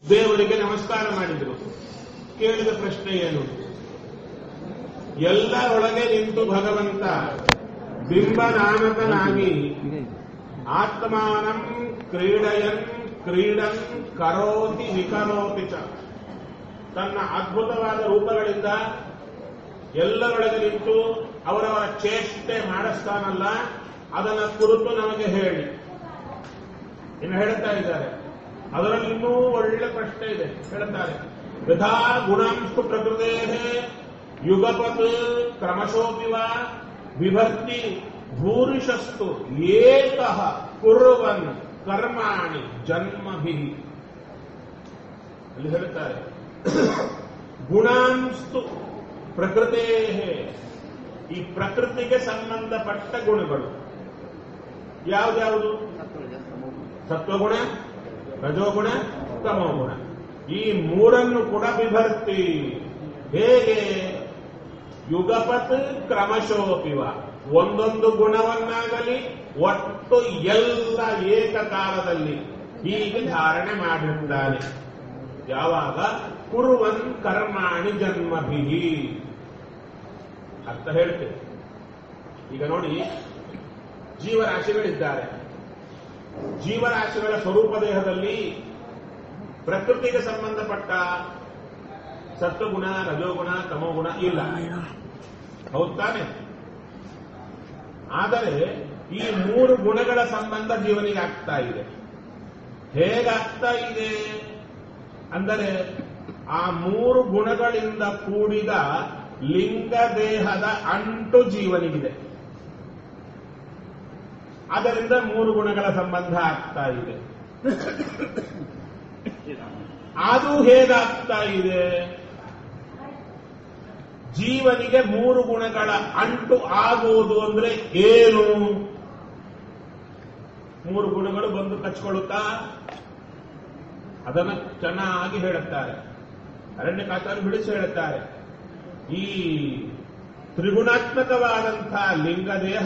ದೇವರಿಗೆ ನಮಸ್ಕಾರ ಮಾಡಿದರು ಕೇಳಿದ ಪ್ರಶ್ನೆ ಏನು ಎಲ್ಲರೊಳಗೆ ನಿಂತು ಭಗವಂತ ಬಿಂಬನಾಮಕನಾಗಿ ಆತ್ಮಾನಂ ಕ್ರೀಡಯನ್ ಕ್ರೀಡನ್ ಕರೋತಿ ವಿಕರೋತಿ ಚ ತನ್ನ ಅದ್ಭುತವಾದ ರೂಪಗಳಿಂದ ಎಲ್ಲರೊಳಗೆ ನಿಂತು ಅವರವರ ಚೇಷ್ಟೆ ಮಾಡಿಸ್ತಾನಲ್ಲ ಅದನ್ನ ಕುರಿತು ನಮಗೆ ಹೇಳಿ ಇನ್ನು ಹೇಳುತ್ತಾ ಇದ್ದಾರೆ ಅದರಲ್ಲಿ ಇನ್ನೂ ಒಳ್ಳೆ ಪ್ರಶ್ನೆ ಇದೆ ಹೇಳುತ್ತಾರೆ ಯಥಾ ಗುಣಾಂಶು ಪ್ರಕೃತೇ ಯುಗಪತ್ ಕ್ರಮಶೋಪಿ ವಾ ವಿಭಕ್ತಿ ಭೂರಿಶಸ್ತು ಏಕಃ ಕುರ್ವನ್ ಕರ್ಮಾಣಿ ಜನ್ಮಭಿ ಅಲ್ಲಿ ಹೇಳುತ್ತಾರೆ ಗುಣಾಂಸ್ತು ಪ್ರಕೃತೇ ಈ ಪ್ರಕೃತಿಗೆ ಸಂಬಂಧಪಟ್ಟ ಗುಣಗಳು ಯಾವ್ದ್ಯಾವುದು ಸತ್ವಗುಣ ರಜೋಗುಣ ತಮೋಗುಣ ಈ ಮೂರನ್ನು ಕೂಡ ವಿಭರ್ತಿ ಹೇಗೆ ಯುಗಪತ್ ಕ್ರಮಶೋಪಿವ ಒಂದೊಂದು ಗುಣವನ್ನಾಗಲಿ ಒಟ್ಟು ಎಲ್ಲ ಏಕಕಾಲದಲ್ಲಿ ಹೀಗೆ ಧಾರಣೆ ಮಾಡಿರ್ತಾನೆ ಯಾವಾಗ ಕುರುವನ್ ಕರ್ಮಾಣಿ ಜನ್ಮಭಿ ಅರ್ಥ ಹೇಳ್ತೇವೆ ಈಗ ನೋಡಿ ಜೀವರಾಶಿಗಳಿದ್ದಾರೆ ಜೀವರಾಶಿಗಳ ಸ್ವರೂಪ ದೇಹದಲ್ಲಿ ಪ್ರಕೃತಿಗೆ ಸಂಬಂಧಪಟ್ಟ ಸತ್ವಗುಣ ರಜೋಗುಣ ತಮೋಗುಣ ಇಲ್ಲ ಹೌದ್ ತಾನೆ ಆದರೆ ಈ ಮೂರು ಗುಣಗಳ ಸಂಬಂಧ ಜೀವನಿಗೆ ಆಗ್ತಾ ಇದೆ ಹೇಗಾಗ್ತಾ ಇದೆ ಅಂದರೆ ಆ ಮೂರು ಗುಣಗಳಿಂದ ಕೂಡಿದ ಲಿಂಗ ದೇಹದ ಅಂಟು ಜೀವನಿಗಿದೆ ಅದರಿಂದ ಮೂರು ಗುಣಗಳ ಸಂಬಂಧ ಆಗ್ತಾ ಇದೆ ಅದು ಹೇಗಾಗ್ತಾ ಇದೆ ಜೀವನಿಗೆ ಮೂರು ಗುಣಗಳ ಅಂಟು ಆಗುವುದು ಅಂದ್ರೆ ಏನು ಮೂರು ಗುಣಗಳು ಬಂದು ಕಚ್ಕೊಳ್ಳುತ್ತಾ ಅದನ್ನು ಚೆನ್ನಾಗಿ ಹೇಳುತ್ತಾರೆ ಅರಣ್ಯ ಕಾತಾರು ಬಿಡಿಸಿ ಹೇಳುತ್ತಾರೆ ಈ ತ್ರಿಗುಣಾತ್ಮಕವಾದಂತಹ ಲಿಂಗದೇಹ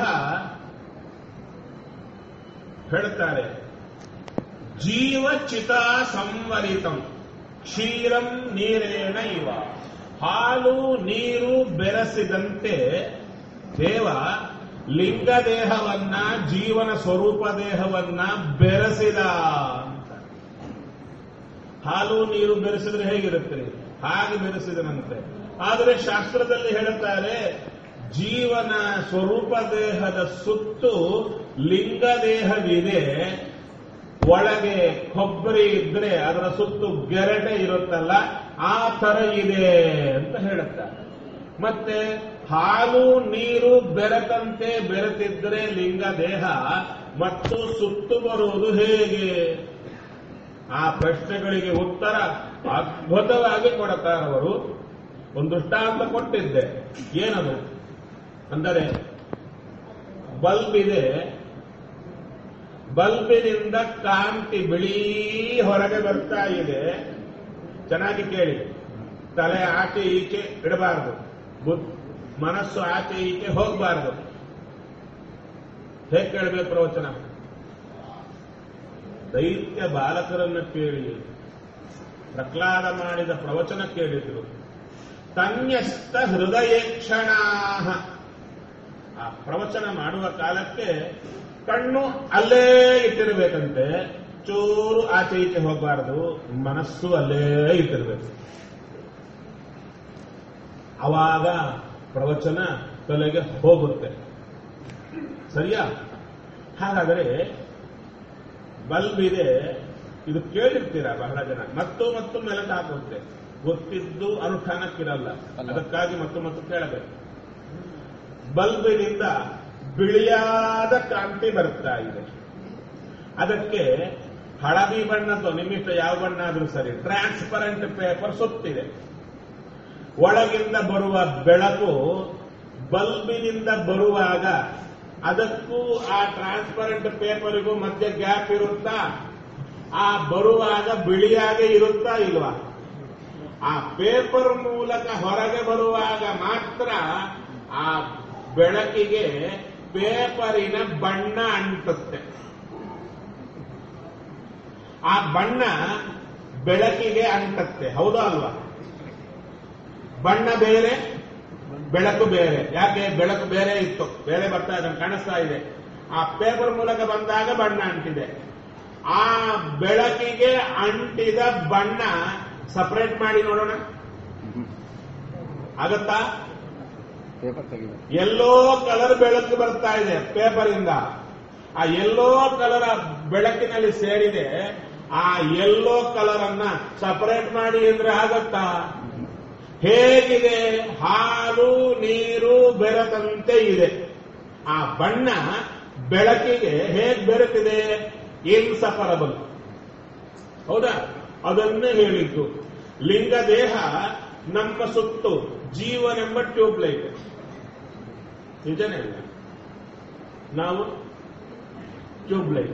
ಹೇಳುತ್ತಾರೆ ಜೀವಚಿತ ಸಂವರಿತಂ ಕ್ಷೀರಂ ನೀರೇಣ ಇವ ಹಾಲು ನೀರು ಬೆರೆಸಿದಂತೆ ದೇವ ಲಿಂಗ ದೇಹವನ್ನ ಜೀವನ ಸ್ವರೂಪ ದೇಹವನ್ನ ಬೆರೆಸಿದ ಅಂತ ಹಾಲು ನೀರು ಬೆರೆಸಿದ್ರೆ ಹೇಗಿರುತ್ತೆ ಹಾಗೆ ಬೆರೆಸಿದನಂತೆ ಆದರೆ ಶಾಸ್ತ್ರದಲ್ಲಿ ಹೇಳುತ್ತಾರೆ ಜೀವನ ಸ್ವರೂಪ ದೇಹದ ಸುತ್ತು ಲಿಂಗ ದೇಹವಿದೆ ಒಳಗೆ ಕೊಬ್ಬರಿ ಇದ್ರೆ ಅದರ ಸುತ್ತು ಗೆರಟೆ ಇರುತ್ತಲ್ಲ ಆ ತರ ಇದೆ ಅಂತ ಹೇಳುತ್ತಾರೆ ಮತ್ತೆ ಹಾಲು ನೀರು ಬೆರೆತಂತೆ ಬೆರೆತಿದ್ರೆ ಲಿಂಗ ದೇಹ ಮತ್ತು ಸುತ್ತು ಬರುವುದು ಹೇಗೆ ಆ ಪ್ರಶ್ನೆಗಳಿಗೆ ಉತ್ತರ ಅದ್ಭುತವಾಗಿ ಕೊಡುತ್ತಾರವರು ಒಂದು ದೃಷ್ಟಾಂತ ಕೊಟ್ಟಿದ್ದೆ ಏನದು ಅಂದರೆ ಬಲ್ಬ್ ಇದೆ ಬಲ್ಬಿನಿಂದ ಕಾಂತಿ ಬಿಳಿ ಹೊರಗೆ ಬರ್ತಾ ಇದೆ ಚೆನ್ನಾಗಿ ಕೇಳಿ ತಲೆ ಆಚೆ ಈಚೆ ಇಡಬಾರದು ಬುದ್ ಮನಸ್ಸು ಆಚೆ ಈಚೆ ಹೋಗಬಾರದು ಹೇಗೆ ಕೇಳಬೇಕು ಪ್ರವಚನ ದೈತ್ಯ ಬಾಲಕರನ್ನು ಕೇಳಿ ಪ್ರಹ್ಲಾದ ಮಾಡಿದ ಪ್ರವಚನ ಕೇಳಿದ್ರು ತನ್ಯಸ್ತ ಹೃದಯೇಕ್ಷಣಾ ಆ ಪ್ರವಚನ ಮಾಡುವ ಕಾಲಕ್ಕೆ ಕಣ್ಣು ಅಲ್ಲೇ ಇಟ್ಟಿರಬೇಕಂತೆ ಚೂರು ಆಚೆ ಈಚೆ ಹೋಗಬಾರದು ಮನಸ್ಸು ಅಲ್ಲೇ ಇಟ್ಟಿರಬೇಕು ಅವಾಗ ಪ್ರವಚನ ತಲೆಗೆ ಹೋಗುತ್ತೆ ಸರಿಯಾ ಹಾಗಾದರೆ ಬಲ್ಬ್ ಇದೆ ಇದು ಕೇಳಿರ್ತೀರಾ ಬಹಳ ಜನ ಮತ್ತು ಮತ್ತು ಮೆಲುಕು ಹಾಕುತ್ತೆ ಗೊತ್ತಿದ್ದು ಅನುಷ್ಠಾನಕ್ಕಿರಲ್ಲ ಅದಕ್ಕಾಗಿ ಮತ್ತು ಮತ್ತು ಕೇಳಬೇಕು ಬಲ್ಬಿನಿಂದ ಬಿಳಿಯಾದ ಕಾಂತಿ ಬರ್ತಾ ಇದೆ ಅದಕ್ಕೆ ಹಳದಿ ಬಣ್ಣದ್ದು ನಿಮ್ಮಿಷ್ಟ ಯಾವ ಬಣ್ಣ ಆದ್ರೂ ಸರಿ ಟ್ರಾನ್ಸ್ಪರೆಂಟ್ ಪೇಪರ್ ಸುತ್ತಿದೆ ಒಳಗಿಂದ ಬರುವ ಬೆಳಕು ಬಲ್ಬಿನಿಂದ ಬರುವಾಗ ಅದಕ್ಕೂ ಆ ಟ್ರಾನ್ಸ್ಪರೆಂಟ್ ಪೇಪರಿಗೂ ಮಧ್ಯೆ ಗ್ಯಾಪ್ ಇರುತ್ತಾ ಆ ಬರುವಾಗ ಬಿಳಿಯಾಗೆ ಇರುತ್ತಾ ಇಲ್ವಾ ಆ ಪೇಪರ್ ಮೂಲಕ ಹೊರಗೆ ಬರುವಾಗ ಮಾತ್ರ ಆ ಬೆಳಕಿಗೆ ಪೇಪರಿನ ಬಣ್ಣ ಅಂಟುತ್ತೆ ಆ ಬಣ್ಣ ಬೆಳಕಿಗೆ ಅಂಟತ್ತೆ ಹೌದಾ ಅಲ್ವಾ ಬಣ್ಣ ಬೇರೆ ಬೆಳಕು ಬೇರೆ ಯಾಕೆ ಬೆಳಕು ಬೇರೆ ಇತ್ತು ಬೇರೆ ಬರ್ತಾ ಇದೆ ಕಾಣಿಸ್ತಾ ಇದೆ ಆ ಪೇಪರ್ ಮೂಲಕ ಬಂದಾಗ ಬಣ್ಣ ಅಂಟಿದೆ ಆ ಬೆಳಕಿಗೆ ಅಂಟಿದ ಬಣ್ಣ ಸಪರೇಟ್ ಮಾಡಿ ನೋಡೋಣ ಆಗತ್ತಾ ಪೇಪರ್ ತೆಗಿದೆ ಎಲ್ಲೋ ಕಲರ್ ಬೆಳಕು ಬರ್ತಾ ಇದೆ ಪೇಪರ್ ಇಂದ ಆ ಎಲ್ಲೋ ಕಲರ್ ಬೆಳಕಿನಲ್ಲಿ ಸೇರಿದೆ ಆ ಎಲ್ಲೋ ಕಲರ್ ಅನ್ನ ಸಪರೇಟ್ ಮಾಡಿ ಅಂದ್ರೆ ಆಗತ್ತಾ ಹೇಗಿದೆ ಹಾಲು ನೀರು ಬೆರೆತಂತೆ ಇದೆ ಆ ಬಣ್ಣ ಬೆಳಕಿಗೆ ಹೇಗ್ ಬೆರೆತಿದೆ ಇನ್ಸಪರಬಲ್ ಹೌದಾ ಅದನ್ನೇ ಹೇಳಿದ್ದು ಲಿಂಗ ದೇಹ ನಮ್ಮ ಸುತ್ತು ಜೀವನೆಂಬ ಟ್ಯೂಬ್ಲೈಟ್ ನಿಜನೇ ಅಲ್ಲ ನಾವು ಟ್ಯೂಬ್ಲೈಟ್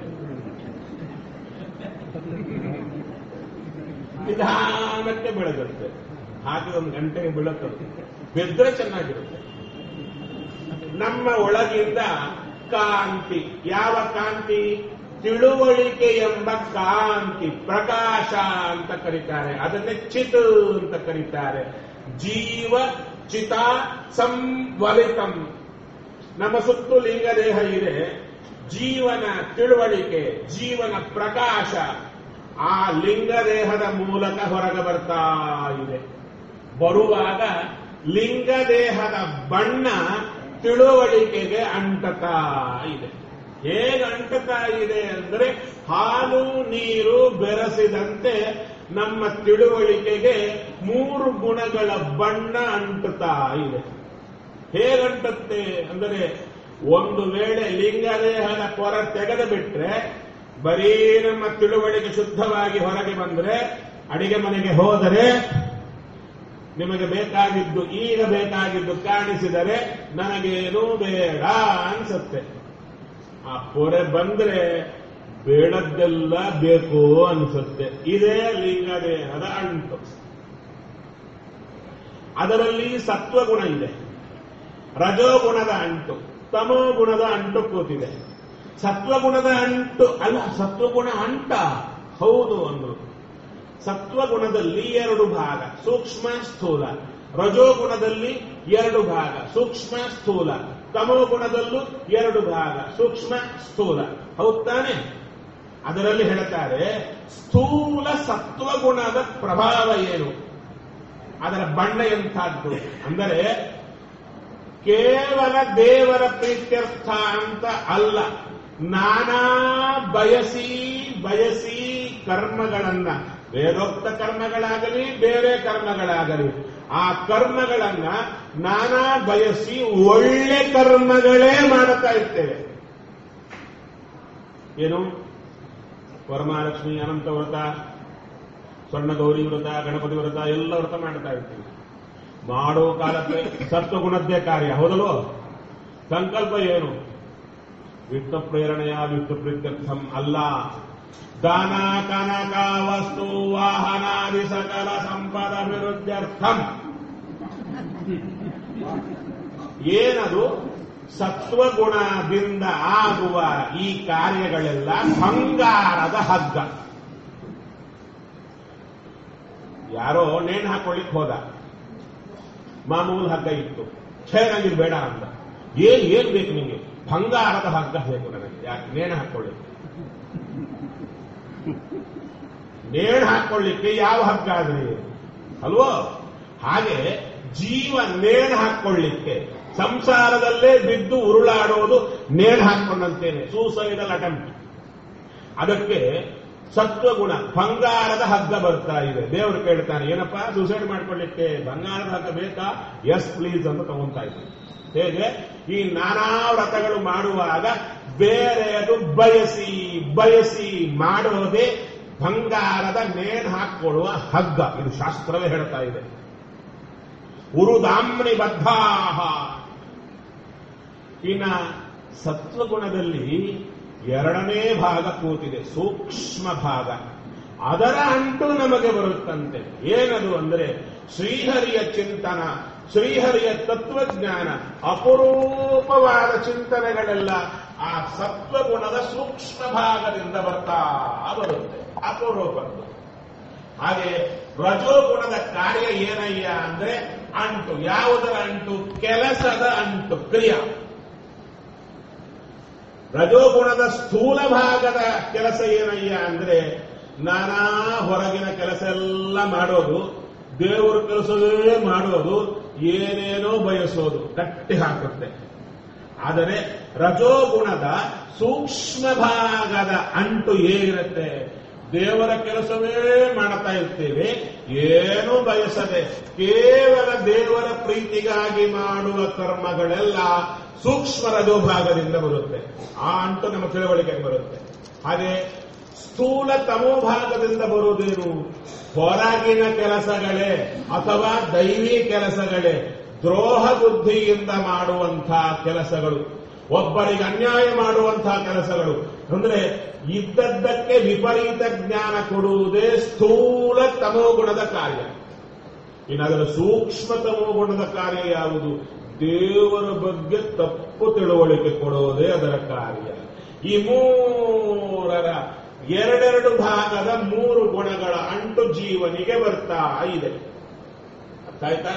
ನಿಧಾನಕ್ಕೆ ಬೆಳಗುತ್ತೆ ಹಾಗೆ ಒಂದು ಗಂಟೆಗೆ ಬೀಳುತ್ತದೆ ಬಿದ್ದರೆ ಚೆನ್ನಾಗಿರುತ್ತೆ ನಮ್ಮ ಒಳಗಿಂದ ಕಾಂತಿ ಯಾವ ಕಾಂತಿ ತಿಳುವಳಿಕೆ ಎಂಬ ಕಾಂತಿ ಪ್ರಕಾಶ ಅಂತ ಕರೀತಾರೆ ಅದನ್ನೇ ಚಿತ್ ಅಂತ ಕರೀತಾರೆ ಜೀವ ಚಿತ ಸಂವಲಿತಂ ನಮ್ಮ ಸುತ್ತು ಲಿಂಗದೇಹ ಇದೆ ಜೀವನ ತಿಳುವಳಿಕೆ ಜೀವನ ಪ್ರಕಾಶ ಆ ಲಿಂಗದೇಹದ ಮೂಲಕ ಹೊರಗೆ ಬರ್ತಾ ಇದೆ ಬರುವಾಗ ಲಿಂಗದೇಹದ ಬಣ್ಣ ತಿಳುವಳಿಕೆಗೆ ಅಂಟತಾ ಇದೆ ಹೇಗೆ ಅಂಟತಾ ಇದೆ ಅಂದ್ರೆ ಹಾಲು ನೀರು ಬೆರೆಸಿದಂತೆ ನಮ್ಮ ತಿಳುವಳಿಕೆಗೆ ಮೂರು ಗುಣಗಳ ಬಣ್ಣ ಅಂಟುತ್ತಾ ಇದೆ ಹೇಗಂಟುತ್ತೆ ಅಂದರೆ ಒಂದು ವೇಳೆ ಲಿಂಗದೇಹದ ಪೊರ ತೆಗೆದು ಬಿಟ್ರೆ ಬರೀ ನಮ್ಮ ತಿಳುವಳಿಕೆ ಶುದ್ಧವಾಗಿ ಹೊರಗೆ ಬಂದ್ರೆ ಅಡಿಗೆ ಮನೆಗೆ ಹೋದರೆ ನಿಮಗೆ ಬೇಕಾಗಿದ್ದು ಈಗ ಬೇಕಾಗಿದ್ದು ಕಾಣಿಸಿದರೆ ನನಗೇನೂ ಬೇಡ ಅನ್ಸುತ್ತೆ ಆ ಪೊರೆ ಬಂದ್ರೆ ಬೇಡದ್ದೆಲ್ಲ ಬೇಕು ಅನ್ಸುತ್ತೆ ಇದೇ ಲಿಂಗದೇಹದ ಅಂಟು ಅದರಲ್ಲಿ ಸತ್ವಗುಣ ಇದೆ ರಜೋಗುಣದ ಅಂಟು ತಮೋ ಗುಣದ ಅಂಟು ಕೂತಿದೆ ಸತ್ವಗುಣದ ಅಂಟು ಅಲ್ಲ ಸತ್ವಗುಣ ಅಂಟ ಹೌದು ಅಂದ್ರು ಸತ್ವಗುಣದಲ್ಲಿ ಎರಡು ಭಾಗ ಸೂಕ್ಷ್ಮ ಸ್ಥೂಲ ರಜೋಗುಣದಲ್ಲಿ ಎರಡು ಭಾಗ ಸೂಕ್ಷ್ಮ ಸ್ಥೂಲ ತಮೋ ಗುಣದಲ್ಲೂ ಎರಡು ಭಾಗ ಸೂಕ್ಷ್ಮ ಸ್ಥೂಲ ಹೌದ್ ತಾನೆ ಅದರಲ್ಲಿ ಹೇಳ್ತಾರೆ ಸ್ಥೂಲ ಸತ್ವಗುಣದ ಪ್ರಭಾವ ಏನು ಅದರ ಬಣ್ಣ ಎಂಥದ್ದು ಅಂದರೆ ಕೇವಲ ದೇವರ ಪ್ರೀತ್ಯರ್ಥ ಅಂತ ಅಲ್ಲ ನಾನಾ ಬಯಸಿ ಬಯಸಿ ಕರ್ಮಗಳನ್ನ ವೇದೋಕ್ತ ಕರ್ಮಗಳಾಗಲಿ ಬೇರೆ ಕರ್ಮಗಳಾಗಲಿ ಆ ಕರ್ಮಗಳನ್ನ ನಾನಾ ಬಯಸಿ ಒಳ್ಳೆ ಕರ್ಮಗಳೇ ಮಾಡುತ್ತಾ ಇರ್ತೇವೆ ಏನು ವರಮಹಾಲಕ್ಷ್ಮಿ ಅನಂತ ವ್ರತ ಸ್ವರ್ಣ ಗೌರಿ ವ್ರತ ಗಣಪತಿ ವ್ರತ ಎಲ್ಲ ವ್ರತ ಮಾಡ್ತಾ ಇರ್ತೀವಿ ಮಾಡೋ ಕಾಲಕ್ಕೆ ಸತ್ವಗುಣದ್ದೇ ಕಾರ್ಯ ಹೌದಲ್ವೋ ಸಂಕಲ್ಪ ಏನು ವಿಷ್ಣು ಪ್ರೇರಣೆಯ ವಿಷ್ಣು ಪ್ರೀತ್ಯರ್ಥಂ ಅಲ್ಲ ದಾನ ಕನಕ ವಸ್ತು ವಾಹನಾದಿ ಸಕಲ ಸಂಪದ ವಿರುದ್ಧರ್ಥಂ ಏನದು ಸತ್ವಗುಣದಿಂದ ಆಗುವ ಈ ಕಾರ್ಯಗಳೆಲ್ಲ ಬಂಗಾರದ ಹಗ್ಗ ಯಾರೋ ನೇಣು ಹಾಕೊಳ್ಳಿಕ್ ಹೋದ ಮಾಮೂಲು ಹಗ್ಗ ಇತ್ತು ಛೇ ನನಗೆ ಬೇಡ ಅಂದ ಏನ್ ಏನ್ ಬೇಕು ನಿಮಗೆ ಬಂಗಾರದ ಹಗ್ಗ ಬೇಕು ನನಗೆ ಯಾಕೆ ನೇಣು ಹಾಕೊಳ್ಳಿ ನೇಣು ಹಾಕೊಳ್ಳಿಕ್ಕೆ ಯಾವ ಹಗ್ಗ ಆದ್ರಿ ಅಲ್ವೋ ಹಾಗೆ ಜೀವ ನೇಣು ಹಾಕೊಳ್ಳಿಕ್ಕೆ ಸಂಸಾರದಲ್ಲೇ ಬಿದ್ದು ಉರುಳಾಡೋದು ನೇಣು ಹಾಕೊಂಡಂತೇನೆ ಸೂಸೈಡಲ್ ಅಟೆಂಪ್ಟ್ ಅದಕ್ಕೆ ಸತ್ವಗುಣ ಬಂಗಾರದ ಹಗ್ಗ ಬರ್ತಾ ಇದೆ ದೇವರು ಕೇಳ್ತಾನೆ ಏನಪ್ಪಾ ಸೂಸೈಡ್ ಮಾಡ್ಕೊಳ್ಳಿಕ್ಕೆ ಬಂಗಾರದ ಹಗ್ಗ ಬೇಕಾ ಎಸ್ ಪ್ಲೀಸ್ ಅಂತ ತಗೊಂತಾ ಇದ್ದೀನಿ ಹೇಗೆ ಈ ನಾನಾ ವ್ರತಗಳು ಮಾಡುವಾಗ ಬೇರೆಯದು ಬಯಸಿ ಬಯಸಿ ಮಾಡೋದೇ ಬಂಗಾರದ ನೇಣು ಹಾಕೊಳ್ಳುವ ಹಗ್ಗ ಇದು ಶಾಸ್ತ್ರವೇ ಹೇಳ್ತಾ ಇದೆ ಉರುದಾಮ್ನಿ ಬದ್ಧಾಹ ಇನ್ನ ಸತ್ವಗುಣದಲ್ಲಿ ಎರಡನೇ ಭಾಗ ಕೂತಿದೆ ಸೂಕ್ಷ್ಮ ಭಾಗ ಅದರ ಅಂಟು ನಮಗೆ ಬರುತ್ತಂತೆ ಏನದು ಅಂದರೆ ಶ್ರೀಹರಿಯ ಚಿಂತನ ಶ್ರೀಹರಿಯ ತತ್ವಜ್ಞಾನ ಅಪರೂಪವಾದ ಚಿಂತನೆಗಳೆಲ್ಲ ಆ ಸತ್ವಗುಣದ ಸೂಕ್ಷ್ಮ ಭಾಗದಿಂದ ಬರ್ತಾ ಬರುತ್ತೆ ಅಪರೂಪದ್ದು ಹಾಗೆ ರಜೋಗುಣದ ಕಾರ್ಯ ಏನಯ್ಯ ಅಂದ್ರೆ ಅಂಟು ಯಾವುದರ ಅಂಟು ಕೆಲಸದ ಅಂಟು ಕ್ರಿಯಾ ರಜೋಗುಣದ ಸ್ಥೂಲ ಭಾಗದ ಕೆಲಸ ಏನಯ್ಯ ಅಂದ್ರೆ ನಾನಾ ಹೊರಗಿನ ಕೆಲಸ ಎಲ್ಲ ಮಾಡೋದು ದೇವರ ಕೆಲಸವೇ ಮಾಡೋದು ಏನೇನೋ ಬಯಸೋದು ಕಟ್ಟಿ ಹಾಕುತ್ತೆ ಆದರೆ ರಜೋಗುಣದ ಸೂಕ್ಷ್ಮ ಭಾಗದ ಅಂಟು ಏನಿರುತ್ತೆ ದೇವರ ಕೆಲಸವೇ ಮಾಡ್ತಾ ಇರ್ತೇವೆ ಏನೂ ಬಯಸದೆ ಕೇವಲ ದೇವರ ಪ್ರೀತಿಗಾಗಿ ಮಾಡುವ ಕರ್ಮಗಳೆಲ್ಲ ಸೂಕ್ಷ್ಮ ರಜೋಭಾಗದಿಂದ ಬರುತ್ತೆ ಆ ಅಂಟು ನಮ್ಮ ತಿಳುವಳಿಕೆಗೆ ಬರುತ್ತೆ ಹಾಗೆ ಸ್ಥೂಲ ತಮೋಭಾಗದಿಂದ ಬರುವುದೇನು ಹೊರಗಿನ ಕೆಲಸಗಳೇ ಅಥವಾ ದೈವಿ ಕೆಲಸಗಳೇ ದ್ರೋಹ ಬುದ್ಧಿಯಿಂದ ಮಾಡುವಂತಹ ಕೆಲಸಗಳು ಒಬ್ಬರಿಗೆ ಅನ್ಯಾಯ ಮಾಡುವಂತಹ ಕೆಲಸಗಳು ಅಂದ್ರೆ ಇದ್ದದ್ದಕ್ಕೆ ವಿಪರೀತ ಜ್ಞಾನ ಕೊಡುವುದೇ ಸ್ಥೂಲ ತಮೋಗುಣದ ಕಾರ್ಯ ಇನ್ನು ಅದರ ಸೂಕ್ಷ್ಮ ತಮೋಗುಣದ ಕಾರ್ಯ ಯಾವುದು ದೇವರ ಬಗ್ಗೆ ತಪ್ಪು ತಿಳುವಳಿಕೆ ಕೊಡುವುದೇ ಅದರ ಕಾರ್ಯ ಈ ಮೂರರ ಎರಡೆರಡು ಭಾಗದ ಮೂರು ಗುಣಗಳ ಅಂಟು ಜೀವನಿಗೆ ಬರ್ತಾ ಇದೆ ಅರ್ಥ ಆಯ್ತಾ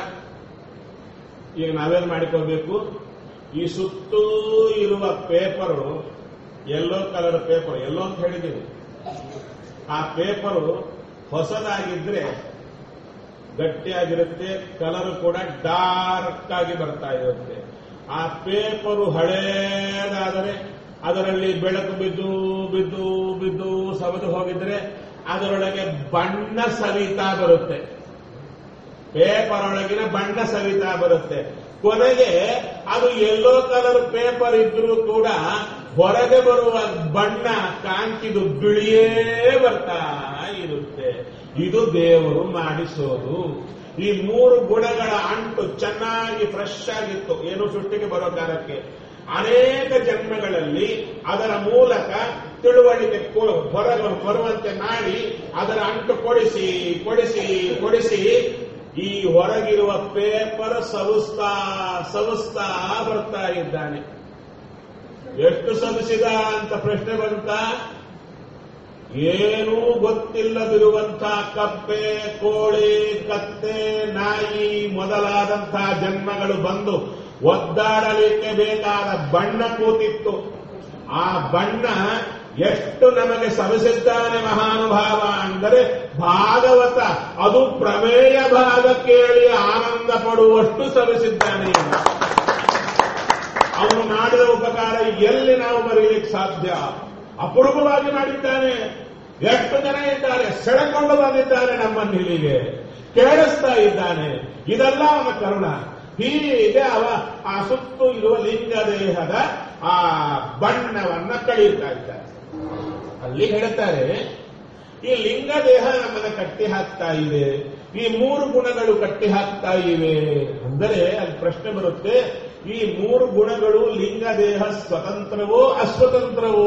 ಈಗ ನಾವೇನ್ ಮಾಡಿಕೋಬೇಕು ಈ ಸುತ್ತೂ ಇರುವ paper yellow colour paper yellow ಅಂತ ಹೇಳಿದ್ದೀನಿ ಆ ಪೇಪರು ಹೊಸದಾಗಿದ್ರೆ ಗಟ್ಟಿಯಾಗಿರುತ್ತೆ ಕಲರ್ ಕೂಡ ಡಾರ್ಕ್ ಆಗಿ ಬರ್ತಾ ಇರುತ್ತೆ ಆ ಪೇಪರು ಹಳೇದಾದರೆ ಅದರಲ್ಲಿ ಬೆಳಕು ಬಿದ್ದು ಬಿದ್ದು ಬಿದ್ದು ಸವದು ಹೋಗಿದ್ರೆ ಅದರೊಳಗೆ ಬಣ್ಣ ಸವಿತಾ ಬರುತ್ತೆ ಪೇಪರ್ ಒಳಗಿನ ಬಣ್ಣ ಸವಿತಾ ಬರುತ್ತೆ ಕೊನೆಗೆ ಅದು ಯೆಲ್ಲೋ ಕಲರ್ ಪೇಪರ್ ಇದ್ರೂ ಕೂಡ ಹೊರಗೆ ಬರುವ ಬಣ್ಣ ಕಾಂತಿದು ಬಿಳಿಯೇ ಬರ್ತಾ ಇರುತ್ತೆ ಇದು ದೇವರು ಮಾಡಿಸೋದು ಈ ಮೂರು ಗುಣಗಳ ಅಂಟು ಚೆನ್ನಾಗಿ ಫ್ರೆಶ್ ಆಗಿತ್ತು ಏನು ಸೃಷ್ಟಿಗೆ ಬರೋ ಕಾಲಕ್ಕೆ ಅನೇಕ ಜನ್ಮಗಳಲ್ಲಿ ಅದರ ಮೂಲಕ ತಿಳುವಳಿಕೆ ಕೊ- ಹೊರಗೆ ಬರುವಂತೆ ಮಾಡಿ ಅದರ ಅಂಟು ಕೊಡಿಸಿ ಕೊಡಿಸಿ ಕೊಡಿಸಿ ಈ ಹೊರಗಿರುವ ಪೇಪರ್ ಸವಿಸ್ತಾ ಸವಿಸ್ತಾ ಬರ್ತಾ ಇದ್ದಾನೆ ಎಷ್ಟು ಸವಿಸಿದ ಅಂತ ಪ್ರಶ್ನೆ ಬಂತ ಏನೂ ಗೊತ್ತಿಲ್ಲದಿರುವಂತ ಕಪ್ಪೆ ಕೋಳಿ ಕತ್ತೆ ನಾಯಿ ಮೊದಲಾದಂತಹ ಜನ್ಮಗಳು ಬಂದು ಒದ್ದಾಡಲಿಕ್ಕೆ ಬೇಕಾದ ಬಣ್ಣ ಕೂತಿತ್ತು ಆ ಬಣ್ಣ ಎಷ್ಟು ನಮಗೆ ಸವಿಸಿದ್ದಾನೆ ಮಹಾನುಭಾವ ಅಂದರೆ ಭಾಗವತ ಅದು ಪ್ರಮೇಯ ಭಾಗ ಕೇಳಿ ಆನಂದ ಪಡುವಷ್ಟು ಸವಿಸಿದ್ದಾನೆ ಎಂದು. ಅವನು ಮಾಡಿದ ಉಪಕಾರ ಎಲ್ಲಿ ನಾವು ಬರೀಲಿಕ್ಕೆ ಸಾಧ್ಯ ಅಪರೂಪವಾಗಿ ಮಾಡಿದ್ದಾನೆ ಎಷ್ಟು ಜನ ಇದ್ದಾರೆ ಸೆಳೆಕೊಂಡು ಬಂದಿದ್ದಾರೆ ನಮ್ಮನ್ನು ಇಲ್ಲಿಗೆ ಕೇಳಿಸ್ತಾ ಇದ್ದಾನೆ ಇದೆಲ್ಲ ಅವನ ಕರುಣ ಹೀಗೆ ಅವ ಆ ಸುತ್ತು ಇರುವ ಲಿಂಗ ದೇಹದ ಆ ಬಣ್ಣವನ್ನ ಕಳೆಯುತ್ತಾ ಇದ್ದಾರೆ ಅಲ್ಲಿ ಹೇಳ್ತಾರೆ ಈ ಲಿಂಗ ದೇಹ ನಮ್ಮನ್ನ ಕಟ್ಟಿ ಹಾಕ್ತಾ ಇದೆ ಈ ಮೂರು ಗುಣಗಳು ಕಟ್ಟಿ ಹಾಕ್ತಾ ಇವೆ ಅಂದರೆ ಅಲ್ಲಿ ಪ್ರಶ್ನೆ ಬರುತ್ತೆ ಈ ಮೂರು ಗುಣಗಳು ಲಿಂಗ ದೇಹ ಸ್ವತಂತ್ರವೋ ಅಸ್ವತಂತ್ರವೋ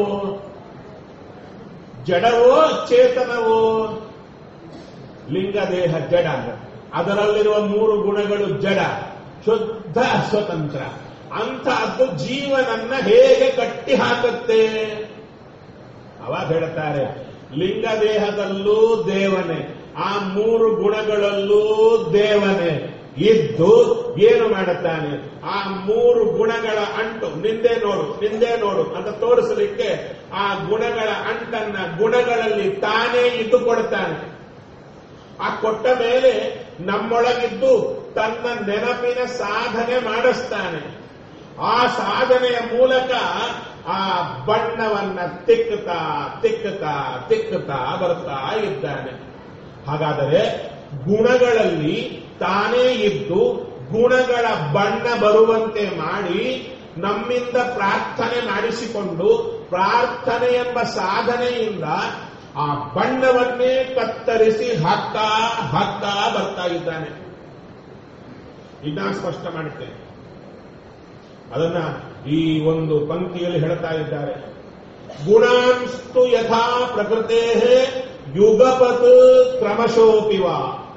ಜಡವೋ ಚೇತನವೋ ಲಿಂಗ ದೇಹ ಜಡ ಅದರಲ್ಲಿರುವ ಮೂರು ಗುಣಗಳು ಜಡ ಶುದ್ಧ ಅಸ್ವತಂತ್ರ ಅಂತಹದ್ದು ಜೀವನನ್ನ ಹೇಗೆ ಕಟ್ಟಿ ಹಾಕುತ್ತೆ ಅವಾಗ ಹೇಳ್ತಾರೆ ಲಿಂಗ ದೇಹದಲ್ಲೂ ದೇವನೇ ಆ ಮೂರು ಗುಣಗಳಲ್ಲೂ ದೇವನೇ ಇದ್ದು ಏನು ಮಾಡುತ್ತಾನೆ ಆ ಮೂರು ಗುಣಗಳ ಅಂಟು ನಿಂದೆ ನೋಡು ನಿಂದೆ ನೋಡು ಅಂತ ತೋರಿಸಲಿಕ್ಕೆ ಆ ಗುಣಗಳ ಅಂಟನ್ನ ಗುಣಗಳಲ್ಲಿ ತಾನೇ ಇದ್ದು ಕೊಡ್ತಾನೆ ಆ ಕೊಟ್ಟ ಮೇಲೆ ನಮ್ಮೊಳಗಿದ್ದು ತನ್ನ ನೆನಪಿನ ಸಾಧನೆ ಮಾಡಿಸ್ತಾನೆ ಆ ಸಾಧನೆಯ ಮೂಲಕ ಆ ಬಣ್ಣವನ್ನ ತಿಕ್ಕುತ್ತಾ ತಿಕ್ಕುತ್ತಾ ತಿಕ್ಕುತ್ತಾ ಬರ್ತಾ ಇದ್ದಾನೆ ಹಾಗಾದರೆ ಗುಣಗಳಲ್ಲಿ ತಾನೇ ಇದ್ದು ಗುಣಗಳ ಬಣ್ಣ ಬರುವಂತೆ ಮಾಡಿ ನಮ್ಮಿಂದ ಪ್ರಾರ್ಥನೆ ಮಾಡಿಸಿಕೊಂಡು ಪ್ರಾರ್ಥನೆ ಎಂಬ ಸಾಧನೆಯಿಂದ ಆ ಬಣ್ಣವನ್ನೇ ಕತ್ತರಿಸಿ ಹಾಕ್ತಾ ಹಾಕ್ತಾ ಬರ್ತಾ ಇದ್ದಾನೆ ಇದನ್ನ ಸ್ಪಷ್ಟ ಮಾಡುತ್ತೇನೆ ಅದನ್ನ ಈ ಒಂದು ಪಂಕ್ತಿಯಲ್ಲಿ ಹೇಳ್ತಾ ಇದ್ದಾರೆ ಗುಣಾಂಸ್ತು ಯಥಾ ಪ್ರಕೃತೆ ಯುಗಪತ್ ಕ್ರಮಶೋಪಿವ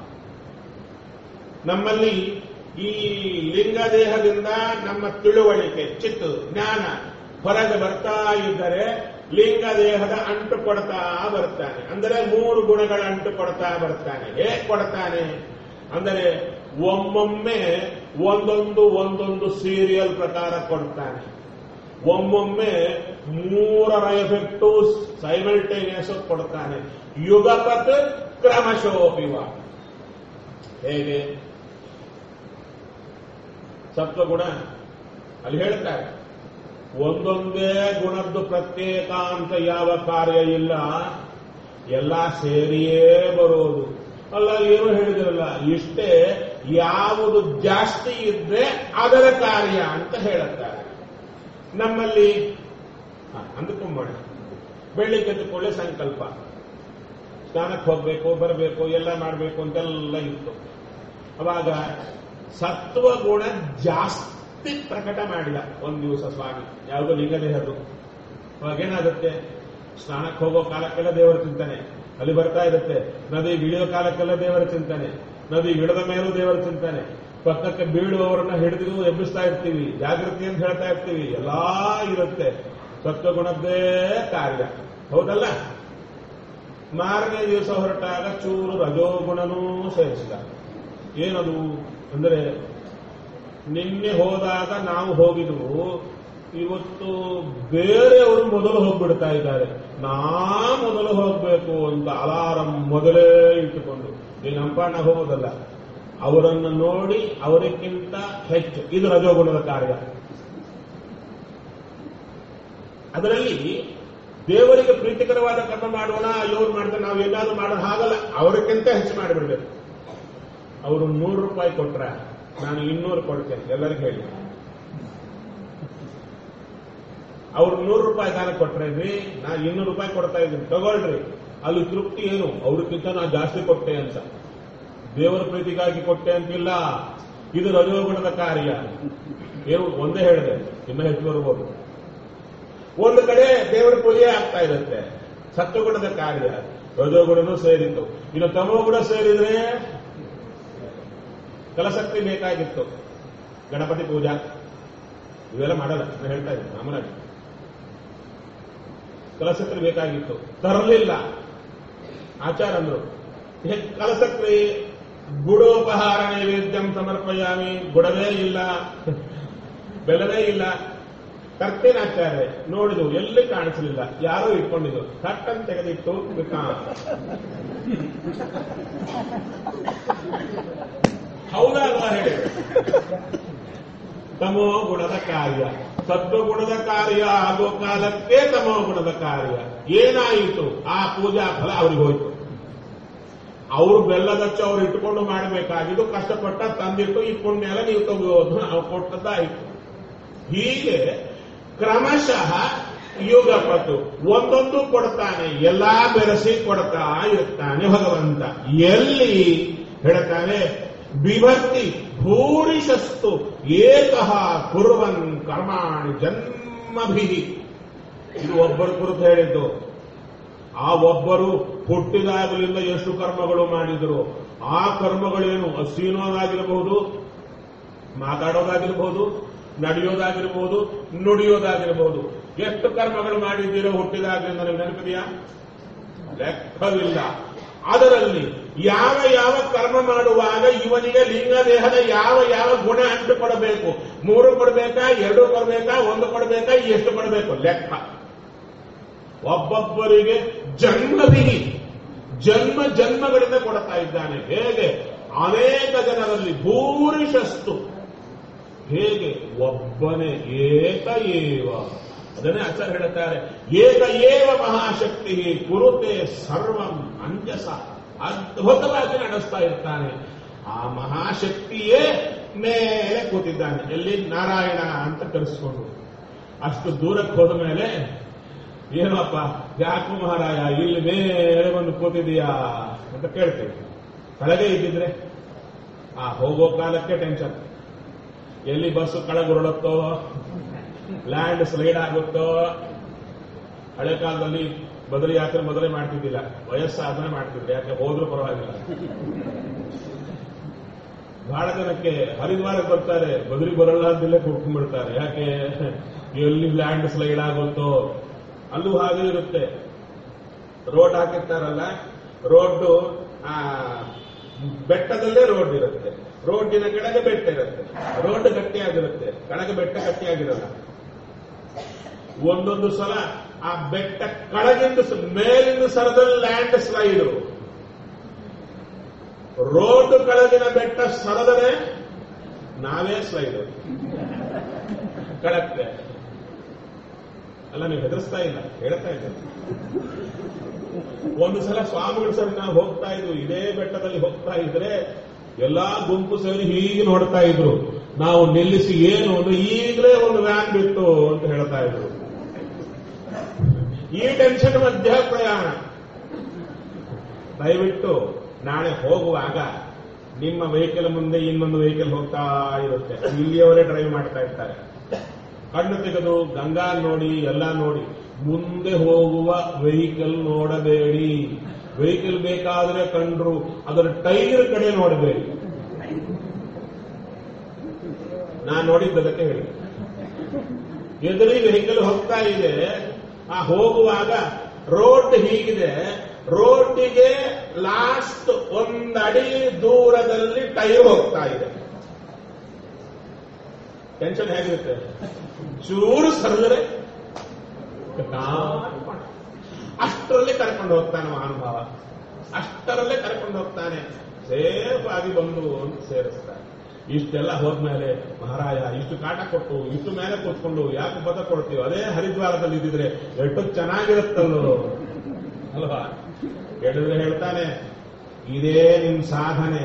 ನಮ್ಮಲ್ಲಿ ಈ ಲಿಂಗ ದೇಹದಿಂದ ನಮ್ಮ ತಿಳುವಳಿಕೆ ಚಿತ್ತು ಜ್ಞಾನ ಹೊರಗೆ ಬರ್ತಾ ಇದ್ದರೆ ಲಿಂಗ ದೇಹದ ಅಂಟು ಕೊಡ್ತಾ ಬರ್ತಾನೆ ಅಂದರೆ ಮೂರು ಗುಣಗಳ ಅಂಟು ಕೊಡ್ತಾ ಬರ್ತಾನೆ ಹೇಗೆ ಕೊಡ್ತಾನೆ ಅಂದರೆ ಒಮ್ಮೊಮ್ಮೆ ಒಂದೊಂದು ಒಂದೊಂದು ಸೀರಿಯಲ್ ಪ್ರಕಾರ ಕೊಡ್ತಾನೆ ಒಮ್ಮೊಮ್ಮೆ ಮೂರರ ಎಫೆಕ್ಟು ಸೈಮಲ್ಟೇನಿಯಸ್ ಕೊಡ್ತಾನೆ ಯುಗಪತ್ ಕ್ರಮಶೋಪಿವ ಹೇಗೆ ಸತ್ವಗುಣ ಅಲ್ಲಿ ಹೇಳ್ತಾರೆ ಒಂದೊಂದೇ ಗುಣದ್ದು ಪ್ರತ್ಯೇಕ ಅಂತ ಯಾವ ಕಾರ್ಯ ಇಲ್ಲ ಎಲ್ಲ ಸೇರಿಯೇ ಬರೋದು ಅಲ್ಲ ಏನು ಹೇಳಿದ್ರಲ್ಲ ಇಷ್ಟೇ ಯಾವುದು ಜಾಸ್ತಿ ಇದ್ರೆ ಅದರ ಕಾರ್ಯ ಅಂತ ಹೇಳುತ್ತಾರೆ ನಮ್ಮಲ್ಲಿ ಹ, ಅಂದುಕೊಂಬೋಣ ಬೆಳ್ಳಿಗೆ ಎದ್ದುಕೊಳ್ಳೆ ಸಂಕಲ್ಪ ಸ್ನಾನಕ್ಕೆ ಹೋಗ್ಬೇಕು ಬರಬೇಕು ಎಲ್ಲ ಮಾಡಬೇಕು ಅಂತೆಲ್ಲ ಇತ್ತು ಅವಾಗ ಸತ್ವಗುಣ ಜಾಸ್ತಿ ಪ್ರಕಟ ಮಾಡಿದ ಒಂದು ದಿವಸ ಸ್ವಾಮಿ ಯಾವುದೋ ಲಿಂಗದೇಹದ್ದು ಅವಾಗೇನಾಗುತ್ತೆ ಸ್ನಾನಕ್ಕೆ ಹೋಗೋ ಕಾಲಕ್ಕೆಲ್ಲ ದೇವರ ಚಿಂತನೆ ಅಲ್ಲಿ ಬರ್ತಾ ಇರುತ್ತೆ ನದಿ ಇಳಿಯೋ ಕಾಲಕ್ಕೆಲ್ಲ ದೇವರ ಚಿಂತನೆ ನದಿ ಇಳಿದ ಮೇಲೂ ದೇವರ ಚಿಂತನೆ ಪಕ್ಕಕ್ಕೆ ಬೀಳುವವರನ್ನ ಹಿಡಿದು ಎಬ್ಬಿಸ್ತಾ ಇರ್ತೀವಿ ಜಾಗೃತಿ ಅಂತ ಹೇಳ್ತಾ ಇರ್ತೀವಿ ಎಲ್ಲಾ ಇರುತ್ತೆ ಸತ್ವಗುಣದ್ದೇ ಕಾರ್ಯ ಹೌದಲ್ಲ ಮಾರನೇ ದಿವಸ ಹೊರಟಾಗ ಚೂರು ರಜೋಗುಣನೂ ಸೇರಿಸಿದ ಏನದು ಅಂದರೆ ನಿನ್ನೆ ಹೋದಾಗ ನಾವು ಹೋಗಿದ್ವು ಇವತ್ತು ಬೇರೆಯವರು ಮೊದಲು ಹೋಗ್ಬಿಡ್ತಾ ಇದ್ದಾರೆ ನಾ ಮೊದಲು ಹೋಗ್ಬೇಕು ಅಂತ ಅಲಾರಂ ಮೊದಲೇ ಇಟ್ಟುಕೊಂಡು ಈಗ ಹಂಪಣ್ಣ ಹೋಗೋದಲ್ಲ ಅವರನ್ನು ನೋಡಿ ಅವರಿಗಿಂತ ಹೆಚ್ಚು ಇದು ರಜೋಗುಣದ ಕಾರ್ಯ ಅದರಲ್ಲಿ ದೇವರಿಗೆ ಪ್ರೀತಿಕರವಾದ ಕರ್ಮ ಮಾಡೋಣ ಅಯ್ಯೋರು ಮಾಡ್ತಾರೆ ನಾವು ಎಲ್ಲಾದ್ರೂ ಮಾಡೋಣ ಹಾಗಲ್ಲ ಅವರಿಗಿಂತ ಹೆಚ್ಚು ಮಾಡಿಬಿಡ್ಬೇಕು ಅವರು ನೂರು ರೂಪಾಯಿ ಕೊಟ್ರ ನಾನು ಇನ್ನೂರು ಕೊಡ್ತೇನೆ ಎಲ್ಲರಿಗೂ ಹೇಳಿ ಅವ್ರು ನೂರು ರೂಪಾಯಿ ದಾನ ಕೊಟ್ರೇನ್ರಿ ನಾ ಇನ್ನೂರು ರೂಪಾಯಿ ಕೊಡ್ತಾ ಇದ್ದೀನಿ ತಗೊಳ್ರಿ ಅಲ್ಲಿ ತೃಪ್ತಿ ಏನು ಅವ್ರಿಗಿಂತ ನಾ ಜಾಸ್ತಿ ಕೊಟ್ಟೆ ಅಂತ ದೇವರ ಪ್ರೀತಿಗಾಗಿ ಕೊಟ್ಟೆ ಅಂತಿಲ್ಲ ಇದು ರಜೋಗುಣದ ಕಾರ್ಯ ಏನು ಒಂದೇ ಹೇಳಿದೆ ಇನ್ನ ಹೆಚ್ಚು ಬರ್ಬೋದು ಒಂದು ಕಡೆ ದೇವರ ಪೂಜೆ ಆಗ್ತಾ ಇರುತ್ತೆ ಸತ್ವಗುಣದ ಕಾರ್ಯ ರಜೋಗುಣನೂ ಸೇರಿತ್ತು ಇನ್ನು ತಮೋಗುಣ ಸೇರಿದ್ರೆ ಕಲಸಕ್ತಿ ಬೇಕಾಗಿತ್ತು ಗಣಪತಿ ಪೂಜಾ ಇವೆಲ್ಲ ಮಾಡಲ್ಲ ನಾನು ಹೇಳ್ತಾ ಇದ್ದೀನಿ ಮಾಮೂಲಾಗಿ ಕಲಸಕ್ರಿ ಬೇಕಾಗಿತ್ತು ತರಲಿಲ್ಲ ಆಚಾರ ಅಂದ್ರು ಹೇ- ಕಲಸಕ್ರಿ ಗುಡೋಪಹಾರ ನೈವೇದ್ಯಂ ಸಮರ್ಪಯಾಮಿ ಗುಡವೇ ಇಲ್ಲ ಬೆಲವೇ ಇಲ್ಲ ತರ್ತೇನೆ ಆಚಾರ್ಯ ನೋಡಿದ್ರು ಎಲ್ಲಿ ಕಾಣಿಸಲಿಲ್ಲ ಯಾರೋ ಇಟ್ಕೊಂಡಿದ್ರು ತಟ್ಟನ್ನು ತೆಗೆದಿಟ್ಟು ಬಿಟ್ಟ. ಹೌದಲ್ವಾ ಹೇಳಿ ತಮೋ ಗುಣದ ಕಾರ್ಯ ಸತ್ವಗುಣದ ಕಾರ್ಯ ಆಗೋ ಕಾಲಕ್ಕೆ ತಮೋ ಗುಣದ ಕಾರ್ಯ ಏನಾಯಿತು ಆ ಪೂಜಾ ಫಲ ಅವ್ರಿಗೆ ಹೋಯ್ತು ಅವರು ಬೆಲ್ಲದಚ್ಚು ಅವ್ರು ಇಟ್ಟುಕೊಂಡು ಮಾಡಬೇಕಾಗಿದ್ದು ಕಷ್ಟಪಟ್ಟ ತಂದಿಟ್ಟು ಈ ಪುಣ್ಯ ಎಲ್ಲ ನೀವು ತಗೋದು ನಾವು ಕೊಟ್ಟದ್ದಾಯಿತು ಹೀಗೆ ಕ್ರಮಶಃ ಯುಗಪತು ಒಂದೊಂದು ಕೊಡ್ತಾನೆ ಎಲ್ಲಾ ಬೆರೆಸಿ ಕೊಡ್ತಾ ಇರ್ತಾನೆ ಭಗವಂತ ಎಲ್ಲಿ ಹೇಳ್ತಾನೆ ವಿಭಕ್ತಿ ಭೂರಿಶಸ್ತು ಏಕಃ ಕುರುವನ್ ಕರ್ಮಾಣಿ ಜನ್ಮಭಿ ಇದು ಒಬ್ಬರ ಕುರಿತು ಹೇಳಿದ್ದು ಆ ಒಬ್ಬರು ಹುಟ್ಟಿದಾಗಲಿಂದ ಎಷ್ಟು ಕರ್ಮಗಳು ಮಾಡಿದರು ಆ ಕರ್ಮಗಳೇನು ಸೀನೋದಾಗಿರಬಹುದು ಮಾತಾಡೋದಾಗಿರ್ಬೋದು ನಡೆಯೋದಾಗಿರ್ಬೋದು ನುಡಿಯೋದಾಗಿರ್ಬೋದು ಎಷ್ಟು ಕರ್ಮಗಳು ಮಾಡಿದ್ದೀರೋ ಹುಟ್ಟಿದಾಗಲಿಂದ ನಿಮ್ಗೆ ನೆನಪಿದೆಯಾ ಲೆಕ್ಕವಿಲ್ಲ ಅದರಲ್ಲಿ ಯಾವ ಯಾವ ಕರ್ಮ ಮಾಡುವಾಗ ಇವನಿಗೆ ಲಿಂಗ ದೇಹದ ಯಾವ ಯಾವ ಗುಣ ಅಂಟು ಕೊಡಬೇಕು ಮೂರು ಕೊಡಬೇಕಾ ಎರಡು ಕೊಡಬೇಕಾ ಒಂದು ಕೊಡಬೇಕಾ ಎಷ್ಟು ಕೊಡಬೇಕು ಲೆಕ್ಕ ಒಬ್ಬೊಬ್ಬರಿಗೆ ಜನ್ಮದಿನಿ ಜನ್ಮ ಜನ್ಮಗಳಿಂದ ಕೊಡ್ತಾ ಇದ್ದಾನೆ ಹೇಗೆ ಅನೇಕ ಜನರಲ್ಲಿ ಭೂರಿಶಸ್ತು ಹೇಗೆ ಒಬ್ಬನೇ ಏಕ ಏವ ಅದನ್ನೇ ಆಚಾರ್ಯ ಹೇಳುತ್ತಾರೆ ಏಕ ಏವ ಮಹಾಶಕ್ತಿ ಕುರುತೆ ಸರ್ವಂ ಅಂಜಸ ಅದ್ಭುತವಾಗಿ ನಡೆಸ್ತಾ ಇರ್ತಾನೆ ಆ ಮಹಾಶಕ್ತಿಯೇ ಮೇಲೆ ಕೂತಿದ್ದಾನೆ ಎಲ್ಲಿ ನಾರಾಯಣ ಅಂತ ಕರೆಸ್ಕೊಂಡು ಅಷ್ಟು ದೂರಕ್ಕೆ ಹೋದ ಮೇಲೆ ಏನಪ್ಪ ಯಾಕೋ ಮಹಾರಾಯ ಇಲ್ಲಿ ಮೇಲೆ ಬಂದು ಕೂತಿದೀಯಾ ಅಂತ ಕೇಳ್ತೀವಿ ಕೆಳಗೆ ಇದ್ದಿದ್ರೆ ಆ ಹೋಗೋ ಕಾಲಕ್ಕೆ ಟೆನ್ಷನ್ ಎಲ್ಲಿ ಬಸ್ಸು ಕೆಳಗುರುಳುತ್ತೋ ಲ್ಯಾಂಡ್ ಸ್ಲೈಡ್ ಆಗುತ್ತೋ ಹಳೆ ಕಾಲದಲ್ಲಿ ಬದಲಿ ಯಾತ್ರೆ ಮೊದಲೇ ಮಾಡ್ತಿದ್ದಿಲ್ಲ ವಯಸ್ಸಾದ್ರೆ ಮಾಡ್ತಿದ್ರು ಯಾಕೆ ಹೋದ್ರೂ ಪರವಾಗಿಲ್ಲ ಬಹಳ ಜನಕ್ಕೆ ಹರಿದ್ವಾರಕ್ಕೆ ಬರ್ತಾರೆ ಬದಲಿ ಬರಲ್ಲ ಅಂತಿಲ್ಲೇ ಕೂತ್ಕೊಂಡ್ಬಿಡ್ತಾರೆ ಯಾಕೆ ಎಲ್ಲಿ ಲ್ಯಾಂಡ್ ಸ್ಲೈಡ್ ಆಗುತ್ತೋ ಅಲ್ಲೂ ಹಾಗೆ ಇರುತ್ತೆ ರೋಡ್ ಹಾಕಿರ್ತಾರಲ್ಲ ರೋಡ್ ಆ ಬೆಟ್ಟದಲ್ಲೇ ರೋಡ್ ಇರುತ್ತೆ ರೋಡಿನ ಕೆಳಗೆ ಬೆಟ್ಟ ಇರುತ್ತೆ ರೋಡ್ ಗಟ್ಟಿಯಾಗಿರುತ್ತೆ ಕೆಳಗೆ ಬೆಟ್ಟ ಗಟ್ಟಿಯಾಗಿರಲ್ಲ ಒಂದೊಂದು ಸಲ ಆ ಬೆಟ್ಟ ಕೆಳಗಿಂದ ಸ- ಮೇಲಿನ ಸರದಲ್ಲಿ ಲ್ಯಾಂಡ್ ಸ್ಲೈಡು ರೋಡ್ ಕೆಳಗಿನ ಬೆಟ್ಟ ಸರದರೆ ನಾವೇ ಸ್ಲೈಡ್ ಕೆಳಕ್ಕೆ ಅಲ್ಲ ನೀವು ಹೆದರಿಸ್ತಾ ಇಲ್ಲ ಹೇಳ್ತಾ ಇದ್ದೀನಿ ಒಂದು ಸಲ ಸ್ವಾಮಿಗಳು ಸರಿ ನಾವು ಹೋಗ್ತಾ ಇದ್ವು ಇದೇ ಬೆಟ್ಟದಲ್ಲಿ ಹೋಗ್ತಾ ಇದ್ರೆ ಎಲ್ಲಾ ಗುಂಪು ಸೇರಿ ಹೀಗೆ ನೋಡ್ತಾ ಇದ್ರು ನಾವು ನಿಲ್ಲಿಸಿ ಏನು ಒಂದು ಈಗಲೇ ಒಂದು ವ್ಯಾನ್ ಬಿತ್ತು ಅಂತ ಹೇಳ್ತಾ ಇದ್ರು ಈ ಟೆನ್ಷನ್ ಮಧ್ಯ ಪ್ರಯಾಣ ದಯವಿಟ್ಟು ನಾಳೆ ಹೋಗುವಾಗ ನಿಮ್ಮ ವೆಹಿಕಲ್ ಮುಂದೆ ಇನ್ನೊಂದು ವೆಹಿಕಲ್ ಹೋಗ್ತಾ ಇರುತ್ತೆ ಇಲ್ಲಿಯವರೇ ಡ್ರೈವ್ ಮಾಡ್ತಾ ಇರ್ತಾರೆ ಕಣ್ಣು ತೆಗೆದು ಗಂಗಾ ನೋಡಿ ಎಲ್ಲ ನೋಡಿ ಮುಂದೆ ಹೋಗುವ ವೆಹಿಕಲ್ ನೋಡಬೇಡಿ ವೆಹಿಕಲ್ ಬೇಕಾದ್ರೆ ಕಂಡ್ರು ಅದರ ಟೈರ್ ಕಡೆ ನೋಡಬೇಡಿ ನಾನು ನೋಡಿದ್ದದಕ್ಕೆ ಹೇಳಿ ಎದುರಿ ವೆಹಿಕಲ್ ಹೋಗ್ತಾ ಇದೆ ಆ ಹೋಗುವಾಗ ರೋಡ್ ಹೀಗಿದೆ ರೋಡ್ಗೆ ಲಾಸ್ಟ್ ಒಂದಡಿ ದೂರದಲ್ಲಿ ಟೈರ್ ಹೋಗ್ತಾ ಇದೆ ಟೆನ್ಷನ್ ಹೇಗಿರುತ್ತೆ ಚೂರು ಸರಿದರೆ ಅಷ್ಟರಲ್ಲಿ ಕರ್ಕೊಂಡು ಹೋಗ್ತಾನೆ ಮಹಾನುಭಾವ ಅಷ್ಟರಲ್ಲೇ ಕರ್ಕೊಂಡು ಹೋಗ್ತಾನೆ ಸೇಫ್ ಆಗಿ ಬಂದು ಅಂತ ಸೇರಿಸ್ತಾನೆ ಇಷ್ಟೆಲ್ಲ ಹೋದ್ಮೇಲೆ ಮಹಾರಾಯ ಇಷ್ಟು ಕಾಟ ಕೊಟ್ಟು ಇಷ್ಟು ಮೇಲೆ ಕೂತ್ಕೊಂಡು ಯಾಕೆ ಪದ ಕೊಡ್ತೀವಿ ಅದೇ ಹರಿದ್ವಾರದಲ್ಲಿ ಇದ್ದಿದ್ರೆ ಎಷ್ಟು ಚೆನ್ನಾಗಿರುತ್ತಲ್ಲೋ ಅಲ್ವಾ ಹೇಳಿದ್ರೆ ಹೇಳ್ತಾನೆ ಇದೇ ನಿಮ್ ಸಾಧನೆ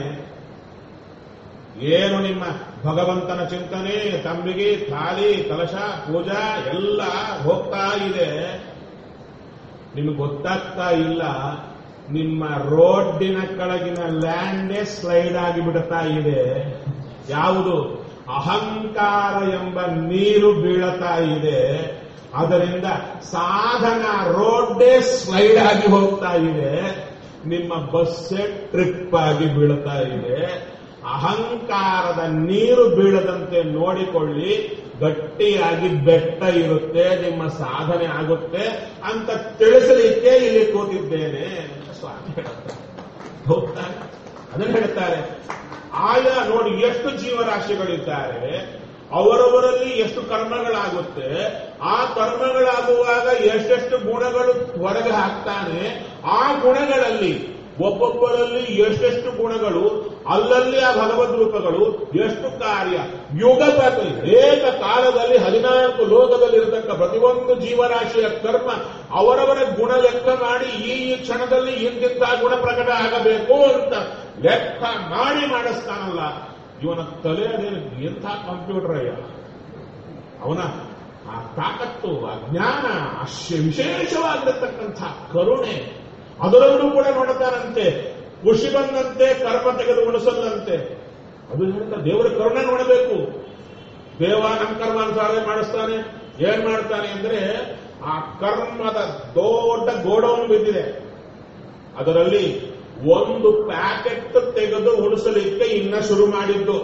ಏನು ನಿಮ್ಮ ಭಗವಂತನ ಚಿಂತನೆ ತಂಬಿಗೆ ಥಾಲಿ ಕಲಶ ಪೂಜಾ ಎಲ್ಲ ಹೋಗ್ತಾ ಇದೆ ನಿಮಗೆ ಗೊತ್ತಾಗ್ತಾ ಇಲ್ಲ ನಿಮ್ಮ ರೋಡ್ಡಿನ ಕೆಳಗಿನ ಲ್ಯಾಂಡೇ ಸ್ಲೈಡ್ ಆಗಿ ಬಿಡ್ತಾ ಇದೆ ಯಾವುದು ಅಹಂಕಾರ ಎಂಬ ನೀರು ಬೀಳತಾ ಇದೆ ಅದರಿಂದ ಸಾಧನ ರೋಡ್ಡೇ ಸ್ಲೈಡ್ ಆಗಿ ಹೋಗ್ತಾ ಇದೆ ನಿಮ್ಮ ಬಸ್ಸೇ ಟ್ರಿಪ್ ಆಗಿ ಬೀಳ್ತಾ ಇದೆ ಅಹಂಕಾರದ ನೀರು ಬೀಳದಂತೆ ನೋಡಿಕೊಳ್ಳಿ ಗಟ್ಟಿಯಾಗಿ ಬೆಟ್ಟ ಇರುತ್ತೆ ನಿಮ್ಮ ಸಾಧನೆ ಆಗುತ್ತೆ ಅಂತ ತಿಳಿಸಲಿಕ್ಕೆ ಇಲ್ಲಿ ಕೂತಿದ್ದೇನೆ ಅಂತ ಸ್ವಾಮಿ ಹೇಳ್ತಾರೆ ಹೌದಾ ಅದನ್ನು ಹೇಳ್ತಾರೆ ಆಯಾ ನೋಡಿ ಎಷ್ಟು ಜೀವರಾಶಿಗಳಿದ್ದಾರೆ ಅವರವರಲ್ಲಿ ಎಷ್ಟು ಕರ್ಮಗಳಾಗುತ್ತೆ ಆ ಕರ್ಮಗಳಾಗುವಾಗ ಎಷ್ಟೆಷ್ಟು ಗುಣಗಳು ಹೊರಗೆ ಹಾಕ್ತಾನೆ ಆ ಗುಣಗಳಲ್ಲಿ ಒಬ್ಬೊಬ್ಬರಲ್ಲಿ ಎಷ್ಟೆಷ್ಟು ಗುಣಗಳು ಅಲ್ಲಲ್ಲಿ ಆ ಭಗವದ್ ರೂಪಗಳು ಎಷ್ಟು ಕಾರ್ಯ ಯುಗಪಥ ಏಕ ಕಾಲದಲ್ಲಿ ಹದಿನಾಲ್ಕು ಲೋಕದಲ್ಲಿರತಕ್ಕ ಪ್ರತಿಯೊಂದು ಜೀವರಾಶಿಯ ಕರ್ಮ ಅವರವರ ಗುಣ ಲೆಕ್ಕ ಮಾಡಿ ಈ ಈ ಕ್ಷಣದಲ್ಲಿ ಇಂತಿಂತ ಗುಣ ಪ್ರಕಟ ಆಗಬೇಕು ಅಂತ ಲೆಕ್ಕ ಮಾಡಿ ಮಾಡಿಸ್ತಾನಲ್ಲ ಇವನ ತಲೆ ಅದೇನು ಎಂಥ ಕಂಪ್ಯೂಟರ್ ಅಯ್ಯ ಅವನ ಆ ತಾಕತ್ತು ಆ ಜ್ಞಾನ ಅಶ್ಯ ವಿಶೇಷವಾಗಿರತಕ್ಕಂಥ ಕರುಣೆ ಅದರಲ್ಲೂ ಕೂಡ ನೋಡ್ತಾರಂತೆ ಖುಷಿ ಬಂದಂತೆ ಕರ್ಮ ತೆಗೆದು ಉಳಿಸಲ್ಲಂತೆ ಅದು ಹೇಳ್ತಾ ದೇವರ ಕರುಣೆ ನೋಡಬೇಕು ದೇವ ನಮ್ಮ ಕರ್ಮಾನುಸಾರ ಮಾಡಿಸ್ತಾನೆ ಏನ್ ಮಾಡ್ತಾನೆ ಅಂದ್ರೆ ಆ ಕರ್ಮದ ದೊಡ್ಡ ಗೋಡೌನ್ ಬಿದ್ದಿದೆ ಅದರಲ್ಲಿ ಒಂದು ಪ್ಯಾಕೆಟ್ ತೆಗೆದು ಉಳಿಸಲಿಕ್ಕೆ ಇನ್ನ ಶುರು ಮಾಡಿದ್ದು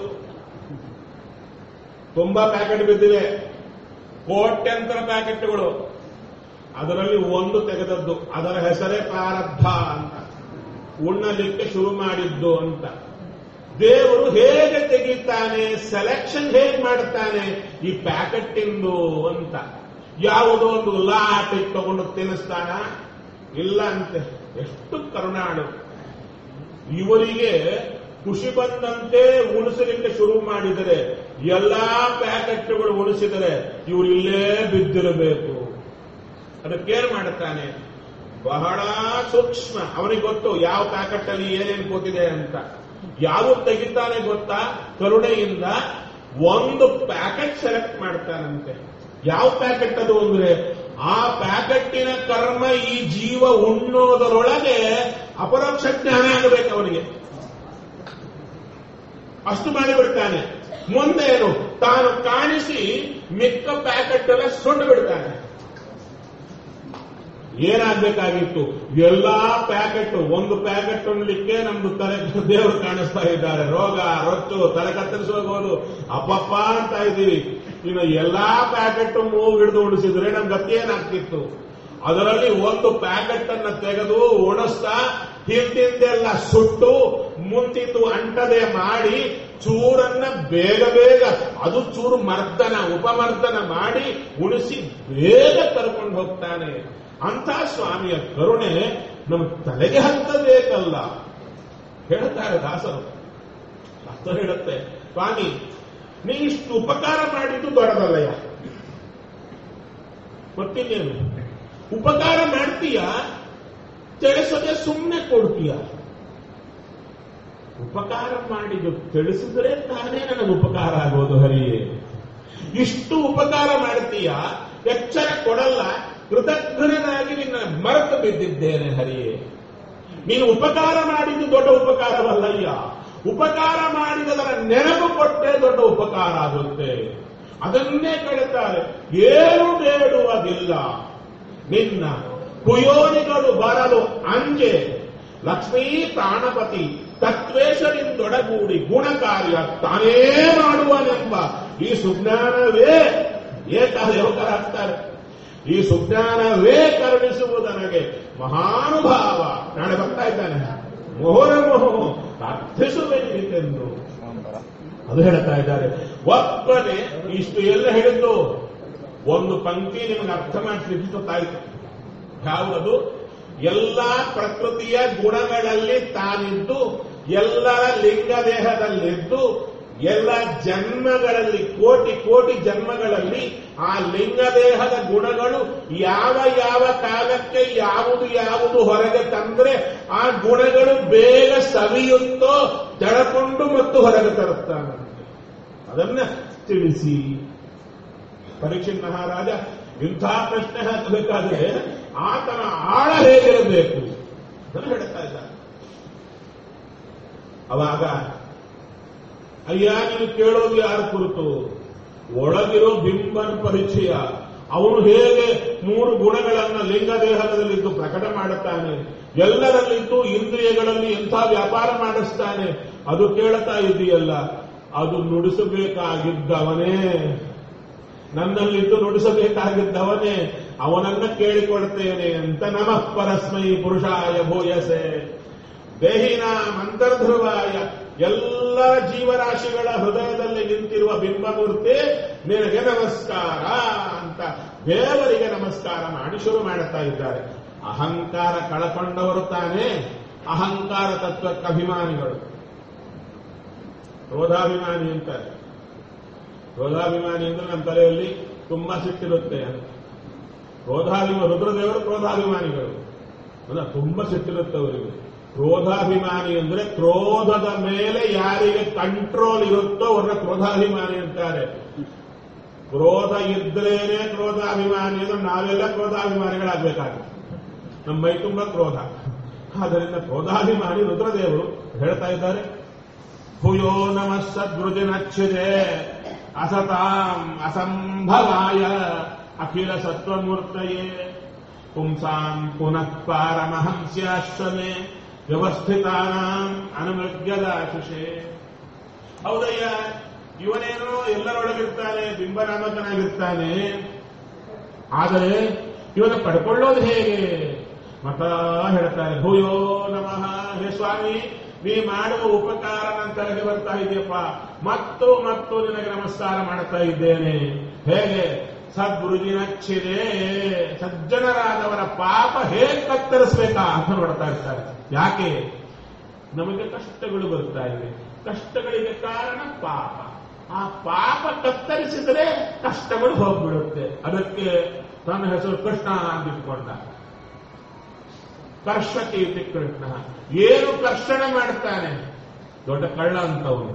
ತುಂಬಾ ಪ್ಯಾಕೆಟ್ ಬಿದ್ದಿವೆ ಕೋಟ್ಯಂತರ ಪ್ಯಾಕೆಟ್ಗಳು ಅದರಲ್ಲಿ ಒಂದು ತೆಗೆದದ್ದು ಅದರ ಹೆಸರೇ ಪ್ರಾರಬ್ಧ ಅಂತ ಉಣ್ಣಲಿಕ್ಕೆ ಶುರು ಮಾಡಿದ್ದು ಅಂತ ದೇವರು ಹೇಗೆ ತೆಗಿತಾನೆ ಸೆಲೆಕ್ಷನ್ ಹೇಗೆ ಮಾಡ್ತಾನೆ ಈ ಪ್ಯಾಕೆಟ್ ಇಂದು ಅಂತ ಯಾವುದೋ ಒಂದು ಲಾಟ್ ತಗೊಂಡು ತಿನ್ನಿಸ್ತಾನ ಇಲ್ಲ ಅಂತೆ ಎಷ್ಟು ಕರುಣಾಳು ಇವರಿಗೆ ಖುಷಿ ಬಂದಂತೆ ಉಣಿಸಲಿಕ್ಕೆ ಶುರು ಮಾಡಿದರೆ ಎಲ್ಲಾ ಪ್ಯಾಕೆಟ್ಗಳು ಉಳಿಸಿದರೆ ಇವರು ಇಲ್ಲೇ ಬಿದ್ದಿರಬೇಕು ಅದಕ್ಕೇನು ಮಾಡುತ್ತಾನೆ ಬಹಳ ಸೂಕ್ಷ್ಮ ಅವನಿಗೆ ಗೊತ್ತು ಯಾವ ಪ್ಯಾಕೆಟ್ ಅಲ್ಲಿ ಏನೇನು ಕೂತಿದೆ ಅಂತ ಯಾವ ತೆಗಿತಾನೆ ಗೊತ್ತಾ ಕರುಣೆಯಿಂದ ಒಂದು ಪ್ಯಾಕೆಟ್ ಸೆಲೆಕ್ಟ್ ಮಾಡ್ತಾನಂತೆ ಯಾವ ಪ್ಯಾಕೆಟ್ ಅದು ಅಂದ್ರೆ ಆ ಪ್ಯಾಕೆಟ್ಟಿನ ಕರ್ಮ ಈ ಜೀವ ಉಣ್ಣೋದರೊಳಗೆ ಅಪರೋಕ್ಷ ಜ್ಞಾನ ಆಗಬೇಕು ಅವನಿಗೆ ಅಷ್ಟು ಮಾಡಿಬಿಡ್ತಾನೆ ಮುಂದೇನು ತಾನು ಕಾಣಿಸಿ ಮಿಕ್ಕ ಪ್ಯಾಕೆಟ್ ಎಲ್ಲ ಸುಂಡು ಬಿಡ್ತಾನೆ ಏನಾಗಬೇಕಾಗಿತ್ತು ಎಲ್ಲಾ ಪ್ಯಾಕೆಟ್ ಒಂದು ಪ್ಯಾಕೆಟ್ ಉಣ್ಲಿಕ್ಕೆ ನಮ್ದು ತಲೆ ದೇವರು ಕಾಣಿಸ್ತಾ ಇದ್ದಾರೆ ರೋಗ ರೊಚ್ಚು ತಲೆ ಕತ್ತರಿಸೋಗೋದು ಅಪ್ಪಪ್ಪ ಅಂತ ಇದ್ದೀವಿ ಇನ್ನು ಎಲ್ಲಾ ಪ್ಯಾಕೆಟ್ ಮೂಗು ಹಿಡಿದು ಉಣಿಸಿದ್ರೆ ನಮ್ ಗತಿ ಏನಾಗ್ತಿತ್ತು ಅದರಲ್ಲಿ ಒಂದು ಪ್ಯಾಕೆಟ್ ಅನ್ನ ತೆಗೆದು ಒಣಸ್ತಾ ಹಿಂದಿಂದೆಲ್ಲ ಸುಟ್ಟು ಮುಂತಿದ್ದು ಅಂಟದೆ ಮಾಡಿ ಚೂರನ್ನ ಬೇಗ ಬೇಗ ಅದು ಚೂರು ಮರ್ದನ ಉಪಮರ್ದನ ಮಾಡಿ ಉಣಿಸಿ ಬೇಗ ಕರ್ಕೊಂಡು ಹೋಗ್ತಾನೆ ಅಂತ ಸ್ವಾಮಿಯ ಕರುಣೆ ನಮ್ಮ ತಲೆಗೆ ಹತ್ತಬೇಕಲ್ಲ ಹೇಳ್ತಾರೆ ದಾಸರು ಶಾಸ್ತ್ರ ಹೇಳುತ್ತೆ ಸ್ವಾಮಿ ನೀ ಇಷ್ಟು ಉಪಕಾರ ಮಾಡಿದ್ದು ದೊಡ್ಡದಲ್ಲಯ್ಯ ಗೊತ್ತಿಲ್ಲೇನು ಉಪಕಾರ ಮಾಡ್ತೀಯ ತಿಳಿಸದೆ ಸುಮ್ಮನೆ ಕೊಡ್ತೀಯ ಉಪಕಾರ ಮಾಡಿದ್ದು ತಿಳಿಸಿದ್ರೆ ತಾನೇ ನನಗೆ ಉಪಕಾರ ಆಗೋದು ಹರಿಯೇ ಇಷ್ಟು ಉಪಕಾರ ಮಾಡ್ತೀಯ ಎಚ್ಚರ ಕೊಡಲ್ಲ ಕೃತಜ್ಞನಾಗಿ ನಿನ್ನ ಮರೆತು ಬಿದ್ದಿದ್ದೇನೆ ಹರಿಯೇ ನೀನು ಉಪಕಾರ ಮಾಡಿದ್ದು ದೊಡ್ಡ ಉಪಕಾರವಲ್ಲಯ್ಯ ಉಪಕಾರ ಮಾಡಿದದರ ನೆನಪು ಕೊಟ್ಟರೆ ದೊಡ್ಡ ಉಪಕಾರ ಆಗುತ್ತೆ ಅದನ್ನೇ ಕೇಳುತ್ತಾರೆ ಏನು ಬೇಡುವುದಿಲ್ಲ ನಿನ್ನ ಕುಯೋನಿಗಳು ಬರಲು ಅಂಜೆ ಲಕ್ಷ್ಮೀ ಪ್ರಾಣಪತಿ ತತ್ವೇಶರಿಂದೊಡಗೂಡಿ ಗುಣಕಾರ್ಯ ತಾನೇ ಮಾಡುವನೆಂಬ ಈ ಸುಜ್ಞಾನವೇ ಏಕಾದೇವಕರ ಹಾಕ್ತಾರೆ ಈ ಸುಜ್ಞಾನವೇ ಕರುಣಿಸುವುದನಗೆ ಮಹಾನುಭಾವ ನಾಳೆ ಬರ್ತಾ ಇದ್ದಾನೆ ಮೋಹರ ಮೋಹ ಪ್ರಾರ್ಥಿಸುವೆಂದಿತೆಂದು ಸ್ವಾಂಬರ ಅದು ಹೇಳ್ತಾ ಇದ್ದಾರೆ ಒಪ್ಪನೆ ಇಷ್ಟು ಎಲ್ಲ ಹೇಳಿದ್ದು ಒಂದು ಪಂಕ್ತಿ ನಿಮಗೆ ಅರ್ಥ ಮಾಡಿಸ್ಲಿಕ್ಕೆ ಗೊತ್ತಾಯ್ತು ಯಾವುದದು ಎಲ್ಲ ಪ್ರಕೃತಿಯ ಗುಣಗಳಲ್ಲಿ ತಾನಿದ್ದು ಎಲ್ಲರ ಲಿಂಗ ದೇಹದಲ್ಲಿದ್ದು ಎಲ್ಲ ಜನ್ಮಗಳಲ್ಲಿ ಕೋಟಿ ಕೋಟಿ ಜನ್ಮಗಳಲ್ಲಿ ಆ ಲಿಂಗ ದೇಹದ ಗುಣಗಳು ಯಾವ ಯಾವ ಕಾಲಕ್ಕೆ ಯಾವುದು ಯಾವುದು ಹೊರಗೆ ತಂದ್ರೆ ಆ ಗುಣಗಳು ಬೇಗ ಸವಿಯುತ್ತೋ ತಳಕೊಂಡು ಮತ್ತು ಹೊರಗೆ ತರುತ್ತಾನಂತೆ ಅದನ್ನ ತಿಳಿಸಿ ಪರೀಕ್ಷಿತ್ ಮಹಾರಾಜ ಇಂಥ ಪ್ರಶ್ನೆ ಹಾಕಬೇಕಾದ್ರೆ ಆತನ ಆಳ ಹೇಗಿರಬೇಕು ಅದನ್ನು ಹೇಳ್ತಾ ಇದ್ದಾರೆ ಅವಾಗ ಅಯ್ಯ ನೀನು ಕೇಳೋದು ಯಾರ ಕುರಿತು ಒಳಗಿರೋ ಬಿಂಬನ ಪರಿಚಯ ಅವನು ಹೇಗೆ ಮೂರು ಗುಣಗಳನ್ನ ಲಿಂಗ ದೇಹದಲ್ಲಿದ್ದು ಪ್ರಕಟ ಮಾಡುತ್ತಾನೆ ಎಲ್ಲರಲ್ಲಿದ್ದು ಇಂದ್ರಿಯಗಳಲ್ಲಿ ಎಂಥ ವ್ಯಾಪಾರ ಮಾಡಿಸ್ತಾನೆ ಅದು ಕೇಳ್ತಾ ಇದೆಯಲ್ಲ ಅದು ನುಡಿಸಬೇಕಾಗಿದ್ದವನೇ ನನ್ನಲ್ಲಿದ್ದು ನುಡಿಸಬೇಕಾಗಿದ್ದವನೇ ಅವನನ್ನ ಕೇಳಿಕೊಡ್ತೇನೆ ಅಂತ ನಮಃ ಪರಸ್ಮೈ ಪುರುಷಾಯ ಭೂಯಸೆ ದೇಹಿನ ಮಂತರ್ಧ್ರುವಾಯ ಎಲ್ಲ ಜೀವರಾಶಿಗಳ ಹೃದಯದಲ್ಲಿ ನಿಂತಿರುವ ಬಿಂಬಮೂರ್ತಿ ನಿನಗೆ ನಮಸ್ಕಾರ ಅಂತ ದೇವರಿಗೆ ನಮಸ್ಕಾರ ಮಾಡಿ ಶುರು ಮಾಡುತ್ತಾ ಇದ್ದಾರೆ ಅಹಂಕಾರ ಕಳಕೊಂಡವರು ತಾನೇ ಅಹಂಕಾರ ತತ್ವಕ್ಕೆ ಅಭಿಮಾನಿಗಳು ಕ್ರೋಧಾಭಿಮಾನಿ ಅಂತಾರೆ ಕ್ರೋಧಾಭಿಮಾನಿ ಅಂದ್ರೆ ನಮ್ಮ ತಲೆಯಲ್ಲಿ ತುಂಬಾ ಸಿಟ್ಟಿರುತ್ತೆ ಅಂತ ಕ್ರೋಧಾಭಿಮ ರುದ್ರದೇವರು ಕ್ರೋಧಾಭಿಮಾನಿಗಳು ಅಲ್ಲ ತುಂಬಾ ಸಿಟ್ಟಿರುತ್ತೆ ಅವರಿಗೆ ಕ್ರೋಧಾಭಿಮಾನಿ ಅಂದ್ರೆ ಕ್ರೋಧದ ಮೇಲೆ ಯಾರಿಗೆ ಕಂಟ್ರೋಲ್ ಇರುತ್ತೋ ಅವ್ರನ್ನ ಕ್ರೋಧಾಭಿಮಾನಿ ಅಂತಾರೆ ಕ್ರೋಧ ಇದ್ರೇನೆ ಕ್ರೋಧಾಭಿಮಾನಿ ಅಂದ್ರೆ ನಾವೆಲ್ಲ ಕ್ರೋಧಾಭಿಮಾನಿಗಳಾಗಬೇಕಾಗುತ್ತೆ ನಮ್ಮ ಮೈ ತುಂಬ ಕ್ರೋಧ ಆದ್ದರಿಂದ ಕ್ರೋಧಾಭಿಮಾನಿ ರುದ್ರದೇವರು ಹೇಳ್ತಾ ಇದ್ದಾರೆ ಭೂಯೋ ನಮಃ ಸದ್ವೃಜಿನಚ್ಛಿದೆ ಅಸತಾಂ ಅಸಂಭವಾಯ ಅಖಿಲ ಸತ್ವಮೂರ್ತಯೇ ಪುಂಸಾಂ ಪುನಃ ಪಾರಮಹಂಸ್ಯಾಶ್ರಮೆ ವ್ಯವಸ್ಥಿತಾನಾಂ ಅನುಮೃಗ್ಯದಾಶುಷೆ ಹೌದಯ್ಯ ಇವನೇನೋ ಎಲ್ಲರೊಳಗಿರ್ತಾನೆ ಬಿಂಬನಾಮಕನಾಗಿರ್ತಾನೆ ಆದರೆ ಇವನ ಪಡ್ಕೊಳ್ಳೋದು ಹೇಗೆ ಮತ ಹೇಳ್ತಾರೆ ಭೂಯೋ ನಮಃ ಹೇ ಸ್ವಾಮಿ ನೀ ಮಾಡುವ ಉಪಕಾರ ನನ್ನ ತಲೆಗೆ ಬರ್ತಾ ಇದೆಯಪ್ಪ ಮತ್ತು ಮತ್ತು ನಿನಗೆ ನಮಸ್ಕಾರ ಮಾಡುತ್ತಾ ಇದ್ದೇನೆ ಹೇಗೆ ಸದ್ಗುರುಜಿನಚ್ಚಿದೆ ಸಜ್ಜನರಾದವರ ಪಾಪ ಹೇಗೆ ಕತ್ತರಿಸ್ಬೇಕಾ ಅಂತ ನೋಡ್ತಾ ಇರ್ತಾರೆ ಯಾಕೆ ನಮಗೆ ಕಷ್ಟಗಳು ಬರ್ತಾ ಇವೆ ಕಷ್ಟಗಳಿಗೆ ಕಾರಣ ಪಾಪ ಆ ಪಾಪ ಕತ್ತರಿಸಿದರೆ ಕಷ್ಟಗಳು ಹೋಗ್ಬಿಡುತ್ತೆ ಅದಕ್ಕೆ ತನ್ನ ಹೆಸರು ಕೃಷ್ಣ ಅಂದಿಟ್ಕೊಂಡ ಕರ್ಷಕೀತಿ ಕೃಷ್ಣ ಏನು ಕರ್ಷಣೆ ಮಾಡ್ತಾನೆ ದೊಡ್ಡ ಕಳ್ಳ ಅಂತವನು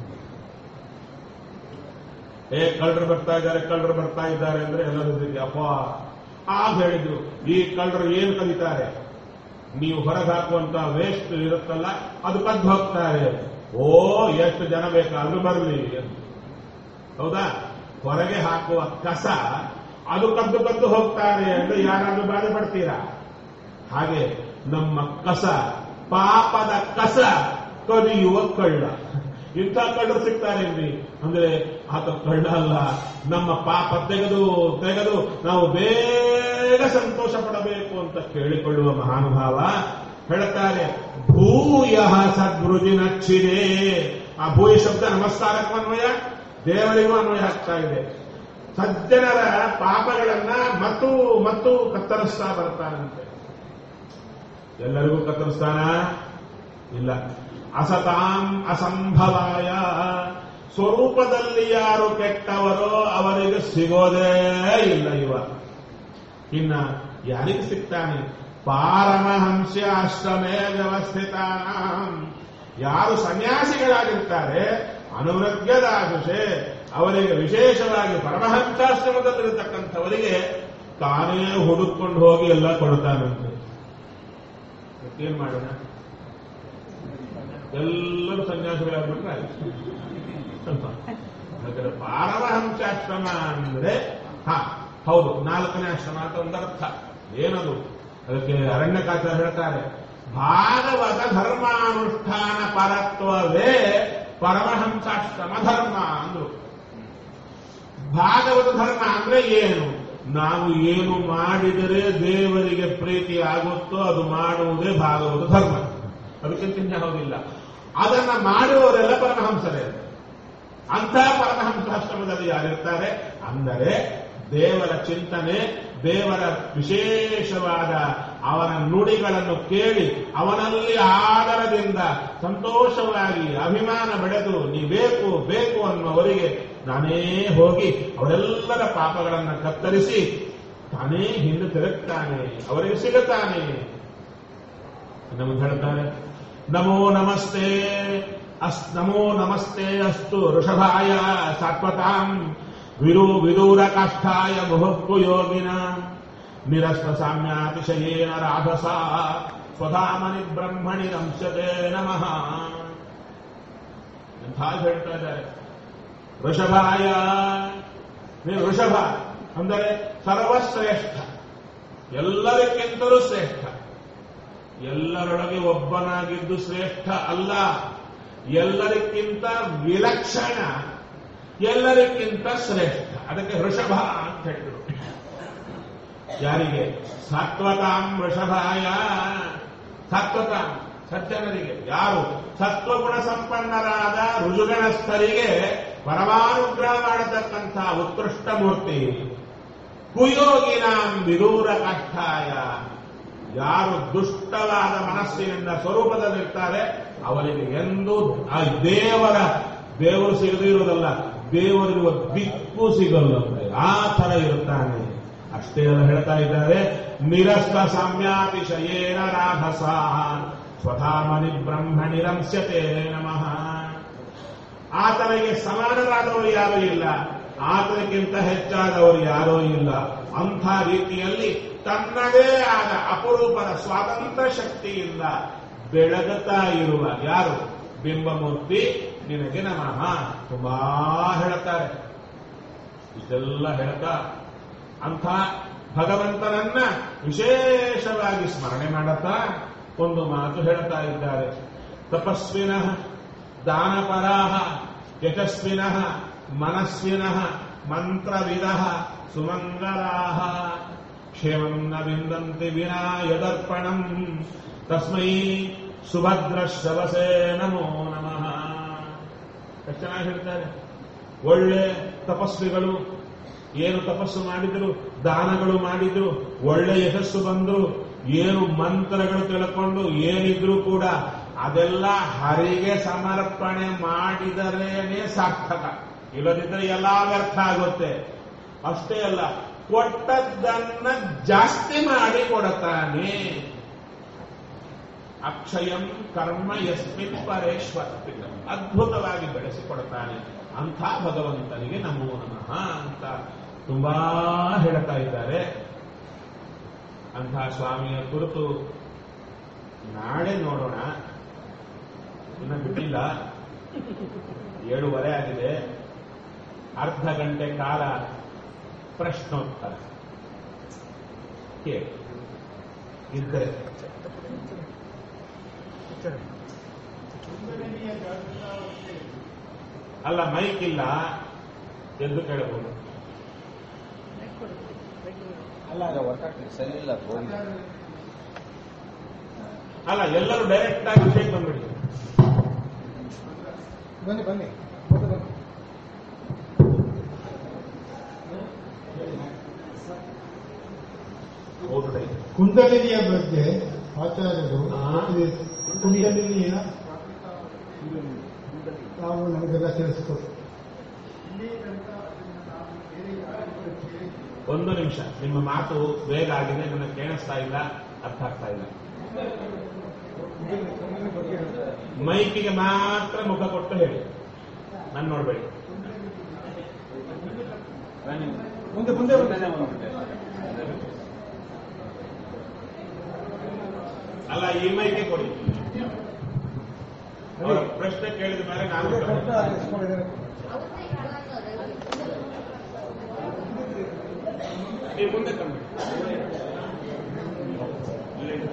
ಏ ಕಳ್ಳರು ಬರ್ತಾ ಇದ್ದಾರೆ ಕಳ್ಳರು ಬರ್ತಾ ಇದ್ದಾರೆ ಅಂದ್ರೆ ಎಲ್ಲರೂ ಇದಕ್ಕೆ ಅಪ್ಪ ಆಗ ಹೇಳಿದ್ರು ಈ ಕಳ್ಳರು ಏನು ಕಲಿತಾರೆ ನೀವು ಹೊರಗೆ ಹಾಕುವಂತ ವೇಸ್ಟ್ ಇರುತ್ತಲ್ಲ ಅದು ಕದ್ದು ಹೋಗ್ತಾರೆ ಓ ಎಷ್ಟು ಜನ ಬೇಕಾದ್ರೂ ಬರಲಿ ಹೌದಾ ಹೊರಗೆ ಹಾಕುವ ಕಸ ಅದು ಕದ್ದು ಕದ್ದು ಹೋಗ್ತಾರೆ ಅಂದ್ರೆ ಯಾರಾದ್ರೂ ಬಾಧೆ ಪಡ್ತೀರಾ ಹಾಗೆ ನಮ್ಮ ಕಸ ಪಾಪದ ಕಸ ಕದಿಯುವ ಕಳ್ಳ ಇಂಥ ಕಳ್ಳರು ಸಿಗ್ತಾರೇನ್ರಿ ಅಂದ್ರೆ ಆತ ಕಳ್ಳ ಅಲ್ಲ ನಮ್ಮ ಪಾಪ ತೆಗೆದು ತೆಗೆದು ನಾವು ಬೇಗ ಬೇಗ ಸಂತೋಷ ಪಡಬೇಕು ಅಂತ ಕೇಳಿಕೊಳ್ಳುವ ಮಹಾನುಭಾವ ಹೇಳ್ತಾರೆ ಭೂಯ ಸದ್ವೃಜಿ ನಚ್ಚಿದೆ ಆ ಭೂಯ ಶಬ್ದ ನಮಸ್ಕಾರಕ್ಕೂ ಅನ್ವಯ ದೇವರಿಗೂ ಅನ್ವಯ ಆಗ್ತಾ ಇದೆ ಸಜ್ಜನರ ಪಾಪಗಳನ್ನ ಮತ್ತು ಮತ್ತು ಕತ್ತರಿಸ್ತಾ ಬರ್ತಾನಂತೆ ಎಲ್ಲರಿಗೂ ಕತ್ತರಿಸ್ತಾನ ಇಲ್ಲ ಅಸತಾಂ ಅಸಂಭವಾಯ ಸ್ವರೂಪದಲ್ಲಿ ಯಾರು ಕೆಟ್ಟವರೋ ಅವರಿಗೆ ಸಿಗೋದೇ ಇಲ್ಲ ಇವ ಇನ್ನ ಯಾರಿಗೆ ಸಿಗ್ತಾನೆ ಪಾರಮಹಂಸ ಆಶ್ರಮೇ ವ್ಯವಸ್ಥಿತ ಯಾರು ಸನ್ಯಾಸಿಗಳಾಗಿರ್ತಾರೆ ಅನುವೃದ್ಧದಾಗುಷೆ ಅವರಿಗೆ ವಿಶೇಷವಾಗಿ ಪರಮಹಂಸಾಶ್ರಮದಲ್ಲಿರತಕ್ಕಂಥವರಿಗೆ ತಾನೇ ಹುಡುಕೊಂಡು ಹೋಗಿ ಎಲ್ಲ ಕೊಡ್ತಾನಂತೆ ಏನ್ ಮಾಡೋಣ ಎಲ್ಲರೂ ಸನ್ಯಾಸಿಗಳಾಗ್ಬಿಟ್ರೆ ಆಯ್ತು ಹಾಗಾದ್ರೆ ಪಾರಮಹಂಸಾಶ್ರಮ ಅಂದ್ರೆ ಹಾ ಹೌದು ನಾಲ್ಕನೇ ಆಶ್ರಮ ಅಂತ ಒಂದರ್ಥ ಏನದು ಅದಕ್ಕೆ ಅರಣ್ಯಕಾಚಾರ ಹೇಳ್ತಾರೆ ಭಾಗವತ ಧರ್ಮಾನುಷ್ಠಾನ ಪರತ್ವವೇ ಪರಮಹಂಸಾಶ್ರಮ ಧರ್ಮ ಅಂದ್ರು ಭಾಗವತ ಧರ್ಮ ಅಂದ್ರೆ ಏನು ನಾವು ಏನು ಮಾಡಿದರೆ ದೇವರಿಗೆ ಪ್ರೀತಿ ಆಗುತ್ತೋ ಅದು ಮಾಡುವುದೇ ಭಾಗವತ ಧರ್ಮ ಅದಕ್ಕಿಂತ ಯಾವುದಿಲ್ಲ ಅದನ್ನ ಮಾಡುವವರೆಲ್ಲ ಪರಮಹಂಸರೇ ಅಂಥ ಪರಮಹಂಸಾಶ್ರಮದಲ್ಲಿ ಯಾರಿರ್ತಾರೆ ಅಂದರೆ ದೇವರ ಚಿಂತನೆ ದೇವರ ವಿಶೇಷವಾದ ಅವನ ನುಡಿಗಳನ್ನು ಕೇಳಿ ಅವನಲ್ಲಿ ಆದರದಿಂದ ಸಂತೋಷವಾಗಿ ಅಭಿಮಾನ ಬೆಳೆದು ನೀ ಬೇಕು ಬೇಕು ಅನ್ನುವರಿಗೆ ನಾನೇ ಹೋಗಿ ಅವರೆಲ್ಲರ ಪಾಪಗಳನ್ನು ಕತ್ತರಿಸಿ ತಾನೇ ಹಿಂದೆ ತಿರುಗ್ತಾನೆ ಅವರಿಗೆ ಸಿಗುತ್ತಾನೆ ನಮಗೆ ಹೇಳ್ತಾರೆ ನಮೋ ನಮಸ್ತೆ ಅಸ್ ನಮೋ ನಮಸ್ತೆ ಅಸ್ತು ಋಷಭಾಯ ಸಾತ್ವತಾಂ ವಿರು ವಿದೂರ ಕಾಷ್ಠಾಯ ಮುಹುಕ್ಕು ಯೋಗಿನ ನಿರಸ್ತ ಸಾಮ್ಯಾತಿಶಯೇನ ರಾಧಸ ಸ್ವಧಾಮನಿ ಬ್ರಹ್ಮಣಿ ರಂಶತೆ ನಮಃ ಎಂಥ ಹೇಳ್ತಾ ಇದ್ದಾರೆ ಋಷಭಾಯ ನೀನು ಋಷಭ ಅಂದರೆ ಸರ್ವಶ್ರೇಷ್ಠ ಎಲ್ಲರಿಗಿಂತಲೂ ಶ್ರೇಷ್ಠ ಎಲ್ಲರೊಳಗೆ ಒಬ್ಬನಾಗಿದ್ದು ಶ್ರೇಷ್ಠ ಅಲ್ಲ ಎಲ್ಲರಿಗಿಂತ ವಿಲಕ್ಷಣ ಎಲ್ಲರಿಗಿಂತ ಶ್ರೇಷ್ಠ ಅದಕ್ಕೆ ವೃಷಭ ಅಂತ ಹೇಳಿದ್ರು ಯಾರಿಗೆ ಸತ್ವತಾಂ ವೃಷಭಾಯ ಸತ್ವತಾಂ ಸಜ್ಜನರಿಗೆ ಯಾರು ಸತ್ವಗುಣ ಸಂಪನ್ನರಾದ ರುಜುಗಣಸ್ಥರಿಗೆ ಪರಮಾನುಗ್ರಹ ಮಾಡತಕ್ಕಂಥ ಉತ್ಕೃಷ್ಟ ಮೂರ್ತಿ ಕುಯೋಗಿನಾಂ ವಿದೂರ ಕಷ್ಟಾಯ ಯಾರು ದುಷ್ಟವಾದ ಮನಸ್ಸಿನಿಂದ ಸ್ವರೂಪದಲ್ಲಿರ್ತಾರೆ ಅವರಿಗೆ ಎಂದೂ ಆ ದೇವರ ದೇವರು ಸಿಗದೇ ಇರೋದಲ್ಲ ದೇವರಿರುವ ದಿಕ್ಕು ಸಿಗಲ್ಲಂತೆ ಆ ತರ ಇರುತ್ತಾನೆ ಅಷ್ಟೇ ಅಲ್ಲ ಹೇಳ್ತಾ ಇದ್ದಾರೆ ನಿರಸ್ತ ಸಾಮ್ಯಾತಿಶಯೇನ ರಾಧಸ ಸ್ವಧಾಮನಿ ಬ್ರಹ್ಮಣಿ ರಂಸ್ಯತೆ ನಮಃ ಆತನಿಗೆ ಸಮಾನರಾದವರು ಯಾರೂ ಇಲ್ಲ ಆತನಿಗಿಂತ ಹೆಚ್ಚಾದವರು ಯಾರೂ ಇಲ್ಲ ಅಂಥ ರೀತಿಯಲ್ಲಿ ತನ್ನದೇ ಆದ ಅಪರೂಪದ ಸ್ವಾತಂತ್ರ್ಯ ಶಕ್ತಿಯಿಂದ ಬೆಳಗುತ್ತಾ ಇರುವ ಯಾರು ಬಿಂಬಮೂರ್ತಿ ನಿನಗೆ ನಮಃ ತುಂಬಾ ಹೇಳ್ತಾರೆ ಇದೆಲ್ಲ ಹೇಳ್ತಾ ಅಂಥ ಭಗವಂತನನ್ನ ವಿಶೇಷವಾಗಿ ಸ್ಮರಣೆ ಮಾಡುತ್ತಾ ಒಂದು ಮಾತು ಹೇಳ್ತಾ ಇದ್ದಾರೆ ತಪಸ್ವಿನಃ ದಾನಪರಾಹ ಯಶಸ್ವಿನಃ ಮನಸ್ವಿನಃ ಮಂತ್ರವಿದಃ ಸುಮಂಗಲಾಹ ಕ್ಷೇಮಂ ನ ವಿಂದಂತಿ ವಿನಾ ಯದರ್ಪಣಂ ತಸ್ಮೈ ಸುಭದ್ರಶ್ರವಸೇ ನಮೋ ನಮಃ ಎಷ್ಟು ಚೆನ್ನಾಗಿ ಹೇಳ್ತಾರೆ ಒಳ್ಳೆ ತಪಸ್ವಿಗಳು ಏನು ತಪಸ್ಸು ಮಾಡಿದ್ರು ದಾನಗಳು ಮಾಡಿದ್ರು ಒಳ್ಳೆ ಯಶಸ್ಸು ಬಂದ್ರು ಏನು ಮಂತ್ರಗಳು ತಿಳ್ಕೊಂಡು ಏನಿದ್ರು ಕೂಡ ಅದೆಲ್ಲ ಹರಿಗೆ ಸಮರ್ಪಣೆ ಮಾಡಿದರೇನೆ ಸಾರ್ಥಕ ಇಲ್ಲದಿದ್ದರೆ ಎಲ್ಲ ವ್ಯರ್ಥ ಆಗುತ್ತೆ ಅಷ್ಟೇ ಅಲ್ಲ ಕೊಟ್ಟದ್ದನ್ನ ಜಾಸ್ತಿ ಮಾಡಿ ಕೊಡುತ್ತಾನೆ ಅಕ್ಷಯಂ ಕರ್ಮ ಯಸ್ಮಿನ್ ಪರೇಶ್ವರ್ಪಿತ ಅದ್ಭುತವಾಗಿ ಬೆಳೆಸಿಕೊಡುತ್ತಾನೆ ಅಂಥ ಭಗವಂತನಿಗೆ ನಮೋ ನಮಃ ಅಂತ ತುಂಬಾ ಹೇಳ್ತಾ ಇದ್ದಾರೆ ಅಂಥ ಸ್ವಾಮಿಯ ಕುರಿತು ನಾಳೆ ನೋಡೋಣ ಇನ್ನು ಬಿಟ್ಟಿಲ್ಲ ಏಳುವರೆ ಆಗಿದೆ ಅರ್ಧ ಗಂಟೆ ಕಾಲ ಪ್ರಶ್ನೋತ್ತರ ಕೇಳಿ ಇದ್ದರೆ ಅಲ್ಲ ಮೈಕ್ ಇಲ್ಲ ಎಂದು ಕೇಳಬಹುದು ಅಲ್ಲ ಅದು ವರ್ಕ್ ಆಗ್ತದೆ ಸರಿ ಇಲ್ಲ ಹೋಗಿ ಅಲ್ಲ ಎಲ್ಲರೂ ಡೈರೆಕ್ಟ್ ಆಗಿ ವಿಷಯಕ್ಕೆ ಬಂದ್ಬಿಡಿ ಬನ್ನಿ ಬನ್ನಿ ಮತ್ತೆ ಬನ್ನಿ ಹೋಗ್ಬಿಡಿ ಕುಂಡಲಿನಿಯ ಬಗ್ಗೆ ಆಚಾರ್ಯರು ಆ. ಈ ಕುಂಡಲಿನಿಯ ತಾವು ನಮಗೆಲ್ಲ ತಿಳಿಸ್ಕೊಡಿ ಒಂದು ನಿಮಿಷ ನಿಮ್ಮ ಮಾತು ಬೇಗ ಆಗಿದೆ ನನಗೆ ಕೇಳಿಸ್ತಾ ಇಲ್ಲ ಅರ್ಥ ಆಗ್ತಾ ಇಲ್ಲ ಮೈಕಿಗೆ ಮಾತ್ರ ಮುಖ ಕೊಟ್ಟು ಹೇಳಿ ನಾನು ನೋಡ್ಬೇಡಿ ಮುಂದೆ ಮುಂದೆ ಅಲ್ಲ ಈ ಮೈಕೆ ಕೊಡಿ ಅವರ ಪ್ರಶ್ನೆ ಕೇಳಿದ ಮೇಲೆ ನಾನು ಉತ್ತರ ಕೊಡ್ತೀನಿ. ನೀವು ಮುಂದೆ ತಂದ್ಬಿಡಿ ಇಲ್ಲೇ ಇದೆ.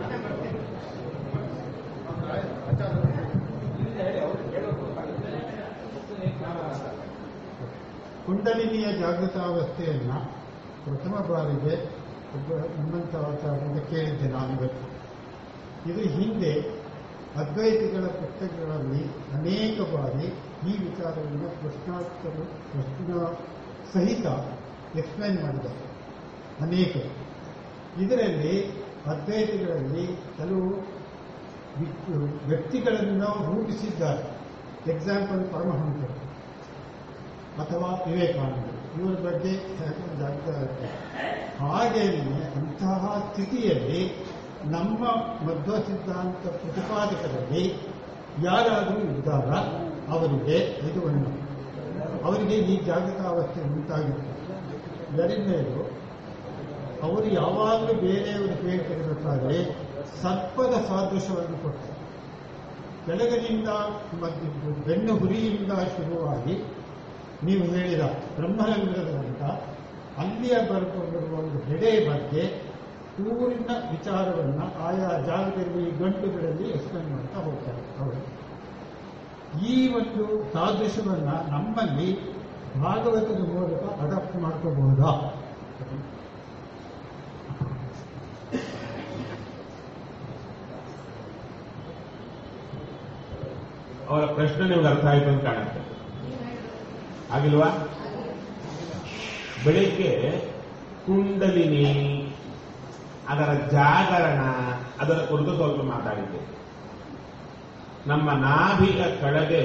ಕುಂಡಲಿನಿಯ ಜಾಗೃತಾವಸ್ಥೆಯನ್ನ ಪ್ರಥಮ ಬಾರಿಗೆ ಒಬ್ಬ ನಮ್ಮಂಥ ಆಚಾರ್ಯರಿಂದ ಕೇಳಿದ್ದೆ ನಾನಿವತ್ತು ಇದು ಹಿಂದೆ ಅದ್ವೈತಿಗಳ ಪುಸ್ತಕಗಳಲ್ಲಿ ಅನೇಕ ಬಾರಿ ಈ ವಿಚಾರವನ್ನು ಪ್ರಶ್ನಾರ್ಥರು ಪ್ರಶ್ನ ಸಹಿತ ಎಕ್ಸ್ಪ್ಲೈನ್ ಮಾಡಿದ್ದಾರೆ ಅನೇಕ ಇದರಲ್ಲಿ ಅದ್ವೈತಿಗಳಲ್ಲಿ ಕೆಲವು ವಿ- ವ್ಯಕ್ತಿಗಳನ್ನು ರೂಪಿಸಿದ್ದಾರೆ ಎಕ್ಸಾಂಪಲ್ ಪರಮಹಂಸರು ಅಥವಾ ವಿವೇಕಾನಂದರು ಇವರ ಬಗ್ಗೆ ಜಾಗೃತ ಹಾಗೆಯೇ ಅಂತಹ ಸ್ಥಿತಿಯಲ್ಲಿ ನಮ್ಮ ಮಧ್ವ ಸಿದ್ಧಾಂತ ಪ್ರತಿಪಾದಕರಲ್ಲಿ ಯಾರಾದರೂ ಇದ್ದಾರ ಅವರಿಗೆ ಇದು ಒಂದು ಅವರಿಗೆ ಈ ಜಾಗೃತಾವಸ್ಥೆ ಉಂಟಾಗಿತ್ತು ಎರಡನೇದು ಅವರು ಯಾವಾಗಲೂ ಬೇರೆಯವರು ಹೇಳ್ತಿರಬೇಕಾದ್ರೆ ಸರ್ಪದ ಸಾದೃಶ್ಯವನ್ನು ಕೊಡ್ತಾರೆ ಕೆಳಗಿನಿಂದ ಮತ್ತು ಬೆನ್ನು ಹುರಿಯಿಂದ ಶುರುವಾಗಿ ನೀವು ಹೇಳಿದ ಬ್ರಹ್ಮರಂಧ್ರದ ತನಕ ಅಲ್ಲಿಯ ಬರುವ ಒಂದು ಹೆಡೆ ಬಗ್ಗೆ ಪೂರ್ಣ ವಿಚಾರವನ್ನು ಆಯಾ ಜಾಗದಲ್ಲಿ ಗಂಟುಗಳಲ್ಲಿ ಎಕ್ಸ್ಪ್ಲೇನ್ ಮಾಡ್ತಾ ಹೋಗ್ತಾರೆ ಅವರು ಈ ಒಂದು ಸಾದೃಶ್ಯವನ್ನ ನಮ್ಮಲ್ಲಿ ಭಾಗವತದ ಮೂಲಕ ಅಡಾಪ್ಟ್ ಮಾಡ್ಕೋಬಹುದಾ ಅವರ ಪ್ರಶ್ನೆ ನಿಮ್ಗೆ ಅರ್ಥ ಆಯ್ತು ಅಂತ ಕಾಣುತ್ತೆ ಆಗಿಲ್ವಾ ಬೆಳಿಗ್ಗೆ ಕುಂಡಲಿನಿ ಅದರ ಜಾಗರಣ ಅದರ ಕುರಿತು ಸ್ವಲ್ಪ ಮಾತಾಡಿದ್ದೆ ನಮ್ಮ ನಾಭಿಯ ಕೆಳಗೆ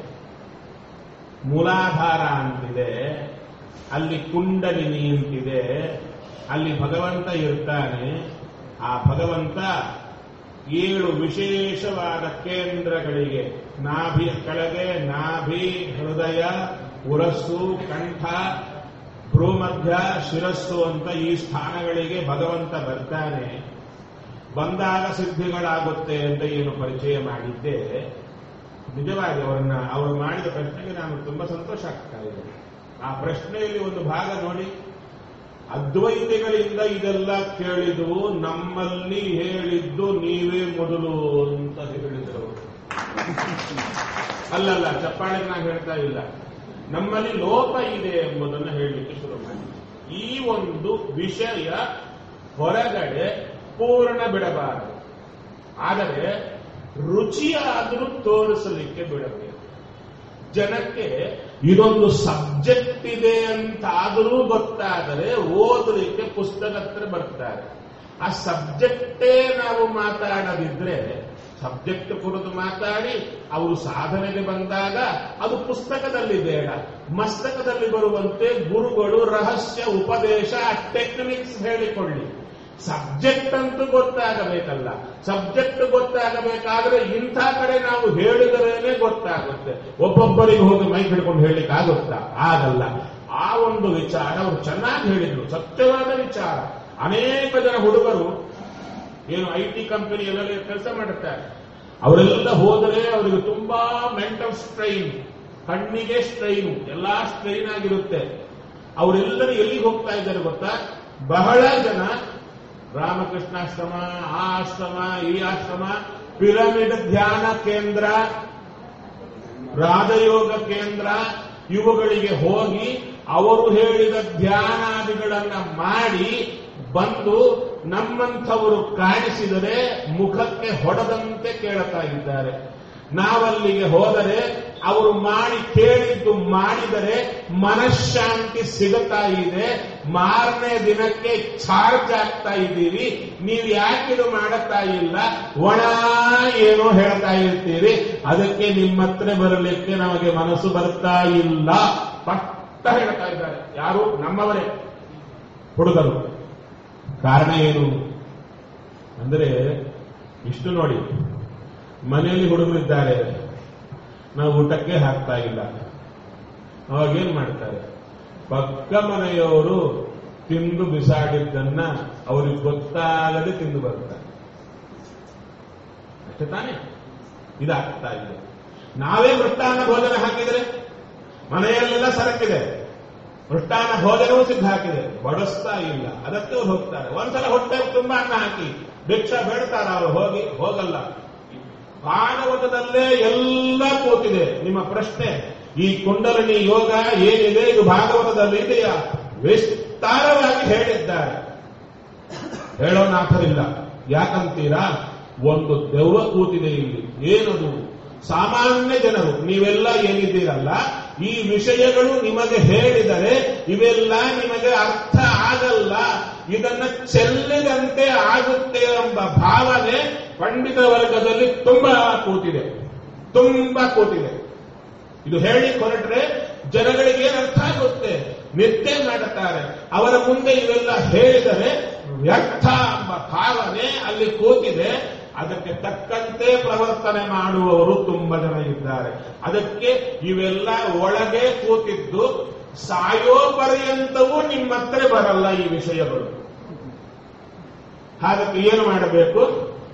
ಮೂಲಾಧಾರ ಅಂತಿದೆ ಅಲ್ಲಿ ಕುಂಡಲಿನಿ ಅಂತಿದೆ ಅಲ್ಲಿ ಭಗವಂತ ಇರ್ತಾನೆ ಆ ಭಗವಂತ ಏಳು ವಿಶೇಷವಾದ ಕೇಂದ್ರಗಳಿಗೆ ನಾಭಿಯ ಕೆಳಗೆ ನಾಭಿ ಹೃದಯ ಉರಸ್ಸು ಕಂಠ ಭ್ರೂಮಧ್ಯ ಶಿರಸ್ಸು ಅಂತ ಈ ಸ್ಥಾನಗಳಿಗೆ ಭಗವಂತ ಬರ್ತಾನೆ ಬಂದಾಗ ಸಿದ್ಧಿಗಳಾಗುತ್ತೆ ಅಂತ ಏನು ಪರಿಚಯ ಮಾಡಿದ್ದೆ ನಿಜವಾಗಿ ಅವರನ್ನ ಅವರು ಮಾಡಿದ ಪ್ರಶ್ನೆಗೆ ನಾನು ತುಂಬಾ ಸಂತೋಷ ಆಗ್ತಾ ಇದೆ ಆ ಪ್ರಶ್ನೆಯಲ್ಲಿ ಒಂದು ಭಾಗ ನೋಡಿ ಅದ್ವೈತಿಗಳಿಂದ ಇದೆಲ್ಲ ಕೇಳಿದು ನಮ್ಮಲ್ಲಿ ಹೇಳಿದ್ದು ನೀವೇ ಮೊದಲು ಅಂತ ಹೇಳಿದರು ಅಲ್ಲಲ್ಲ ಚಪ್ಪಾಳೆಗೆ ನಾನು ಹೇಳ್ತಾ ಇಲ್ಲ ನಮ್ಮಲ್ಲಿ ಲೋಪ ಇದೆ ಎಂಬುದನ್ನು ಹೇಳಲಿಕ್ಕೆ ಶುರು ಮಾಡಿ ಈ ಒಂದು ವಿಷಯ ಹೊರಗಡೆ ಪೂರ್ಣ ಬಿಡಬಾರದು ಆದರೆ ರುಚಿಯಾದರೂ ತೋರಿಸಲಿಕ್ಕೆ ಬಿಡಬೇಕು ಜನಕ್ಕೆ ಇದೊಂದು ಸಬ್ಜೆಕ್ಟ್ ಇದೆ ಅಂತಾದರೂ ಗೊತ್ತಾದರೆ ಓದಲಿಕ್ಕೆ ಪುಸ್ತಕ ಹತ್ರ ಬರ್ತಾರೆ ಆ ಸಬ್ಜೆಕ್ಟೇ ನಾವು ಮಾತಾಡದಿದ್ರೆ ಸಬ್ಜೆಕ್ಟ್ ಕುರಿತು ಮಾತಾಡಿ ಅವರು ಸಾಧನೆಗೆ ಬಂದಾಗ ಅದು ಪುಸ್ತಕದಲ್ಲಿ ಬೇಡ ಮಸ್ತಕದಲ್ಲಿ ಬರುವಂತೆ ಗುರುಗಳು ರಹಸ್ಯ ಉಪದೇಶ ಟೆಕ್ನಿಕ್ಸ್ ಹೇಳಿಕೊಳ್ಳಿ ಸಬ್ಜೆಕ್ಟ್ ಅಂತೂ ಗೊತ್ತಾಗಬೇಕಲ್ಲ ಸಬ್ಜೆಕ್ಟ್ ಗೊತ್ತಾಗಬೇಕಾದ್ರೆ ಇಂಥ ಕಡೆ ನಾವು ಹೇಳಿದರೇನೆ ಗೊತ್ತಾಗುತ್ತೆ ಒಬ್ಬೊಬ್ಬರಿಗೆ ಹೋಗಿ ಮೈ ಹಿಡ್ಕೊಂಡು ಹೇಳಲಿಕ್ಕೆ ಆಗುತ್ತಾ ಆಗಲ್ಲ ಆ ಒಂದು ವಿಚಾರ ಅವರು ಚೆನ್ನಾಗಿ ಹೇಳಿದ್ರು ಸತ್ಯವಾದ ವಿಚಾರ ಅನೇಕ ಜನ ಹುಡುಗರು ಏನು ಐ ಟಿ ಕಂಪನಿಯಲ್ಲಿ ಕೆಲಸ ಮಾಡುತ್ತಾರೆ ಅವರೆಲ್ಲ ಹೋದರೆ ಅವರಿಗೆ ತುಂಬಾ ಮೆಂಟಲ್ ಸ್ಟ್ರೈನ್ ಕಣ್ಣಿಗೆ ಸ್ಟ್ರೈನ್ ಎಲ್ಲಾ ಸ್ಟ್ರೈನ್ ಆಗಿರುತ್ತೆ ಅವರೆಲ್ಲರೂ ಎಲ್ಲಿಗೆ ಹೋಗ್ತಾ ಇದ್ದಾರೆ ಗೊತ್ತಾ ಬಹಳ ಜನ ರಾಮಕೃಷ್ಣಾಶ್ರಮ ಆ ಆಶ್ರಮ ಈ ಆಶ್ರಮ ಪಿರಮಿಡ್ ಧ್ಯಾನ ಕೇಂದ್ರ ರಾಜಯೋಗ ಕೇಂದ್ರ ಇವುಗಳಿಗೆ ಹೋಗಿ ಅವರು ಹೇಳಿದ ಧ್ಯಾನಾದಿಗಳನ್ನ ಮಾಡಿ ಬಂದು ನಮ್ಮಂಥವರು ಕಾಣಿಸಿದರೆ ಮುಖಕ್ಕೆ ಹೊಡೆದಂತೆ ಕೇಳುತ್ತಾ ಇದ್ದಾರೆ ನಾವಲ್ಲಿಗೆ ಹೋದರೆ ಅವರು ಮಾಡಿ ಕೇಳಿದ್ದು ಮಾಡಿದರೆ ಮನಃಶಾಂತಿ ಸಿಗುತ್ತಾ ಇದೆ ಮಾರನೇ ದಿನಕ್ಕೆ ಚಾರ್ಜ್ ಆಗ್ತಾ ಇದ್ದೀವಿ ನೀವು ಯಾಕಿದು ಮಾಡುತ್ತಾ ಇಲ್ಲ ಒಣ ಏನೋ ಹೇಳ್ತಾ ಇರ್ತೀರಿ ಅದಕ್ಕೆ ನಿಮ್ಮ ಹತ್ರ ಬರಲಿಕ್ಕೆ ನಮಗೆ ಮನಸ್ಸು ಬರ್ತಾ ಇಲ್ಲ ಪಟ್ಟ ಹೇಳ್ತಾ ಇದ್ದಾರೆ ಯಾರು ನಮ್ಮವರೇ ಹುಡುಗರು ಕಾರಣ ಏನು ಅಂದ್ರೆ ಇಷ್ಟು ನೋಡಿ ಮನೆಯಲ್ಲಿ ಹುಡುಗರಿದ್ದಾರೆ ನಾವು ಊಟಕ್ಕೆ ಹಾಕ್ತಾ ಇಲ್ಲ ಅವಾಗೇನ್ ಮಾಡ್ತಾರೆ ಪಕ್ಕ ಮನೆಯವರು ತಿಂದು ಬಿಸಾಡಿದ್ದನ್ನ ಅವ್ರಿಗೆ ಗೊತ್ತಾಗದೆ ತಿಂದು ಬರ್ತಾರೆ ಅಷ್ಟೇ ತಾನೇ ಇದಾಗ್ತಾ ಇದೆ ನಾವೇ ಮೃಷ್ಟಾನ್ನ ಭೋಜನ ಹಾಕಿದ್ರೆ ಮನೆಯಲ್ಲೆಲ್ಲ ಸರಕಿದೆ ಮೃಷ್ಟಾನ್ನ ಭೋಜನವೂ ಸಿದ್ಧ ಹಾಕಿದೆ ಬಡಿಸ್ತಾ ಇಲ್ಲ ಅದಕ್ಕೆ ಅವ್ರು ಹೋಗ್ತಾರೆ ಒಂದ್ಸಲ ಹೊಟ್ಟೆ ತುಂಬಾ ಅನ್ನ ಹಾಕಿ ಭಿಕ್ಷಾ ಬೇಡ್ತಾರ ಅವ್ರು ಹೋಗಿ ಹೋಗಲ್ಲ ಭಾಗವತದಲ್ಲೇ ಎಲ್ಲ ಕೂತಿದೆ ನಿಮ್ಮ ಪ್ರಶ್ನೆ ಈ ಕುಂಡಲಿನಿ ಯೋಗ ಏನಿದೆ ಇದು ಭಾಗವತದಲ್ಲಿ ಇದೆಯಾ ವಿಸ್ತಾರವಾಗಿ ಹೇಳಿದ್ದಾರೆ ಹೇಳೋ ನಾಥರಿಲ್ಲ ಯಾಕಂತೀರಾ ಒಂದು ದೆವ್ವ ಕೂತಿದೆ ಇಲ್ಲಿ ಏನದು ಸಾಮಾನ್ಯ ಜನರು ನೀವೆಲ್ಲ ಏನಿದ್ದೀರಲ್ಲ ಈ ವಿಷಯಗಳು ನಿಮಗೆ ಹೇಳಿದರೆ ಇವೆಲ್ಲ ನಿಮಗೆ ಅರ್ಥ ಆಗಲ್ಲ ಇದನ್ನ ಚೆಲ್ಲಿದಂತೆ ಆಗುತ್ತೆ ಎಂಬ ಭಾವನೆ ಪಂಡಿತ ವರ್ಗದಲ್ಲಿ ತುಂಬಾ ಕೂತಿದೆ ತುಂಬಾ ಕೂತಿದೆ ಇದು ಹೇಳಿ ಹೊರಟ್ರೆ ಜನಗಳಿಗೆ ಏನು ಅರ್ಥ ಆಗುತ್ತೆ ನಿತ್ಯ ಮಾಡುತ್ತಾರೆ ಅವರ ಮುಂದೆ ಇವೆಲ್ಲ ಹೇಳಿದರೆ ವ್ಯರ್ಥ ಎಂಬ ಭಾವನೆ ಅಲ್ಲಿ ಕೂತಿದೆ ಅದಕ್ಕೆ ತಕ್ಕಂತೆ ಪ್ರವರ್ತನೆ ಮಾಡುವವರು ತುಂಬಾ ಜನ ಇದ್ದಾರೆ ಅದಕ್ಕೆ ಇವೆಲ್ಲ ಒಳಗೆ ಕೂತಿದ್ದು ಸಾಯೋ ಪರ್ಯಂತವೂ ನಿಮ್ಮ ಹತ್ರ ಬರಲ್ಲ ಈ ವಿಷಯಗಳು ಹಾಗಾಗಿ ಏನು ಮಾಡಬೇಕು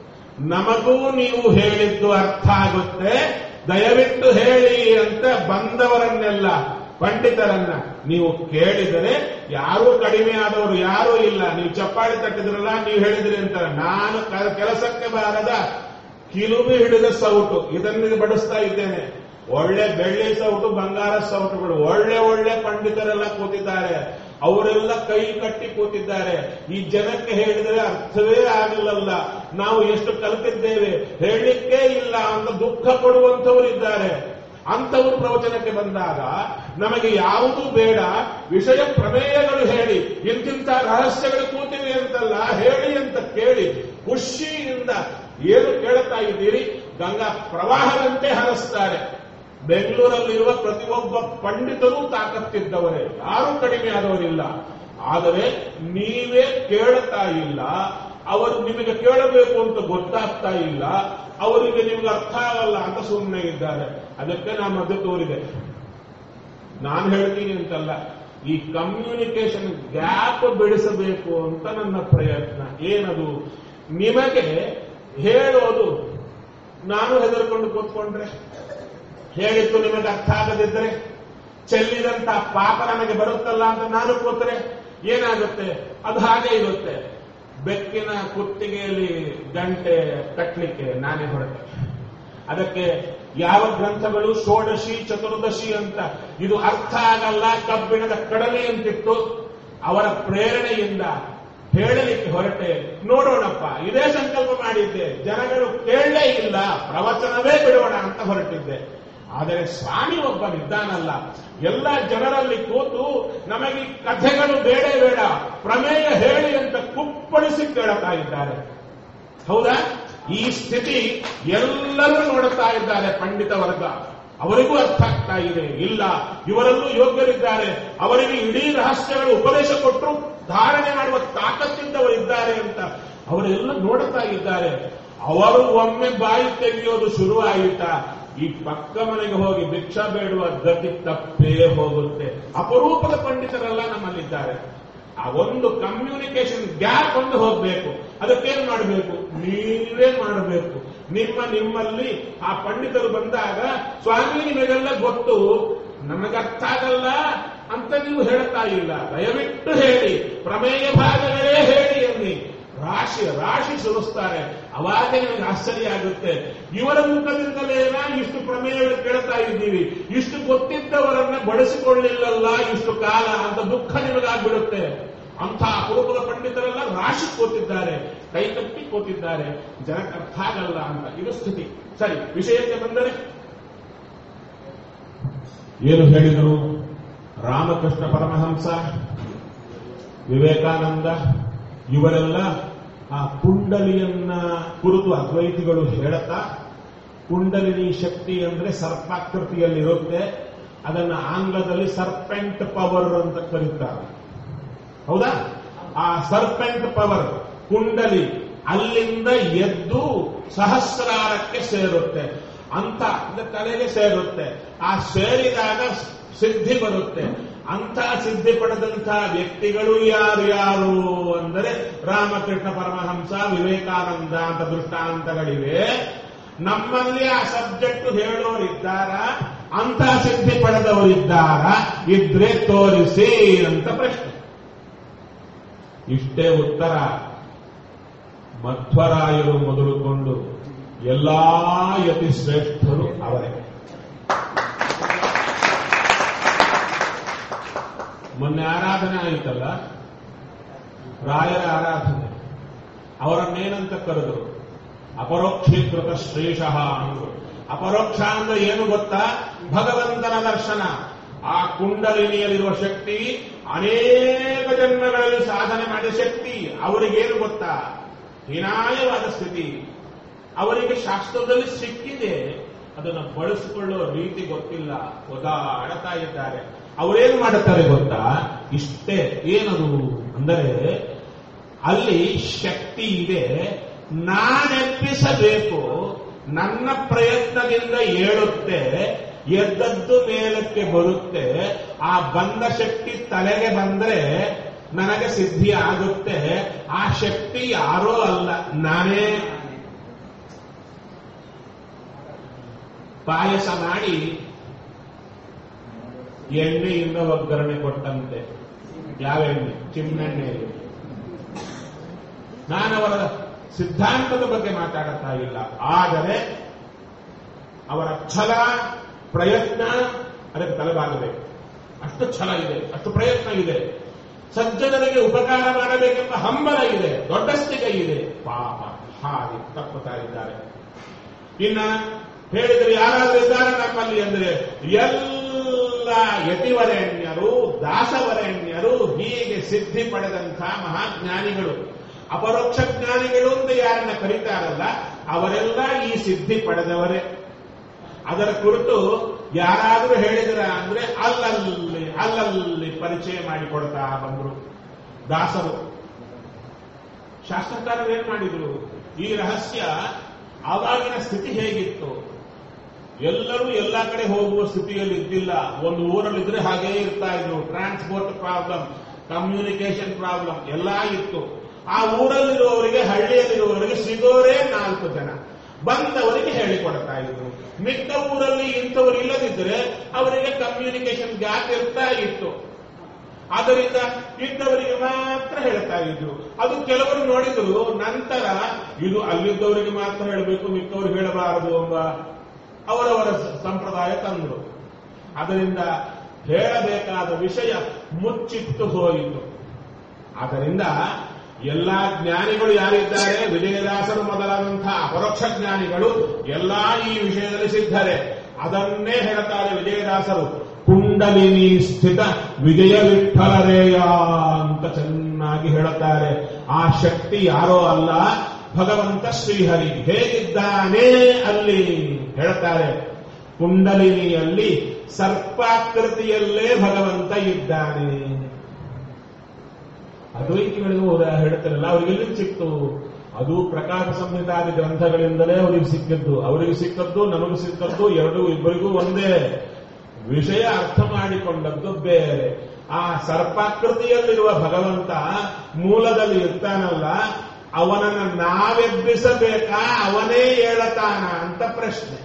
ನಮಗೂ ನೀವು ಹೇಳಿದ್ದು ಅರ್ಥ ಆಗುತ್ತೆ ದಯವಿಟ್ಟು ಹೇಳಿ ಅಂತ ಬಂದವರನ್ನೆಲ್ಲ ಪಂಡಿತರನ್ನ ನೀವು ಕೇಳಿದರೆ ಯಾರೂ ಕಡಿಮೆ ಆದವರು ಯಾರೂ ಇಲ್ಲ ನೀವು ಚಪ್ಪಾಳಿ ತಟ್ಟಿದ್ರಲ್ಲ ನೀವು ಹೇಳಿದ್ರಿ ಅಂತಾರೆ ನಾನು ಕ- ಕೆಲಸಕ್ಕೆ ಬಾರದ ಕಿಲುಬಿ ಹಿಡಿದ ಸೌಟು ಇದನ್ನು ಬಡಿಸ್ತಾ ಇದ್ದೇನೆ ಒಳ್ಳೆ ಬೆಳ್ಳಿ ಸೌಟು ಬಂಗಾರ ಸೌಟುಗಳು ಒಳ್ಳೆ ಒಳ್ಳೆ ಪಂಡಿತರೆಲ್ಲ ಕೂತಿದ್ದಾರೆ ಅವರೆಲ್ಲ ಕೈ ಕಟ್ಟಿ ಕೂತಿದ್ದಾರೆ ಈ ಜನಕ್ಕೆ ಹೇಳಿದರೆ ಅರ್ಥವೇ ಆಗಲಿಲ್ಲ ನಾವು ಎಷ್ಟು ಕಲಿತಿದ್ದೇವೆ ಹೇಳಲಿಕ್ಕೇ ಇಲ್ಲ ಅಂತ ದುಃಖ ಪಡುವಂಥವರು ಇದ್ದಾರೆ ಅಂಥವರು ಪ್ರವಚನಕ್ಕೆ ಬಂದಾಗ ನಮಗೆ ಯಾವುದೂ ಬೇಡ ವಿಷಯ ಪ್ರಮೇಯಗಳು ಹೇಳಿ ಇಂತಿಂತ ರಹಸ್ಯಗಳು ಕೂತಿವೆ ಅಂತಲ್ಲ ಹೇಳಿ ಅಂತ ಕೇಳಿ ಖುಷಿಯಿಂದ ಏನು ಕೇಳುತ್ತಾ ಇದ್ದೀರಿ ಗಂಗಾ ಪ್ರವಾಹದಂತೆ ಹರಿಸ್ತಾರೆ ಬೆಂಗಳೂರಲ್ಲಿರುವ ಪ್ರತಿಯೊಬ್ಬ ಪಂಡಿತರು ತಾಕತ್ತಿದ್ದವರೇ ಯಾರೂ ಕಡಿಮೆ ಆದವರಿಲ್ಲ ಆದರೆ ನೀವೇ ಕೇಳುತ್ತಾ ಇಲ್ಲ ಅವರು ನಿಮಗೆ ಕೇಳಬೇಕು ಅಂತ ಗೊತ್ತಾಗ್ತಾ ಇಲ್ಲ ಅವರಿಗೆ ನಿಮ್ಗೆ ಅರ್ಥ ಆಗಲ್ಲ ಅಂತ ಸುಮ್ಮನೆ ಇದ್ದಾರೆ ಅದಕ್ಕೆ ನಾ ಮಧ್ಯೆ ತೋರಿದೆ ನಾನು ಹೇಳ್ತೀನಿ ಅಂತಲ್ಲ ಈ ಕಮ್ಯುನಿಕೇಶನ್ ಗ್ಯಾಪ್ ಬೆಳೆಸಬೇಕು ಅಂತ ನನ್ನ ಪ್ರಯತ್ನ ಏನದು ನಿಮಗೆ ಹೇಳೋದು ನಾನು ಹೆದರ್ಕೊಂಡು ಕೂತ್ಕೊಂಡ್ರೆ ಹೇಳಿದ್ದು ನಿಮಗೆ ಅರ್ಥ ಆಗದಿದ್ದರೆ ಚೆಲ್ಲಿದಂತ ಪಾಪ ನನಗೆ ಬರುತ್ತಲ್ಲ ಅಂತ ನಾನು ಕೂತ್ರೆ ಏನಾಗುತ್ತೆ ಅದು ಹಾಗೆ ಇರುತ್ತೆ ಬೆಕ್ಕಿನ ಕುತ್ತಿಗೆಯಲ್ಲಿ ಗಂಟೆ ಕಟ್ಟಲಿಕ್ಕೆ ನಾನೇ ಹೊರಟೆ ಅದಕ್ಕೆ ಯಾವ ಗ್ರಂಥಗಳು ಷೋಡಶಿ ಚತುರ್ದಶಿ ಅಂತ ಇದು ಅರ್ಥ ಆಗಲ್ಲ ಕಬ್ಬಿಣದ ಕಡಲೆ ಅಂತಿತ್ತು ಅವರ ಪ್ರೇರಣೆಯಿಂದ ಹೇಳಲಿಕ್ಕೆ ಹೊರಟೆ ನೋಡೋಣಪ್ಪ ಇದೇ ಸಂಕಲ್ಪ ಮಾಡಿದ್ದೆ ಜನಗಳು ಕೇಳಲೇ ಇಲ್ಲ ಪ್ರವಚನವೇ ಬಿಡೋಣ ಅಂತ ಹೊರಟಿದ್ದೆ ಆದರೆ ಸ್ವಾಮಿ ಒಬ್ಬನಿದ್ದಾನಲ್ಲ ಎಲ್ಲ ಜನರಲ್ಲಿ ಕೂತು ನಮಗೆ ಈ ಕಥೆಗಳು ಬೇಡ ಬೇಡ ಪ್ರಮೇಯ ಹೇಳಿ ಅಂತ ಕುಪ್ಪಳಿಸಿ ಕೇಳುತ್ತಾ ಇದ್ದಾರೆ ಹೌದಾ ಈ ಸ್ಥಿತಿ ಎಲ್ಲರೂ ನೋಡುತ್ತಾ ಇದ್ದಾರೆ ಪಂಡಿತ ವರ್ಗ ಅವರಿಗೂ ಅರ್ಥ ಆಗ್ತಾ ಇದೆ ಇಲ್ಲ ಇವರಲ್ಲೂ ಯೋಗ್ಯರಿದ್ದಾರೆ ಅವರಿಗೆ ಇಡೀ ರಹಸ್ಯಗಳು ಉಪದೇಶ ಕೊಟ್ಟರು ಧಾರಣೆ ಮಾಡುವ ತಾಕತ್ತಿದ್ದವರಿದ್ದಾರೆ ಅಂತ ಅವರೆಲ್ಲ ನೋಡುತ್ತಾ ಇದ್ದಾರೆ ಅವರು ಒಮ್ಮೆ ಬಾಯಿ ತೆಗೆಯೋದು ಶುರುವಾಯಿತಾ ಈ ಪಕ್ಕ ಮನೆಗೆ ಹೋಗಿ ಭಿಕ್ಷಾ ಬೇಡುವ ಗತಿ ತಪ್ಪೇ ಹೋಗುತ್ತೆ ಅಪರೂಪದ ಪಂಡಿತರೆಲ್ಲ ನಮ್ಮಲ್ಲಿದ್ದಾರೆ ಆ ಒಂದು ಕಮ್ಯುನಿಕೇಶನ್ ಗ್ಯಾಪ್ ಒಂದು ಹೋಗಬೇಕು ಅದಕ್ಕೇನ್ ಮಾಡಬೇಕು ನೀವೇ ಮಾಡಬೇಕು ನಿಮ್ಮ ನಿಮ್ಮಲ್ಲಿ ಆ ಪಂಡಿತರು ಬಂದಾಗ ಸ್ವಾಮಿ ನಿಮಗೆಲ್ಲ ಗೊತ್ತು ನಮಗರ್ಥ ಆಗಲ್ಲ ಅಂತ ನೀವು ಹೇಳ್ತಾ ಇಲ್ಲ ದಯವಿಟ್ಟು ಹೇಳಿ ಪ್ರಮೇಯ ಭಾಗಗಳೇ ಹೇಳಿ ಅನ್ನಿ ರಾಶಿ ರಾಶಿ ಸುರಿಸ್ತಾರೆ ಅವಾಗ ನಿಮಗೆ ಆಶ್ಚರ್ಯ ಆಗುತ್ತೆ ಇವರ ಮುಖದಿಂದಲೇನ ಇಷ್ಟು ಪ್ರಮೇಯಗಳು ಕೇಳ್ತಾ ಇದ್ದೀವಿ ಇಷ್ಟು ಗೊತ್ತಿದ್ದವರನ್ನ ಬಳಸಿಕೊಳ್ಳಿಲ್ಲಲ್ಲ ಇಷ್ಟು ಕಾಲ ಅಂತ ದುಃಖ ನಿಮಗಾಗ್ಬಿಡುತ್ತೆ ಅಂಥ ಕುರುಕುಲ ಪಂಡಿತರೆಲ್ಲ ರಾಶಿ ಕೂತಿದ್ದಾರೆ ಕೈ ಕಟ್ಟಿ ಕೂತಿದ್ದಾರೆ ಜನಕ್ಕೆ ಅರ್ಥ ಆಗಲ್ಲ ಅಂತ ಇದು ಸ್ಥಿತಿ ಸರಿ ವಿಷಯಕ್ಕೆ ಬಂದರೆ ಏನು ಹೇಳಿದರು ರಾಮಕೃಷ್ಣ ಪರಮಹಂಸ ವಿವೇಕಾನಂದ ಇವರೆಲ್ಲ ಆ ಕುಂಡಲಿಯನ್ನ ಕುರಿತು ಅದ್ವೈತಿಗಳು ಹೇಳುತ್ತಾ ಕುಂಡಲಿನಿ ಶಕ್ತಿ ಅಂದ್ರೆ ಸರ್ಪಾಕೃತಿಯಲ್ಲಿರುತ್ತೆ ಅದನ್ನ ಆಂಗ್ಲದಲ್ಲಿ ಸರ್ಪೆಂಟ್ ಪವರ್ ಅಂತ ಕರೀತಾರೆ ಹೌದಾ ಆ ಸರ್ಪೆಂಟ್ ಪವರ್ ಕುಂಡಲಿ ಅಲ್ಲಿಂದ ಎದ್ದು ಸಹಸ್ರಾರಕ್ಕೆ ಸೇರುತ್ತೆ ಅಂತ ಅಂದ್ರೆ ತಲೆಗೆ ಸೇರುತ್ತೆ ಆ ಸೇರಿದಾಗ ಸಿದ್ಧಿ ಬರುತ್ತೆ ಅಂತ ಸಿದ್ಧಿ ಪಡೆದಂತಹ ವ್ಯಕ್ತಿಗಳು ಯಾರು ಯಾರು ಅಂದರೆ ರಾಮಕೃಷ್ಣ ಪರಮಹಂಸ ವಿವೇಕಾನಂದ ಅಂತ ದೃಷ್ಟಾಂತಗಳಿವೆ ನಮ್ಮಲ್ಲಿ ಆ ಸಬ್ಜೆಕ್ಟ್ ಹೇಳೋರಿದ್ದಾರ ಅಂತ ಸಿದ್ಧಿ ಪಡೆದವರಿದ್ದಾರ ಇದ್ರೆ ತೋರಿಸಿ ಅಂತ ಪ್ರಶ್ನೆ ಇಷ್ಟೇ ಉತ್ತರ ಮಧ್ವರಾಯರು ಮೊದಲುಕೊಂಡು ಎಲ್ಲಾ ಯತಿ ಶ್ರೇಷ್ಠರು ಅವರೇ ಮೊನ್ನೆ ಆರಾಧನೆ ಆಯಿತಲ್ಲ ರಾಯರ ಆರಾಧನೆ ಅವರನ್ನೇನಂತ ಕರೆದರು ಅಪರೋಕ್ಷೀಕೃತ ಶ್ರೇಷಃ ಅಂದ್ರು ಅಪರೋಕ್ಷ ಅಂದ್ರೆ ಏನು ಗೊತ್ತಾ ಭಗವಂತನ ದರ್ಶನ ಆ ಕುಂಡಲಿನಿಯಲ್ಲಿರುವ ಶಕ್ತಿ ಅನೇಕ ಜನ್ಮಗಳಲ್ಲಿ ಸಾಧನೆ ಮಾಡಿದ ಶಕ್ತಿ ಅವರಿಗೇನು ಗೊತ್ತಾ ಹೀನಾಯವಾದ ಸ್ಥಿತಿ ಅವರಿಗೆ ಶಾಸ್ತ್ರದಲ್ಲಿ ಸಿಕ್ಕಿದೆ ಅದನ್ನು ಬಳಸಿಕೊಳ್ಳುವ ರೀತಿ ಗೊತ್ತಿಲ್ಲ ಒದಾಡತಾ ಇದ್ದಾರೆ ಅವರೇನು ಮಾಡುತ್ತಾರೆ ಗೊತ್ತಾ ಇಷ್ಟೇ ಏನದು ಅಂದರೆ ಅಲ್ಲಿ ಶಕ್ತಿ ಇದೆ ನಾನೆಪ್ಪಿಸಬೇಕು ನನ್ನ ಪ್ರಯತ್ನದಿಂದ ಏಳುತ್ತೆ ಎದ್ದದ್ದು ಮೇಲಕ್ಕೆ ಬರುತ್ತೆ ಆ ಬಂದ ಶಕ್ತಿ ತಲೆಗೆ ಬಂದ್ರೆ ನನಗೆ ಸಿದ್ಧಿ ಆಗುತ್ತೆ ಆ ಶಕ್ತಿ ಯಾರೋ ಅಲ್ಲ ನಾನೇ ಪಾಯಸ ಮಾಡಿ ಎಣ್ಣೆಯಿಂದ ಒಗ್ಗರಣೆ ಕೊಟ್ಟಂತೆ ಯಾವ ಎಣ್ಣೆ ಚಿಮ್ಮೆಣ್ಣೆ ನಾನವರ ಸಿದ್ಧಾಂತದ ಬಗ್ಗೆ ಮಾತಾಡುತ್ತಾ ಇಲ್ಲ ಆದರೆ ಅವರ ಛಲ ಪ್ರಯತ್ನ ಅದಕ್ಕೆ ತಲೆಬಾಗಬೇಕು ಅಷ್ಟು ಛಲ ಇದೆ ಅಷ್ಟು ಪ್ರಯತ್ನ ಇದೆ ಸಜ್ಜನರಿಗೆ ಉಪಕಾರ ಮಾಡಬೇಕೆಂಬ ಹಂಬಲ ಇದೆ ದೊಡ್ಡಸ್ತಿಗೆ ಇದೆ ಪಾಪ ಹಾಗೆ ತಪ್ಪುತ್ತಾ ಇದ್ದಾರೆ ಇನ್ನ ಹೇಳಿದ್ರೆ ಯಾರಾದ್ರೂ ಇದ್ದಾರೆ ನಮ್ಮಲ್ಲಿ ಅಂದ್ರೆ ಎಲ್ಲ ಯತಿವರೆಣ್ಯರು ದಾಸವರೆಣ್ಯರು ಹೀಗೆ ಸಿದ್ಧಿ ಪಡೆದಂಥ ಮಹಾಜ್ಞಾನಿಗಳು ಅಪರೋಕ್ಷ ಜ್ಞಾನಿಗಳು ಅಂತ ಯಾರನ್ನ ಕರೀತಾರಲ್ಲ ಅವರೆಲ್ಲ ಈ ಸಿದ್ಧಿ ಪಡೆದವರೇ ಅದರ ಕುರಿತು ಯಾರಾದರೂ ಹೇಳಿದ್ರ ಅಂದ್ರೆ ಅಲ್ಲಲ್ಲಿ ಅಲ್ಲಲ್ಲಿ ಪರಿಚಯ ಮಾಡಿಕೊಡ್ತಾ ಬಂದ್ರು ದಾಸರು ಶಾಸ್ತ್ರಕಾರರು ಏನ್ ಮಾಡಿದ್ರು ಈ ರಹಸ್ಯ ಆವಾಗಿನ ಸ್ಥಿತಿ ಹೇಗಿತ್ತು ಎಲ್ಲರೂ ಎಲ್ಲ ಕಡೆ ಹೋಗುವ ಸ್ಥಿತಿಯಲ್ಲಿ ಇದ್ದಿಲ್ಲ ಒಂದು ಊರಲ್ಲಿದ್ರೆ ಹಾಗೇ ಇರ್ತಾ ಇದ್ರು ಟ್ರಾನ್ಸ್ಪೋರ್ಟ್ ಪ್ರಾಬ್ಲಮ್ ಕಮ್ಯುನಿಕೇಶನ್ ಪ್ರಾಬ್ಲಮ್ ಎಲ್ಲ ಇತ್ತು ಆ ಊರಲ್ಲಿರುವವರಿಗೆ ಹಳ್ಳಿಯಲ್ಲಿರುವವರಿಗೆ ಸಿಗೋರೇ ನಾಲ್ಕು ಜನ ಬಂದವರಿಗೆ ಹೇಳಿಕೊಡ್ತಾ ಇದ್ರು ಮಿಕ್ಕ ಊರಲ್ಲಿ ಇಂಥವರು ಇಲ್ಲದಿದ್ದರೆ ಅವರಿಗೆ ಕಮ್ಯುನಿಕೇಶನ್ ಗ್ಯಾಪ್ ಇರ್ತಾ ಇತ್ತು ಆದ್ದರಿಂದ ಇದ್ದವರಿಗೆ ಮಾತ್ರ ಹೇಳ್ತಾ ಇದ್ರು ಅದು ಕೆಲವರು ನೋಡಿದ್ರು ನಂತರ ಇದು ಅಲ್ಲಿದ್ದವರಿಗೆ ಮಾತ್ರ ಹೇಳಬೇಕು ಮಿಕ್ಕವರು ಹೇಳಬಾರದು ಎಂಬ ಅವರವರ ಸಂಪ್ರದಾಯ ತಂದರು ಅದರಿಂದ ಹೇಳಬೇಕಾದ ವಿಷಯ ಮುಚ್ಚಿಟ್ಟು ಹೋಯಿತು ಆದ್ದರಿಂದ ಎಲ್ಲಾ ಜ್ಞಾನಿಗಳು ಯಾರಿದ್ದಾರೆ ವಿಜಯದಾಸರು ಮೊದಲಾದಂತಹ ಅಪರೋಕ್ಷ ಜ್ಞಾನಿಗಳು ಎಲ್ಲಾ ಈ ವಿಷಯದಲ್ಲಿ ಸಿದ್ಧರೆ ಅದನ್ನೇ ಹೇಳ್ತಾರೆ ವಿಜಯದಾಸರು ಕುಂಡಲಿನಿ ಸ್ಥಿತ ವಿಜಯ ವಿಠಲರೇಯ ಅಂತ ಚೆನ್ನಾಗಿ ಹೇಳುತ್ತಾರೆ ಆ ಶಕ್ತಿ ಯಾರೋ ಅಲ್ಲ ಭಗವಂತ ಶ್ರೀಹರಿ ಹೇಗಿದ್ದಾನೆ ಅಲ್ಲಿ ಹೇಳ್ತಾರೆ ಕುಂಡಲಿನಿಯಲ್ಲಿ ಸರ್ಪಾಕೃತಿಯಲ್ಲೇ ಭಗವಂತ ಇದ್ದಾನೆ ಅದ್ವೈತಿಗಳಿಗೂ ಅವ್ರು ಹೇಳ್ತಾರಲ್ಲ ಅವರಿಗೆಲ್ಲಿ ಸಿಕ್ತು ಅದು ಪ್ರಕಾಶ ಸಂಹಿತಾದಿ ಗ್ರಂಥಗಳಿಂದಲೇ ಅವರಿಗೆ ಸಿಕ್ಕಿದ್ದು ಅವರಿಗೆ ಸಿಕ್ಕದ್ದು ನಮಗೂ ಸಿಕ್ಕದ್ದು ಎರಡೂ ಇಬ್ಬರಿಗೂ ಒಂದೇ ವಿಷಯ ಅರ್ಥ ಮಾಡಿಕೊಂಡದ್ದು ಬೇರೆ ಆ ಸರ್ಪಾಕೃತಿಯಲ್ಲಿರುವ ಭಗವಂತ ಮೂಲದಲ್ಲಿ ಇರ್ತಾನಲ್ಲ ಅವನನ್ನ ನಾವೆಬ್ಬಿಸಬೇಕಾ ಅವನೇ ಹೇಳತಾನ ಅಂತ ಪ್ರಶ್ನೆ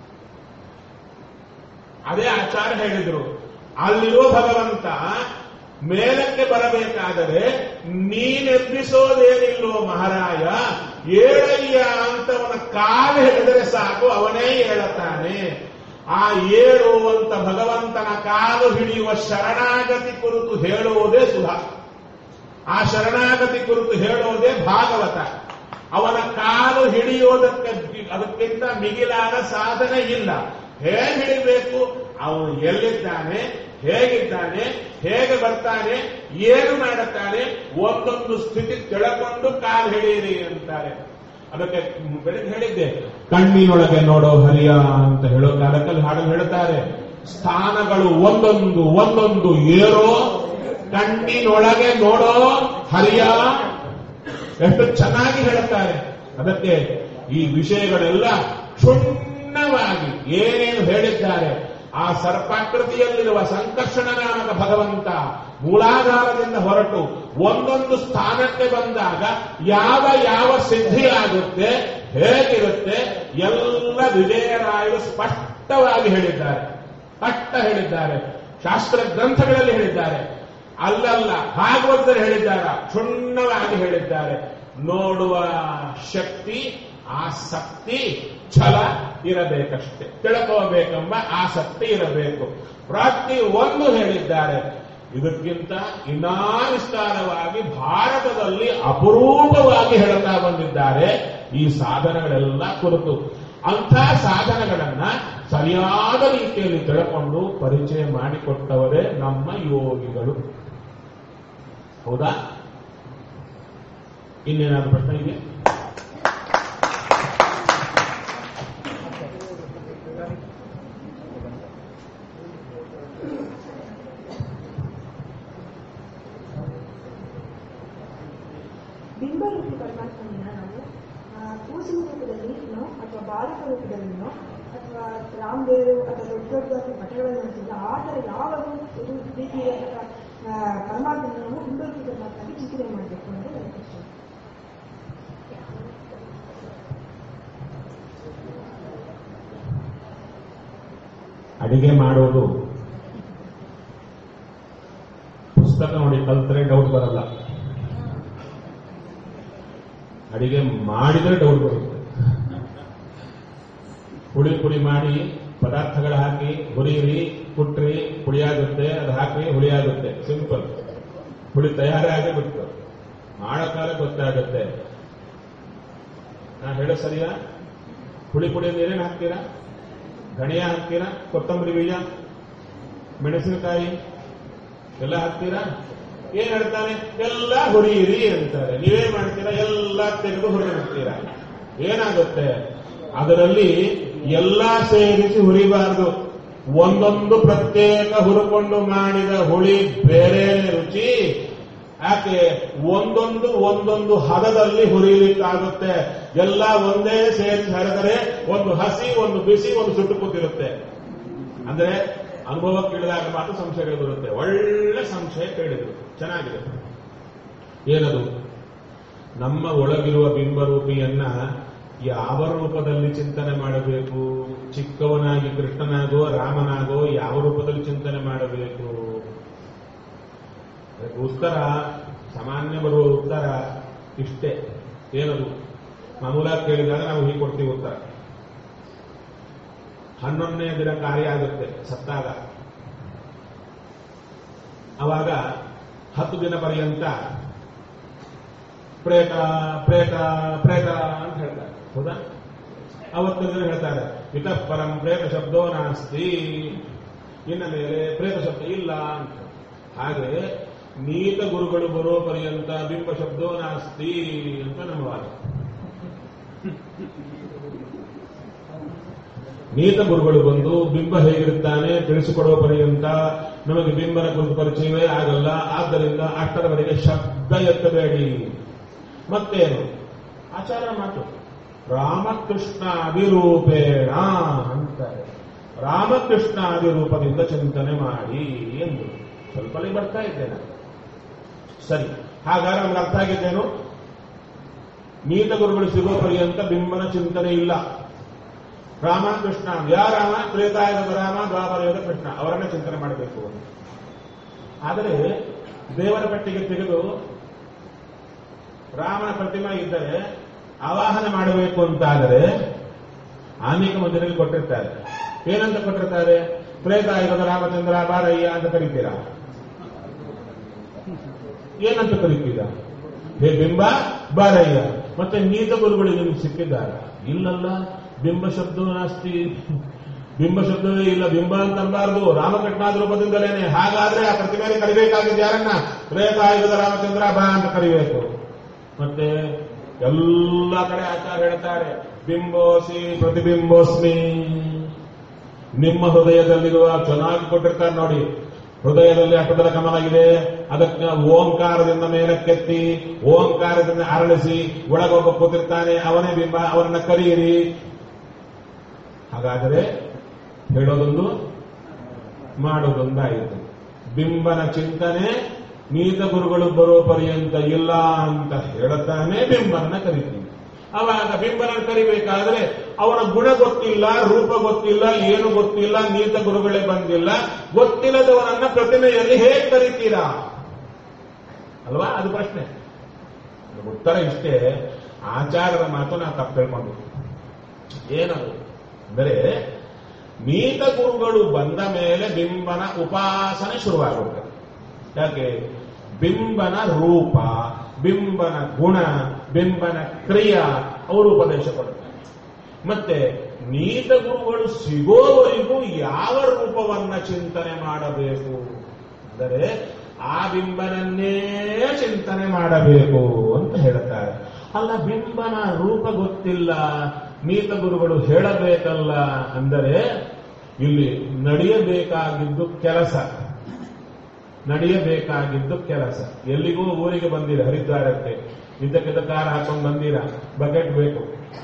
ಅದೇ ಆಚಾರ್ಯ ಹೇಳಿದ್ರು ಅಲ್ಲಿರೋ ಭಗವಂತ ಮೇಲಕ್ಕೆ ಬರಬೇಕಾದರೆ ನೀನೆಬ್ಬಿಸೋದೇನಿಲ್ವೋ ಮಹಾರಾಯ ಏಳಯ್ಯ ಅಂತವನ ಕಾಲು ಹಿಡಿದರೆ ಸಾಕು ಅವನೇ ಹೇಳುತ್ತಾನೆ ಆ ಏಳು ಅಂತ ಭಗವಂತನ ಕಾಲು ಹಿಡಿಯುವ ಶರಣಾಗತಿ ಕುರಿತು ಹೇಳುವುದೇ ಸುಧಾ ಆ ಶರಣಾಗತಿ ಕುರಿತು ಹೇಳೋದೇ ಭಾಗವತ ಅವನ ಕಾಲು ಹಿಡಿಯೋದಕ್ಕೆ ಅದಕ್ಕಿಂತ ಮಿಗಿಲಾದ ಸಾಧನೆ ಇಲ್ಲ ಹೇಗೆ ಹಿಡಿಬೇಕು ಅವನು ಎಲ್ಲಿದ್ದಾನೆ ಹೇಗಿದ್ದಾನೆ ಹೇಗೆ ಬರ್ತಾನೆ ಏನು ಮಾಡುತ್ತಾನೆ ಒಂದೊಂದು ಸ್ಥಿತಿ ತಿಳ್ಕೊಂಡು ಕಾಲು ಹಿಡಿಯಿರಿ ಅಂತಾರೆ ಅದಕ್ಕೆ ಬೆಳಗ್ಗೆ ಹೇಳಿದ್ದೆ ಕಣ್ಣಿನೊಳಗೆ ನೋಡೋ ಹರಿಯ ಅಂತ ಹೇಳೋ ಕಾಲಕ್ಕಲ್ಲಿ ಹಾಡು ಹೇಳುತ್ತಾರೆ ಸ್ಥಾನಗಳು ಒಂದೊಂದು ಒಂದೊಂದು ಏರೋ ಕಣ್ಣಿನೊಳಗೆ ನೋಡೋ ಹರಿಯ ಎಷ್ಟು ಚೆನ್ನಾಗಿ ಹೇಳುತ್ತಾರೆ ಅದಕ್ಕೆ ಈ ವಿಷಯಗಳೆಲ್ಲ ಕ್ಷುಣ್ಣವಾಗಿ ಏನೇನು ಹೇಳಿದ್ದಾರೆ ಆ ಸರ್ಪಾಕೃತಿಯಲ್ಲಿರುವ ಸಂಕರ್ಷಣ ನಾಮಕ ಭಗವಂತ ಮೂಲಾಧಾರದಿಂದ ಹೊರಟು ಒಂದೊಂದು ಸ್ಥಾನಕ್ಕೆ ಬಂದಾಗ ಯಾವ ಯಾವ ಸಿದ್ಧಿ ಆಗುತ್ತೆ ಹೇಗಿರುತ್ತೆ ಎಲ್ಲ ವಿಜಯರಾಯರು ಸ್ಪಷ್ಟವಾಗಿ ಹೇಳಿದ್ದಾರೆ ಸ್ಪಷ್ಟ ಹೇಳಿದ್ದಾರೆ ಶಾಸ್ತ್ರ ಗ್ರಂಥಗಳಲ್ಲಿ ಹೇಳಿದ್ದಾರೆ ಅಲ್ಲಲ್ಲ ಭಾಗವತರು ಹೇಳಿದ್ದಾರೆ ಕ್ಷುಣ್ಣವಾಗಿ ಹೇಳಿದ್ದಾರೆ ನೋಡುವ ಶಕ್ತಿ ಆಸಕ್ತಿ ಛಲ ಇರಬೇಕಷ್ಟೇ ತಿಳ್ಕೋಬೇಕೆಂಬ ಆಸಕ್ತಿ ಇರಬೇಕು ಪ್ರತಿ ಒಂದು ಹೇಳಿದ್ದಾರೆ ಇದಕ್ಕಿಂತ ಇನ್ನಾ ವಿಸ್ತಾರವಾಗಿ ಭಾರತದಲ್ಲಿ ಅಪರೂಪವಾಗಿ ಹೇಳುತ್ತಾ ಬಂದಿದ್ದಾರೆ ಈ ಸಾಧನಗಳೆಲ್ಲ ಕುರಿತು ಅಂಥ ಸಾಧನಗಳನ್ನ ಸರಿಯಾದ ರೀತಿಯಲ್ಲಿ ತಿಳ್ಕೊಂಡು ಪರಿಚಯ ಮಾಡಿಕೊಟ್ಟವರೇ ನಮ್ಮ ಯೋಗಿಗಳು ಹೌದಾ ಇನ್ನೇನಾದ್ರು ಪ್ರಶ್ನೆ ಇದೆ ಬಿಂಬರೂಪಿ ಪರಮಾತ್ಮನ ನಾವು ಆ, ಕೂಸಿನ ರೂಪದಲ್ಲಿನೋ ಅಥವಾ ಬಾಲಕ ರೂಪದಲ್ಲಿನೋ ಅಥವಾ ರಾಮದೇವರು ಅಥವಾ ದೊಡ್ಡ ದೊಡ್ಡ ಮಠಗಳನ್ನು ಅಂತಿಲ್ಲ ಆ ಥರ ಯಾವ ಒಂದು ರೀತಿಯ ಆ, ಪರಮಾತ್ಮನ ನಾವು ಬಿಂಬರೂಪಿ ಪರಮಾತ್ಮನಿಗೆ ಚಿಂತನೆ ಮಾಡಬೇಕು ಅಂತ ನನ್ನ ಪ್ರಶ್ನೆ ಅಡಿಗೆ ಮಾಡೋದು ಪುಸ್ತಕ ನೋಡಿ ಕಲ್ತ್ರೆ ಡೌಟ್ ಬರಲ್ಲ ಅಡಿಗೆ ಮಾಡಿದ್ರೆ ಡೌಟ್ ಬರುತ್ತೆ ಪುಡಿ ಪುಡಿ ಮಾಡಿ ಪದಾರ್ಥಗಳು ಹಾಕಿ ಹುರಿಯಿರಿ ಕುಟ್ರಿ ಪುಡಿಯಾಗುತ್ತೆ ಅದು ಹಾಕಿ ಹುಳಿಯಾಗುತ್ತೆ ಸಿಂಪಲ್ ಹುಳಿ ತಯಾರಾಗಿ ಬಿಟ್ಟು ಮಾಡೋ ಕಾಲ ಗೊತ್ತಾಗುತ್ತೆ ನಾ ಹೇಳೋ ಸರಿಯಾ ಹುಳಿ ಪುಡಿ ಅಂದ್ರೆ ಏನೇನು ಹಾಕ್ತೀರಾ ಧನಿಯಾ ಹಾಕ್ತೀರಾ ಕೊತ್ತಂಬರಿ ಬೀಜ ಮೆಣಸಿನಕಾಯಿ ಎಲ್ಲ ಹಾಕ್ತೀರಾ ಏನ್ ಹೇಳ್ತಾನೆ ಎಲ್ಲ ಹುರಿಯಿರಿ ಅಂತಾರೆ ನೀವೇನ್ ಮಾಡ್ತೀರಾ ಎಲ್ಲ ತೆಗೆದು ಹುರಿ ಹಾಕ್ತೀರಾ ಏನಾಗುತ್ತೆ ಅದರಲ್ಲಿ ಎಲ್ಲ ಸೇರಿಸಿ ಹುರಿಬಾರದು ಒಂದೊಂದು ಪ್ರತ್ಯೇಕ ಹುರುಕೊಂಡು ಮಾಡಿದ ಹುಳಿ ಬೇರೆ ರುಚಿ ಯಾಕೆ ಒಂದೊಂದು ಒಂದೊಂದು ಹದದಲ್ಲಿ ಹುರಿಯಲಿಕ್ಕಾಗುತ್ತೆ ಎಲ್ಲ ಒಂದೇ ಸೇರಿಸಿ ಹರಿದರೆ ಒಂದು ಹಸಿ ಒಂದು ಬಿಸಿ ಒಂದು ಸುಟ್ಟು ಕೂತಿರುತ್ತೆ ಅಂದ್ರೆ ಅನುಭವ ಕೇಳಿದಾಗ ಮಾತ್ರ ಸಂಶಯಗಳು ಬರುತ್ತೆ ಒಳ್ಳೆ ಸಂಶಯ ಕೇಳಿದ್ರು ಚೆನ್ನಾಗಿದೆ ಏನದು ನಮ್ಮ ಒಳಗಿರುವ ಬಿಂಬರೂಪಿಯನ್ನ ಯಾವ ರೂಪದಲ್ಲಿ ಚಿಂತನೆ ಮಾಡಬೇಕು ಚಿಕ್ಕವನಾಗಿ ಕೃಷ್ಣನಾಗೋ ರಾಮನಾಗೋ ಯಾವ ರೂಪದಲ್ಲಿ ಚಿಂತನೆ ಮಾಡಬೇಕು ಅದಕ್ಕೆ ಉತ್ತರ ಸಾಮಾನ್ಯ ಬರುವ ಉತ್ತರ ಇಷ್ಟೇ ಏನದು ಮಾಮೂಲಾಗಿ ಕೇಳಿದಾಗ ನಾವು ಹೀಗೆ ಕೊಡ್ತೀವಿ ಉತ್ತರ ಹನ್ನೊಂದನೇ ದಿನ ಕಾರ್ಯ ಆಗುತ್ತೆ ಸತ್ತಾಗ ಅವಾಗ ಹತ್ತು ದಿನ ಪರ್ಯಂತ ಪ್ರೇತ ಪ್ರೇತ ಪ್ರೇತ ಅಂತ ಹೇಳ್ತಾರೆ ಹೌದಾ ಅವತ್ತು ದಿನ ಹೇಳ್ತಾರೆ ಇತಃ ಪರಂ ಪ್ರೇತ ಶಬ್ದೋ ನಾಸ್ತಿ ಇನ್ನ ಮೇಲೆ ಪ್ರೇತ ಶಬ್ದ ಇಲ್ಲ ಅಂತ ಹಾಗೆ ನೀತ ಗುರುಗಳು ಬರೋ ಪರ್ಯಂತ ಬಿಂಬ ಶಬ್ದೋ ನಾಸ್ತಿ ಅಂತ ನಮ್ಮ ವಾದ ನೀತ ಗುರುಗಳು ಬಂದು ಬಿಂಬ ಹೇಗಿರುತ್ತಾನೆ ತಿಳಿಸಿಕೊಡುವ ಪರ್ಯಂತ ನಮಗೆ ಬಿಂಬನ ಕುರಿತು ಪರಿಚಯವೇ ಆಗಲ್ಲ ಆದ್ದರಿಂದ ಅಷ್ಟರವರೆಗೆ ಶಬ್ದ ಎತ್ತಬೇಡಿ ಮತ್ತೇನು ಆಚಾರ ಮಾತು ರಾಮಕೃಷ್ಣ ಅಭಿರೂಪೇಣ ಅಂತಾರೆ ರಾಮಕೃಷ್ಣ ಅಭಿರೂಪದಿಂದ ಚಿಂತನೆ ಮಾಡಿ ಎಂದು ಸ್ವಲ್ಪನೇ ಬರ್ತಾ ಇದ್ದೇನೆ ಸರಿ ಹಾಗಾದ್ರೆ ನಮ್ಗೆ ಅರ್ಥ ಆಗಿದ್ದೇನು ನೀತ ಗುರುಗಳು ಸಿಗುವ ಪರ್ಯಂತ ಬಿಂಬನ ಚಿಂತನೆ ಇಲ್ಲ ರಾಮ ಕೃಷ್ಣ ಯಾ ರಾಮ ತ್ರೇತಾಯುಗದ ರಾಮ ದ್ವಾಪರಯುಗದ ಕೃಷ್ಣ ಅವರನ್ನ ಚಿಂತನೆ ಮಾಡಬೇಕು ಆದರೆ ದೇವರ ಪಟ್ಟಿಗೆ ತೆಗೆದು ರಾಮನ ಪ್ರತಿಮೆ ಇದ್ದರೆ ಆವಾಹನ ಮಾಡಬೇಕು ಅಂತಾದರೆ ಆನೇಕ ಮಂದಿರಲ್ಲಿ ಕೊಟ್ಟಿರ್ತಾರೆ ಏನಂತ ಕೊಟ್ಟಿರ್ತಾರೆ ತ್ರೇತಾಯುಗದ ರಾಮಚಂದ್ರ ಬಾರಯ್ಯ ಅಂತ ಕರಿತೀರಾ ಏನಂತ ಕರಿತೀರಾ ಹೇ ಬಿಂಬ ಬಾರಯ್ಯ ಮತ್ತೆ ನೀತ ಗುರುಗಳು ನಿಮ್ಗೆ ಸಿಕ್ಕಿದ್ದಾರ ಇಲ್ಲಲ್ಲ ಬಿಂಬ ಶಬ್ದ ನಾಸ್ತಿ ಬಿಂಬ ಶಬ್ದವೇ ಇಲ್ಲ ಬಿಂಬ ಅಂತ ಅನ್ಬಾರ್ದು ರಾಮಕೃಷ್ಣಾದ ರೂಪದಿಂದಲೇನೆ ಹಾಗಾದ್ರೆ ಆ ಪ್ರತಿಮೆಯಲ್ಲಿ ಕರಿಬೇಕಾಗಿದ್ದು ಯಾರನ್ನ ತ್ರೇತಾಯುಗದ ರಾಮಚಂದ್ರ ಬಾ ಅಂತ ಕರಿಬೇಕು ಮತ್ತೆ ಎಲ್ಲ ಕಡೆ ಆಚಾರ ಹೇಳ್ತಾರೆ ಬಿಂಬೋಸಿ ಪ್ರತಿಬಿಂಬೋಸ್ಮಿ ನಿಮ್ಮ ಹೃದಯದಲ್ಲಿರುವ ಚೆನ್ನಾಗಿ ಕೊಟ್ಟಿರ್ತಾರೆ ನೋಡಿ ಹೃದಯದಲ್ಲಿ ಅಟ್ಟದ ಕಮಲ ಇದೆ ಅದಕ್ಕೆ ಓಂಕಾರದಿಂದ ಮೇಲಕ್ಕೆತ್ತಿ ಓಂಕಾರದಿಂದ ಅರಳಿಸಿ ಒಳಗೊಬ್ಬ ಕೂತಿರ್ತಾನೆ ಅವನೇ ಬಿಂಬ ಅವರನ್ನ ಕರೆಯಿರಿ ಹಾಗಾದರೆ ಹೇಳೋದೊಂದು ಮಾಡೋದೊಂದಾಯಿತು ಬಿಂಬನ ಚಿಂತನೆ ನೀತ ಗುರುಗಳು ಬರೋ ಪರ್ಯಂತ ಇಲ್ಲ ಅಂತ ಹೇಳುತ್ತಾನೆ ಬಿಂಬನ ಕರಿತೀವಿ ಅವಾಗ ಬಿಂಬನ ಕರಿಬೇಕಾದ್ರೆ ಅವನ ಗುಣ ಗೊತ್ತಿಲ್ಲ ರೂಪ ಗೊತ್ತಿಲ್ಲ ಏನು ಗೊತ್ತಿಲ್ಲ ನೀತ ಗುರುಗಳೇ ಬಂದಿಲ್ಲ ಗೊತ್ತಿಲ್ಲದವನನ್ನ ಪ್ರತಿಮೆಯಲ್ಲಿ ಹೇಗೆ ಕರಿತೀರಾ ಅಲ್ವಾ ಅದು ಪ್ರಶ್ನೆ ಅದಕ್ಕೆ ಉತ್ತರ ಇಷ್ಟೇ ಆಚಾರದ ಮಾತು ನಾ ತಪ್ಪು ತಿಳ್ಕೊಂಡು ಏನದು ಅಂದರೆ ನೀತ ಗುರುಗಳು ಬಂದ ಮೇಲೆ ಬಿಂಬನ ಉಪಾಸನೆ ಶುರುವಾಗುತ್ತೆ ಯಾಕೆ ಬಿಂಬನ ರೂಪ ಬಿಂಬನ ಗುಣ ಬಿಂಬನ ಕ್ರಿಯಾ ಅವರು ಉಪದೇಶ ಕೊಡ್ತಾರೆ ಮತ್ತೆ ನೀತ ಗುರುಗಳು ಸಿಗೋವರೆಗೂ ಯಾವ ರೂಪವನ್ನ ಚಿಂತನೆ ಮಾಡಬೇಕು ಅಂದರೆ ಆ ಬಿಂಬನನ್ನೇ ಚಿಂತನೆ ಮಾಡಬೇಕು ಅಂತ ಹೇಳ್ತಾರೆ ಅಲ್ಲ ಬಿಂಬನ ರೂಪ ಗೊತ್ತಿಲ್ಲ ನೀತ ಗುರುಗಳು ಹೇಳಬೇಕಲ್ಲ ಅಂದರೆ ಇಲ್ಲಿ ನಡೆಯಬೇಕಾಗಿದ್ದು ಕೆಲಸ ನಡೆಯಬೇಕಾಗಿದ್ದು ಕೆಲಸ ಎಲ್ಲಿಗೂ ಊರಿಗೆ ಬಂದಿರ ಹರಿದ್ವಾರಕ್ಕೆ ಇದ್ದಕ್ಕಿದ್ದ ಕಾರ್ ಹಾಕೊಂಡು ಬಂದಿರ ಬಕೆಟ್ ಬೇಕು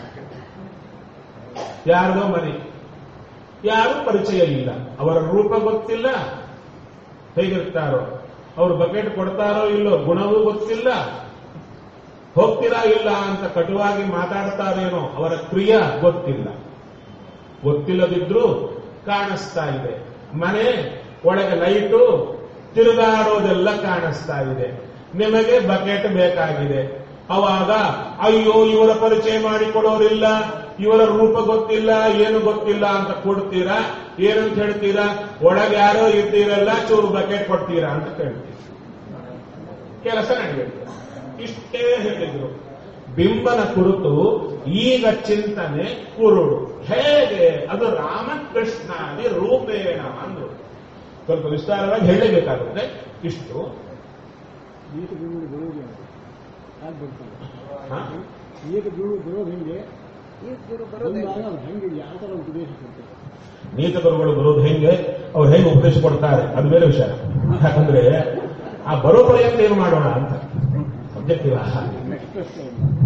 ಯಾರ್ದೋ ಮನೆ ಯಾರು ಪರಿಚಯ ಇಲ್ಲ ಅವರ ರೂಪ ಗೊತ್ತಿಲ್ಲ ಹೇಗಿರ್ತಾರೋ ಅವರು ಬಕೆಟ್ ಕೊಡ್ತಾರೋ ಇಲ್ಲೋ ಗುಣವೂ ಗೊತ್ತಿಲ್ಲ ಹೋಗ್ತೀರಾ ಇಲ್ಲ ಅಂತ ಕಟುವಾಗಿ ಮಾತಾಡ್ತಾರೇನೋ ಅವರ ಕ್ರಿಯೆ ಗೊತ್ತಿಲ್ಲ ಗೊತ್ತಿಲ್ಲದಿದ್ರೂ ಕಾಣಿಸ್ತಾ ಇದೆ ಮನೆ ಒಳಗೆ ಲೈಟು ತಿರುಗಾಡೋದೆಲ್ಲ ಕಾಣಿಸ್ತಾ ಇದೆ ನಿಮಗೆ ಬಕೆಟ್ ಬೇಕಾಗಿದೆ ಅವಾಗ ಅಯ್ಯೋ ಇವರ ಪರಿಚಯ ಮಾಡಿಕೊಡೋರಿಲ್ಲ ಇವರ ರೂಪ ಗೊತ್ತಿಲ್ಲ ಏನು ಗೊತ್ತಿಲ್ಲ ಅಂತ ಕೊಡ್ತೀರಾ ಏನಂತ ಹೇಳ್ತೀರಾ ಒಳಗೆ ಯಾರೋ ಇದ್ದೀರಲ್ಲ ಚೂರು ಬಕೆಟ್ ಕೊಡ್ತೀರಾ ಅಂತ ಕೇಳ್ತೀರಾ ಕೆಲಸ ನಡೆಯುತ್ತೆ ಇಷ್ಟೇ ಹೇಳಿದ್ರು ಬಿಂಬನ ಕುರಿತು ಈಗ ಚಿಂತನೆ ಕುರುಡು ಹೇಗೆ ಅದು ರಾಮಕೃಷ್ಣಾದಿ ರೂಪೇಣ ಅಂದ್ರು ಸ್ವಲ್ಪ ವಿಸ್ತಾರವಾಗಿ ಹೇಳಬೇಕಾಗುತ್ತೆ ಇಷ್ಟು ಈತ ಗುರುಗಳು ಬರೋದು ಯಾಕೆ ಬರ್ತಾರೆ ಹಾ? ಈತ ಗುರು ಬರೋದು ಹೆಂಗೆ ಈ ಗುರು ಬರೋದೇ ಬಂದಾಗ ಅವ್ರು ಹೆಂಗೆ ಯಾವ ಥರ ಉಪದೇಶ ಕೊಡ್ತಾರೆ ನೀತ ಗುರುಗಳು ಬರೋದು ಹೆಂಗೆ ಅವ್ರು ಹೇಗೆ ಉಪದೇಶ ಕೊಡ್ತಾರೆ ಅದು ಬೇರೆ ವಿಷಯ ಯಾಕಂದ್ರೆ ಆ ಬರೋ ಪರ್ಯಂತ ಏನು ಮಾಡೋಣ ಅಂತ ಸಬ್ಜೆಕ್ಟಿವ್ ಎಕ್ಸ್ಪ್ರೆಸ್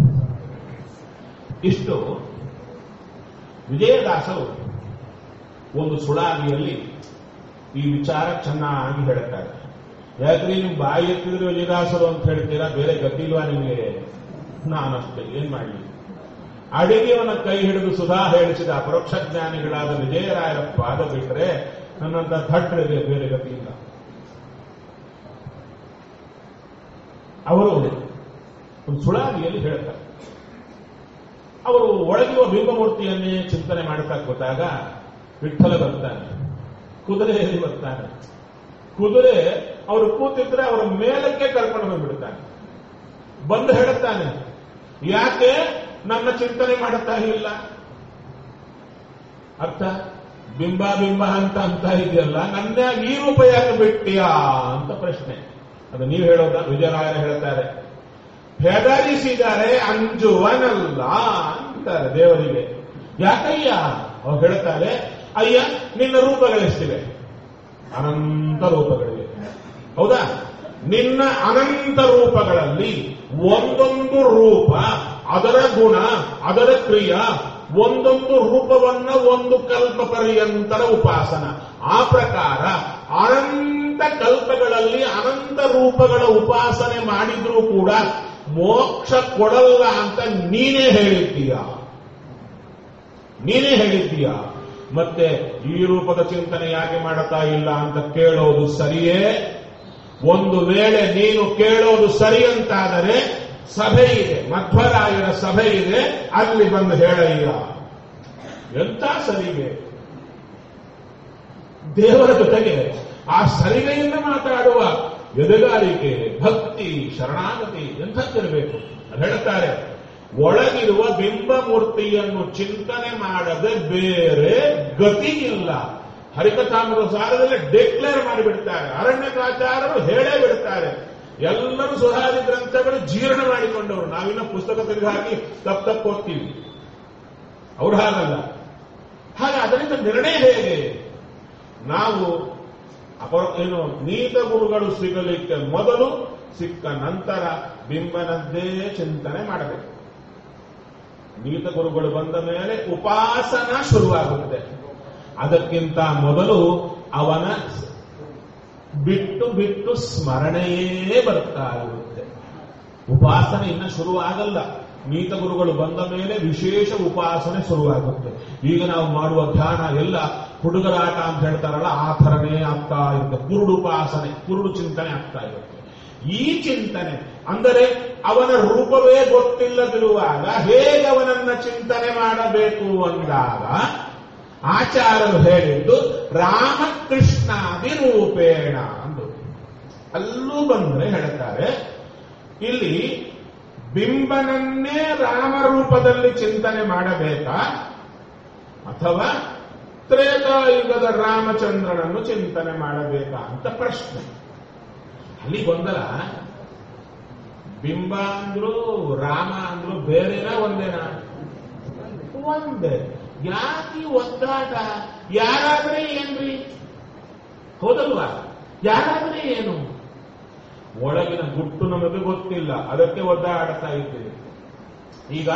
ಇಷ್ಟು ವಿಜಯದಾಸರು ಒಂದು ಸುಳಾಗಿಯಲ್ಲಿ ಈ ವಿಚಾರ ಚೆನ್ನಾಗಿ ಹೇಳುತ್ತಾರೆ ಯಾಕ್ರಿ ನೀವು ಬಾಯಿ ಎತ್ತಿದ್ರೆ ವಿಜಯದಾಸರು ಅಂತ ಹೇಳ್ತೀರಾ ಬೇರೆ ಗತಿ ಇಲ್ವಾ ನಿಮಗೆ ನಾನಷ್ಟೇ ಏನ್ ಮಾಡಲಿ ಅಡಿಗೆಯವನ ಕೈ ಹಿಡಿದು ಸುಧಾ ಹೇಳಿಸಿದ ಅಪರೋಕ್ಷ ಜ್ಞಾನಿಗಳಾದ ವಿಜಯರಾಯರ ಪಾದ ಬಿಟ್ಟರೆ ನನ್ನಂತ ಥಟ್ಟಳಿಗೆ ಬೇರೆ ಗತಿ ಇಲ್ಲ ಅವರು ಒಂದು ಸುಳಾಗಿಯಲ್ಲಿ ಹೇಳ್ತಾರೆ ಅವರು ಒಳಗಿರುವ ಬಿಂಬಮೂರ್ತಿಯನ್ನೇ ಚಿಂತನೆ ಮಾಡ್ತಾ ಕೂತಾಗ ವಿಠಲ ಬರ್ತಾನೆ ಕುದುರೆಯಲ್ಲಿ ಬರ್ತಾನೆ ಕುದುರೆ ಅವರು ಕೂತಿದ್ರೆ ಅವರ ಮೇಲಕ್ಕೆ ಕರ್ಕೊಂಡು ಬಂದ್ಬಿಡ್ತಾನೆ ಬಂದು ಹೇಳುತ್ತಾನೆ ಯಾಕೆ ನನ್ನ ಚಿಂತನೆ ಮಾಡುತ್ತಾ ಇಲ್ಲ ಅರ್ಥ ಬಿಂಬ ಬಿಂಬ ಅಂತ ಅಂತ ಇದೆಯಲ್ಲ ನನ್ನ ಈ ರೂಪ ಯಾಕೆ ಬಿಟ್ಟಿಯಾ ಅಂತ ಪ್ರಶ್ನೆ ಅದು ನೀವು ಹೇಳೋದ ವಿಜಯರಾಯರ ಹೇಳ್ತಾರೆ ಹೆದರಿಸಿದರೆ ಅಂಜುವನಲ್ಲ ಅಂತಾರೆ ದೇವರಿಗೆ ಯಾಕಯ್ಯ ಅವ್ರು ಹೇಳ್ತಾರೆ ಅಯ್ಯ ನಿನ್ನ ರೂಪಗಳೆಷ್ಟಿವೆ ಅನಂತ ರೂಪಗಳಿವೆ ಹೌದಾ ನಿನ್ನ ಅನಂತ ರೂಪಗಳಲ್ಲಿ ಒಂದೊಂದು ರೂಪ ಅದರ ಗುಣ ಅದರ ಕ್ರಿಯ ಒಂದೊಂದು ರೂಪವನ್ನ ಒಂದು ಕಲ್ಪ ಪರ್ಯಂತರ ಉಪಾಸನ ಆ ಪ್ರಕಾರ ಅನಂತ ಕಲ್ಪಗಳಲ್ಲಿ ಅನಂತ ರೂಪಗಳ ಉಪಾಸನೆ ಮಾಡಿದ್ರೂ ಕೂಡ ಮೋಕ್ಷ ಕೊಡಲ್ಲ ಅಂತ ನೀನೇ ಹೇಳಿದ್ದೀಯ ನೀನೇ ಹೇಳಿದ್ದೀಯ ಮತ್ತೆ ಈ ರೂಪದ ಚಿಂತನೆ ಯಾಕೆ ಮಾಡುತ್ತಾ ಇಲ್ಲ ಅಂತ ಕೇಳೋದು ಸರಿಯೇ ಒಂದು ವೇಳೆ ನೀನು ಕೇಳೋದು ಸರಿ ಅಂತಾದರೆ ಸಭೆ ಇದೆ ಮಧ್ವರಾಯರ ಸಭೆ ಇದೆ ಅಲ್ಲಿ ಬಂದು ಹೇಳಯ್ಯ ಎಂತ ಸಲಿಗೆ ದೇವರ ಜೊತೆಗೆ ಆ ಸಲಿಗೆಯಿಂದ ಮಾತಾಡುವ ಎದೆಗಾರಿಕೆ ಭಕ್ತಿ ಶರಣಾಗತಿ ಎಂಥದ್ದಿರಬೇಕು ಅದು ಹೇಳ್ತಾರೆ ಒಳಗಿರುವ ಬಿಂಬಮೂರ್ತಿಯನ್ನು ಚಿಂತನೆ ಮಾಡದೆ ಬೇರೆ ಗತಿ ಇಲ್ಲ ಹರಿಕಥಾಮೃತ ಸಾರದಲ್ಲಿ ಡಿಕ್ಲೇರ್ ಮಾಡಿಬಿಡ್ತಾರೆ ಅರಣ್ಯಕಾಚಾರರು ಹೇಳೇ ಬಿಡ್ತಾರೆ ಎಲ್ಲರೂ ಸುಧಾರಿ ಗ್ರಂಥಗಳು ಜೀರ್ಣ ಮಾಡಿಕೊಂಡವರು ನಾವಿನ್ನ ಪುಸ್ತಕ ತೆಗೆದು ಹಾಕಿ ತಪ್ಪು ತಪ್ಪು ಓದ್ತೀವಿ ಅವ್ರು ಹಾಗಲ್ಲ ಹಾಗೆ ಅದರಿಂದ ನಿರ್ಣಯ ಹೇಗೆ ನಾವು ಅಪರ ಏನು ನೀತ ಗುರುಗಳು ಸಿಗಲಿಕ್ಕೆ ಮೊದಲು ಸಿಕ್ಕ ನಂತರ ಬಿಂಬನದ್ದೇ ಚಿಂತನೆ ಮಾಡಬೇಕು ನೀತ ಗುರುಗಳು ಬಂದ ಮೇಲೆ ಉಪಾಸನ ಶುರುವಾಗುತ್ತೆ ಅದಕ್ಕಿಂತ ಮೊದಲು ಅವನ ಬಿಟ್ಟು ಬಿಟ್ಟು ಸ್ಮರಣೆಯೇ ಬರ್ತಾ ಇರುತ್ತೆ ಉಪಾಸನೆ ಇನ್ನ ಶುರುವಾಗಲ್ಲ ನೀತ ಗುರುಗಳು ಬಂದ ಮೇಲೆ ವಿಶೇಷ ಉಪಾಸನೆ ಶುರುವಾಗುತ್ತೆ ಈಗ ನಾವು ಮಾಡುವ ಧ್ಯಾನ ಎಲ್ಲ ಹುಡುಗರಾಟ ಅಂತ ಹೇಳ್ತಾರಲ್ಲ ಆ ಥರನೇ ಆಗ್ತಾ ಇರುತ್ತೆ ಕುರುಡು ಉಪಾಸನೆ ಕುರುಡು ಚಿಂತನೆ ಆಗ್ತಾ ಇರುತ್ತೆ ಈ ಚಿಂತನೆ ಅಂದರೆ ಅವನ ರೂಪವೇ ಗೊತ್ತಿಲ್ಲದಿರುವಾಗ ಹೇಗೆ ಅವನನ್ನ ಚಿಂತನೆ ಮಾಡಬೇಕು ಅಂದಾಗ ಆಚಾರ್ಯರು ಹೇಳಿದ್ದು ರಾಮಕೃಷ್ಣಾದಿ ರೂಪೇಣ ಅಂದು ಅಲ್ಲೂ ಬಂದ್ರೆ ಹೇಳ್ತಾರೆ ಇಲ್ಲಿ ಬಿಂಬನನ್ನೇ ರಾಮರೂಪದಲ್ಲಿ ಚಿಂತನೆ ಮಾಡಬೇಕಾ ಅಥವಾ ತ್ರೇತಾಯುಗದ ರಾಮಚಂದ್ರನನ್ನು ಚಿಂತನೆ ಮಾಡಬೇಕಾ ಅಂತ ಪ್ರಶ್ನೆ ಅಲ್ಲಿ ಗೊಂದಲ ಬಿಂಬ ಅಂದ್ರು ರಾಮ ಅಂದ್ರು ಬೇರೆನಾ ಒಂದೇನಾ ಒಂದೇ ಯಾಕೆ ಒದ್ದಾಟ ಯಾರಾದ್ರೆ ಏನ್ರಿ ಹೌದಲ್ವಾ ಯಾರಾದ್ರೆ ಏನು ಒಳಗಿನ ಗುಟ್ಟು ನಮಗೆ ಗೊತ್ತಿಲ್ಲ ಅದಕ್ಕೆ ಒದ್ದಾಡ್ತಾ ಇದ್ದೀವಿ ಈಗ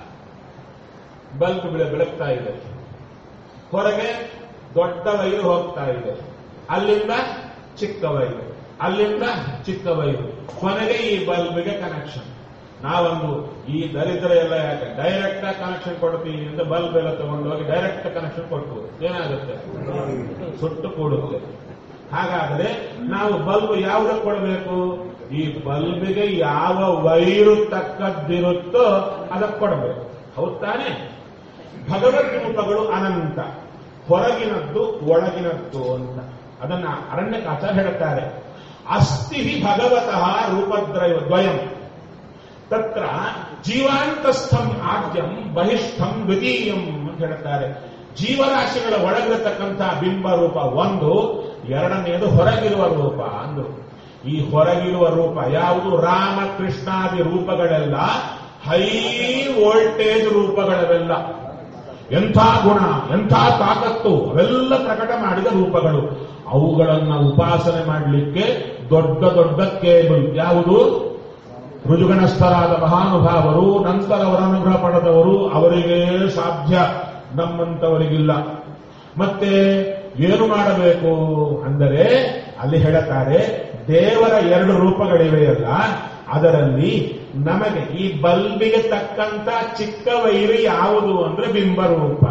ಬಲ್ಬ್ ಬೆಳೆ ಬೆಳಗ್ತಾ ಇದೆ ಹೊರಗೆ ದೊಡ್ಡ ವೈರು ಹೋಗ್ತಾ ಇದೆ ಅಲ್ಲಿಂದ ಚಿಕ್ಕ ವೈರು ಅಲ್ಲಿಂದ ಚಿಕ್ಕ ವೈರು ಕೊನೆಗೆ ಈ ಬಲ್ಬ್ಗೆ ಕನೆಕ್ಷನ್ ನಾವೊಂದು ಈ ದರಿದ್ರ ಎಲ್ಲ ಯಾಕೆ ಡೈರೆಕ್ಟ್ ಕನೆಕ್ಷನ್ ಕೊಡ್ತೀವಿ ಅಂತ ಬಲ್ಬ್ ಎಲ್ಲ ತಗೊಂಡೋಗಿ ಡೈರೆಕ್ಟ್ ಕನೆಕ್ಷನ್ ಕೊಟ್ಟು ಏನಾಗುತ್ತೆ ಸುಟ್ಟು ಕೂಡುತ್ತೆ ಹಾಗಾದ್ರೆ ನಾವು ಬಲ್ಬ್ ಯಾವುದಕ್ಕೆ ಕೊಡಬೇಕು ಈ ಬಲ್ಬಿಗೆ ಯಾವ ವೈರು ತಕ್ಕದ್ದಿರುತ್ತೋ ಅದಕ್ಕೆ ಕೊಡಬೇಕು ಹೌದ್ ತಾನೆ ಭಗವದ್ ರೂಪಗಳು ಅನಂತ ಹೊರಗಿನದ್ದು ಒಳಗಿನದ್ದು ಅಂತ ಅದನ್ನ ಅರಣ್ಯಕಾಚ ಹೇಳುತ್ತಾರೆ ಅಸ್ಥಿ ಭಗವತಃ ರೂಪದ್ರಯ ದ್ವಯಂ ತತ್ರ ಜೀವಾಂತಸ್ಥಂ ಆದ್ಯಂ ಬಹಿಷ್ಠಂ ದ್ವಿತೀಯಂ ಅಂತ ಹೇಳ್ತಾರೆ ಜೀವರಾಶಿಗಳ ಒಳಗಿರತಕ್ಕಂಥ ಬಿಂಬ ರೂಪ ಒಂದು ಎರಡನೆಯದು ಹೊರಗಿರುವ ರೂಪ ಅಂದು ಈ ಹೊರಗಿರುವ ರೂಪ ಯಾವುದು ರಾಮ ಕೃಷ್ಣಾದಿ ರೂಪಗಳೆಲ್ಲ ಹೈ ವೋಲ್ಟೇಜ್ ರೂಪಗಳವೆಲ್ಲ ಎಂಥ ಗುಣ ಎಂಥ ತಾಕತ್ತು ಅವೆಲ್ಲ ಪ್ರಕಟ ಮಾಡಿದ ರೂಪಗಳು ಅವುಗಳನ್ನ ಉಪಾಸನೆ ಮಾಡಲಿಕ್ಕೆ ದೊಡ್ಡ ದೊಡ್ಡ ಕೇಬಲ್ ಯಾವುದು ಋಜುಗಣಸ್ಥರಾದ ಮಹಾನುಭಾವರು ನಂತರ ಅವರ ಅನುಗ್ರಹ ಪಡೆದವರು ಅವರಿಗೆ ಸಾಧ್ಯ ನಮ್ಮಂತವರಿಗಿಲ್ಲ ಮತ್ತೆ ಏನು ಮಾಡಬೇಕು ಅಂದರೆ ಅಲ್ಲಿ ಹೇಳುತ್ತಾರೆ ದೇವರ ಎರಡು ರೂಪಗಳಿವೆಯಲ್ಲ ಅದರಲ್ಲಿ ನಮಗೆ ಈ ಬಲ್ಬಿಗೆ ತಕ್ಕಂತ ಚಿಕ್ಕ ವೈರಿ ಯಾವುದು ಅಂದ್ರೆ ಬಿಂಬರೂಪ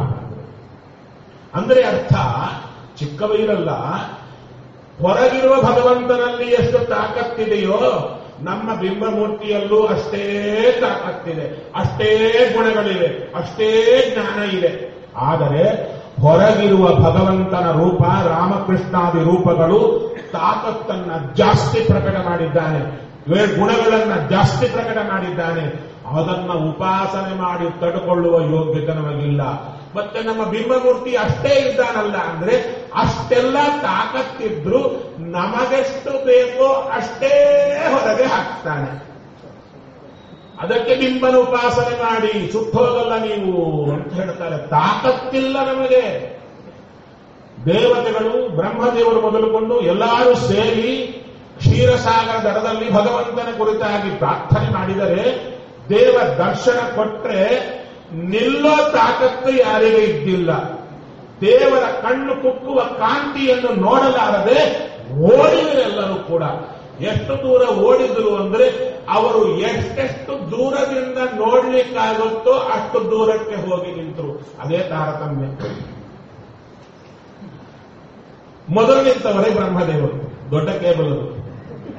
ಅಂದ್ರೆ ಅರ್ಥ ಚಿಕ್ಕ ವೈರಲ್ಲ ಹೊರಗಿರುವ ಭಗವಂತನಲ್ಲಿ ಎಷ್ಟು ತಾಕತ್ತಿದೆಯೋ ನಮ್ಮ ಬಿಂಬಮೂರ್ತಿಯಲ್ಲೂ ಅಷ್ಟೇ ತಾಕತ್ತಿದೆ ಅಷ್ಟೇ ಗುಣಗಳಿವೆ ಅಷ್ಟೇ ಜ್ಞಾನ ಇದೆ ಆದರೆ ಹೊರಗಿರುವ ಭಗವಂತನ ರೂಪ ರಾಮಕೃಷ್ಣಾದಿ ರೂಪಗಳು ತಾಕತ್ತನ್ನ ಜಾಸ್ತಿ ಪ್ರಕಟ ಮಾಡಿದ್ದಾನೆ ಇವೇ ಗುಣಗಳನ್ನ ಜಾಸ್ತಿ ಪ್ರಕಟ ಮಾಡಿದ್ದಾನೆ ಅದನ್ನ ಉಪಾಸನೆ ಮಾಡಿ ತಡ್ಕೊಳ್ಳುವ ಯೋಗ್ಯತೆ ನಮಗಿಲ್ಲ ಮತ್ತೆ ನಮ್ಮ ಬಿಂಬಮೂರ್ತಿ ಅಷ್ಟೇ ಇದ್ದಾನಲ್ಲ ಅಂದ್ರೆ ಅಷ್ಟೆಲ್ಲ ತಾಕತ್ತಿದ್ರು ನಮಗೆಷ್ಟು ಬೇಕೋ ಅಷ್ಟೇ ಹೊರಗೆ ಹಾಕ್ತಾನೆ ಅದಕ್ಕೆ ಬಿಂಬನ ಉಪಾಸನೆ ಮಾಡಿ ಸುಟ್ಟೋಗಲ್ಲ ನೀವು ಅಂತ ಹೇಳ್ತಾರೆ ತಾಕತ್ತಿಲ್ಲ ನಮಗೆ ದೇವತೆಗಳು ಬ್ರಹ್ಮದೇವರು ಮೊದಲುಕೊಂಡು ಎಲ್ಲರೂ ಸೇರಿ ಕ್ಷೀರಸಾಗರ ದಡದಲ್ಲಿ ಭಗವಂತನ ಕುರಿತಾಗಿ ಪ್ರಾರ್ಥನೆ ಮಾಡಿದರೆ ದೇವ ದರ್ಶನ ಕೊಟ್ರೆ ನಿಲ್ಲೋ ತಾಕತ್ತು ಯಾರಿಗೆ ಇದ್ದಿಲ್ಲ ದೇವರ ಕಣ್ಣು ಕುಕ್ಕುವ ಕಾಂತಿಯನ್ನು ನೋಡಲಾರದೆ ಓಡಿದರೆಲ್ಲರೂ ಕೂಡ ಎಷ್ಟು ದೂರ ಓಡಿದ್ರು ಅಂದ್ರೆ ಅವರು ಎಷ್ಟೆಷ್ಟು ದೂರದಿಂದ ನೋಡ್ಲಿಕ್ಕಾಗುತ್ತೋ ಅಷ್ಟು ದೂರಕ್ಕೆ ಹೋಗಿ ನಿಂತರು ಅದೇ ತಾರತಮ್ಯ ಮೊದಲು ನಿಂತವರೇ ಬ್ರಹ್ಮದೇವರು ದೊಡ್ಡ ಕೇಬಲ್ ಅದು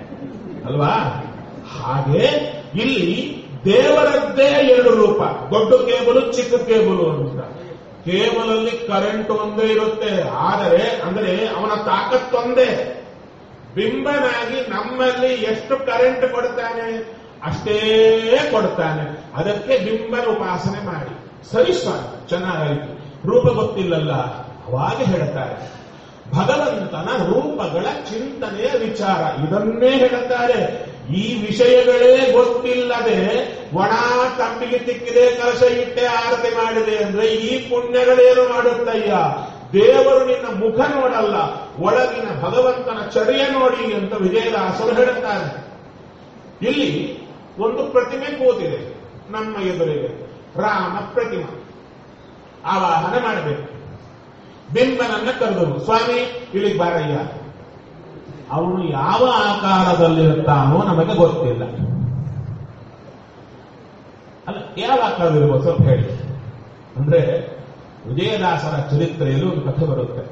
ಅಲ್ವಾ ಹಾಗೆ ಇಲ್ಲಿ ದೇವರದ್ದೇ ಎರಡು ರೂಪ ದೊಡ್ಡ ಕೇಬಲು ಚಿಕ್ಕ ಕೇಬಲು ಅಂತ ಕೇಬಲಲ್ಲಿ ಕರೆಂಟ್ ಒಂದೇ ಇರುತ್ತೆ ಆದರೆ ಅಂದರೆ ಅವನ ತಾಕತ್ತೊಂದೇ ಬಿಂಬನಾಗಿ ನಮ್ಮಲ್ಲಿ ಎಷ್ಟು ಕರೆಂಟ್ ಕೊಡ್ತಾನೆ ಅಷ್ಟೇ ಕೊಡ್ತಾನೆ ಅದಕ್ಕೆ ಬಿಂಬನ ಉಪಾಸನೆ ಮಾಡಿ ಸರಿ ಸ್ವಾಮಿ ಚೆನ್ನಾಗಾಯಿತು ರೂಪ ಗೊತ್ತಿಲ್ಲಲ್ಲ ಅವಾಗ ಹೇಳ್ತಾರೆ ಭಗವಂತನ ರೂಪಗಳ ಚಿಂತನೆಯ ವಿಚಾರ ಇದನ್ನೇ ಹೇಳುತ್ತಾರೆ ಈ ವಿಷಯಗಳೇ ಗೊತ್ತಿಲ್ಲದೆ ಒಣ ತಂಬಿಗೆ ತಿಕ್ಕಿದೆ ಕಲಶ ಇಟ್ಟೆ ಆರತಿ ಮಾಡಿದೆ ಅಂದ್ರೆ ಈ ಪುಣ್ಯಗಳೇನು ಮಾಡುತ್ತಯ್ಯ ದೇವರು ನಿನ್ನ ಮುಖ ನೋಡಲ್ಲ ಒಳಗಿನ ಭಗವಂತನ ಚರ್ಯ ನೋಡಿ ಅಂತ ವಿಜಯದಾಸರು ಹೇಳುತ್ತಾರೆ ಇಲ್ಲಿ ಒಂದು ಪ್ರತಿಮೆ ಕೂತಿದೆ ನಮ್ಮ ಎದುರಿಗೆ ರಾಮ ಪ್ರತಿಮೆ ಆವಾಹನ ಮಾಡಬೇಕು ಬಿಂಬನನ್ನ ಕರೆದರು ಸ್ವಾಮಿ ಇಲ್ಲಿಗೆ ಬಾರಯ್ಯ ಅವನು ಯಾವ ಆಕಾರದಲ್ಲಿರುತ್ತಾನೋ ನಮಗೆ ಗೊತ್ತಿಲ್ಲ ಅಲ್ಲ ಯಾವ ಆಕಾರದಲ್ಲಿರ್ಬೋದು ಸ್ವಲ್ಪ ಹೇಳಿ ಅಂದ್ರೆ ವಿಜಯದಾಸರ ಚರಿತ್ರೆಯಲ್ಲಿ ಒಂದು ಕಥೆ ಬರುತ್ತೆ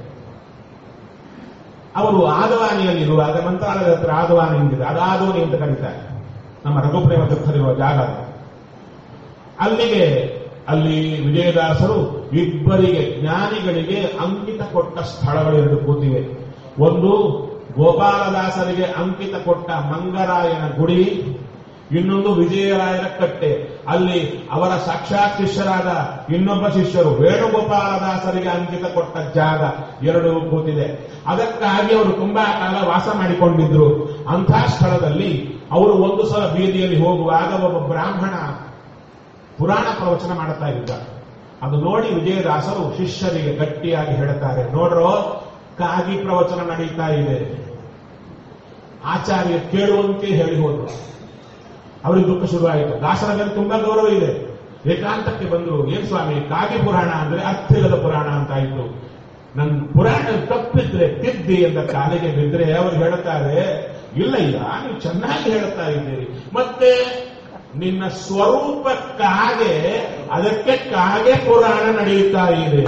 ಅವರು ಆದವಾನಿಯಲ್ಲಿರುವಾಗ ಮಂತ್ರಾಲಯದ ಹತ್ರ ಆದವಾನಿ ಎಂದಿದೆ ಅದು ಆದವಾನಿ ಅಂತ ಕರೀತಾರೆ ನಮ್ಮ ರಘುಪ್ರೇಮ ತೀರ್ಥರಿರುವ ಜಾಗ ಅದು. ಅಲ್ಲಿಗೆ ಅಲ್ಲಿ ವಿಜಯದಾಸರು ಇಬ್ಬರಿಗೆ ಜ್ಞಾನಿಗಳಿಗೆ ಅಂಕಿತ ಕೊಟ್ಟ ಸ್ಥಳಗಳು ಎರಡು ಕೂತಿವೆ ಒಂದು ಗೋಪಾಲದಾಸರಿಗೆ ಅಂಕಿತ ಕೊಟ್ಟ ಮಂಗರಾಯನ ಗುಡಿ ಇನ್ನೊಂದು ವಿಜಯರಾಯನ ಕಟ್ಟೆ ಅಲ್ಲಿ ಅವರ ಸಾಕ್ಷಾತ್ ಶಿಷ್ಯರಾದ ಇನ್ನೊಬ್ಬ ಶಿಷ್ಯರು ವೇಣುಗೋಪಾಲದಾಸರಿಗೆ ಅಂಕಿತ ಕೊಟ್ಟ ಜಾಗ ಎರಡು ಕೂತಿದೆ ಅದಕ್ಕಾಗಿ ಅವರು ತುಂಬಾ ಕಾಲ ವಾಸ ಮಾಡಿಕೊಂಡಿದ್ರು ಅಂಥ ಸ್ಥಳದಲ್ಲಿ ಅವರು ಒಂದು ಸಲ ಬೀದಿಯಲ್ಲಿ ಹೋಗುವಾಗ ಒಬ್ಬ ಬ್ರಾಹ್ಮಣ ಪುರಾಣ ಪ್ರವಚನ ಮಾಡ್ತಾ ಇದ್ದ ಅದು ನೋಡಿ ವಿಜಯದಾಸರು ಶಿಷ್ಯರಿಗೆ ಗಟ್ಟಿಯಾಗಿ ಹೇಳುತ್ತಾರೆ ನೋಡ್ರೋ ಕಾಗಿ ಪ್ರವಚನ ನಡೀತಾ ಇದೆ ಆಚಾರ್ಯ ಕೇಳುವಂತೆ ಹೇಳಿ ಹೋದ್ರು ಅವರಿಗೆ ದುಃಖ ಶುರುವಾಯಿತು ದಾಸರ ಮೇಲೆ ತುಂಬಾ ಗೌರವ ಇದೆ ಏಕಾಂತಕ್ಕೆ ಬಂದ್ರು ಏನ್ ಸ್ವಾಮಿ ಕಾಗಿ ಪುರಾಣ ಅಂದ್ರೆ ಅರ್ಥಿಲ್ಲದ ಪುರಾಣ ಅಂತ ಆಯ್ತು ನನ್ ಪುರಾಣ ತಪ್ಪಿದ್ರೆ ತಿದ್ದಿ ಅಂತ ಕಾಲಿಗೆ ಬಿದ್ರೆ ಅವರು ಹೇಳುತ್ತಾರೆ ಇಲ್ಲಯ್ಯ ನೀವು ಚೆನ್ನಾಗಿ ಹೇಳ್ತಾ ಇದ್ದೀರಿ ಮತ್ತೆ ನಿನ್ನ ಸ್ವರೂಪಕ್ಕಾಗೆ ಅದಕ್ಕೆ ಕಾಗೆ ಪುರಾಣ ನಡೆಯುತ್ತಾ ಇದೆ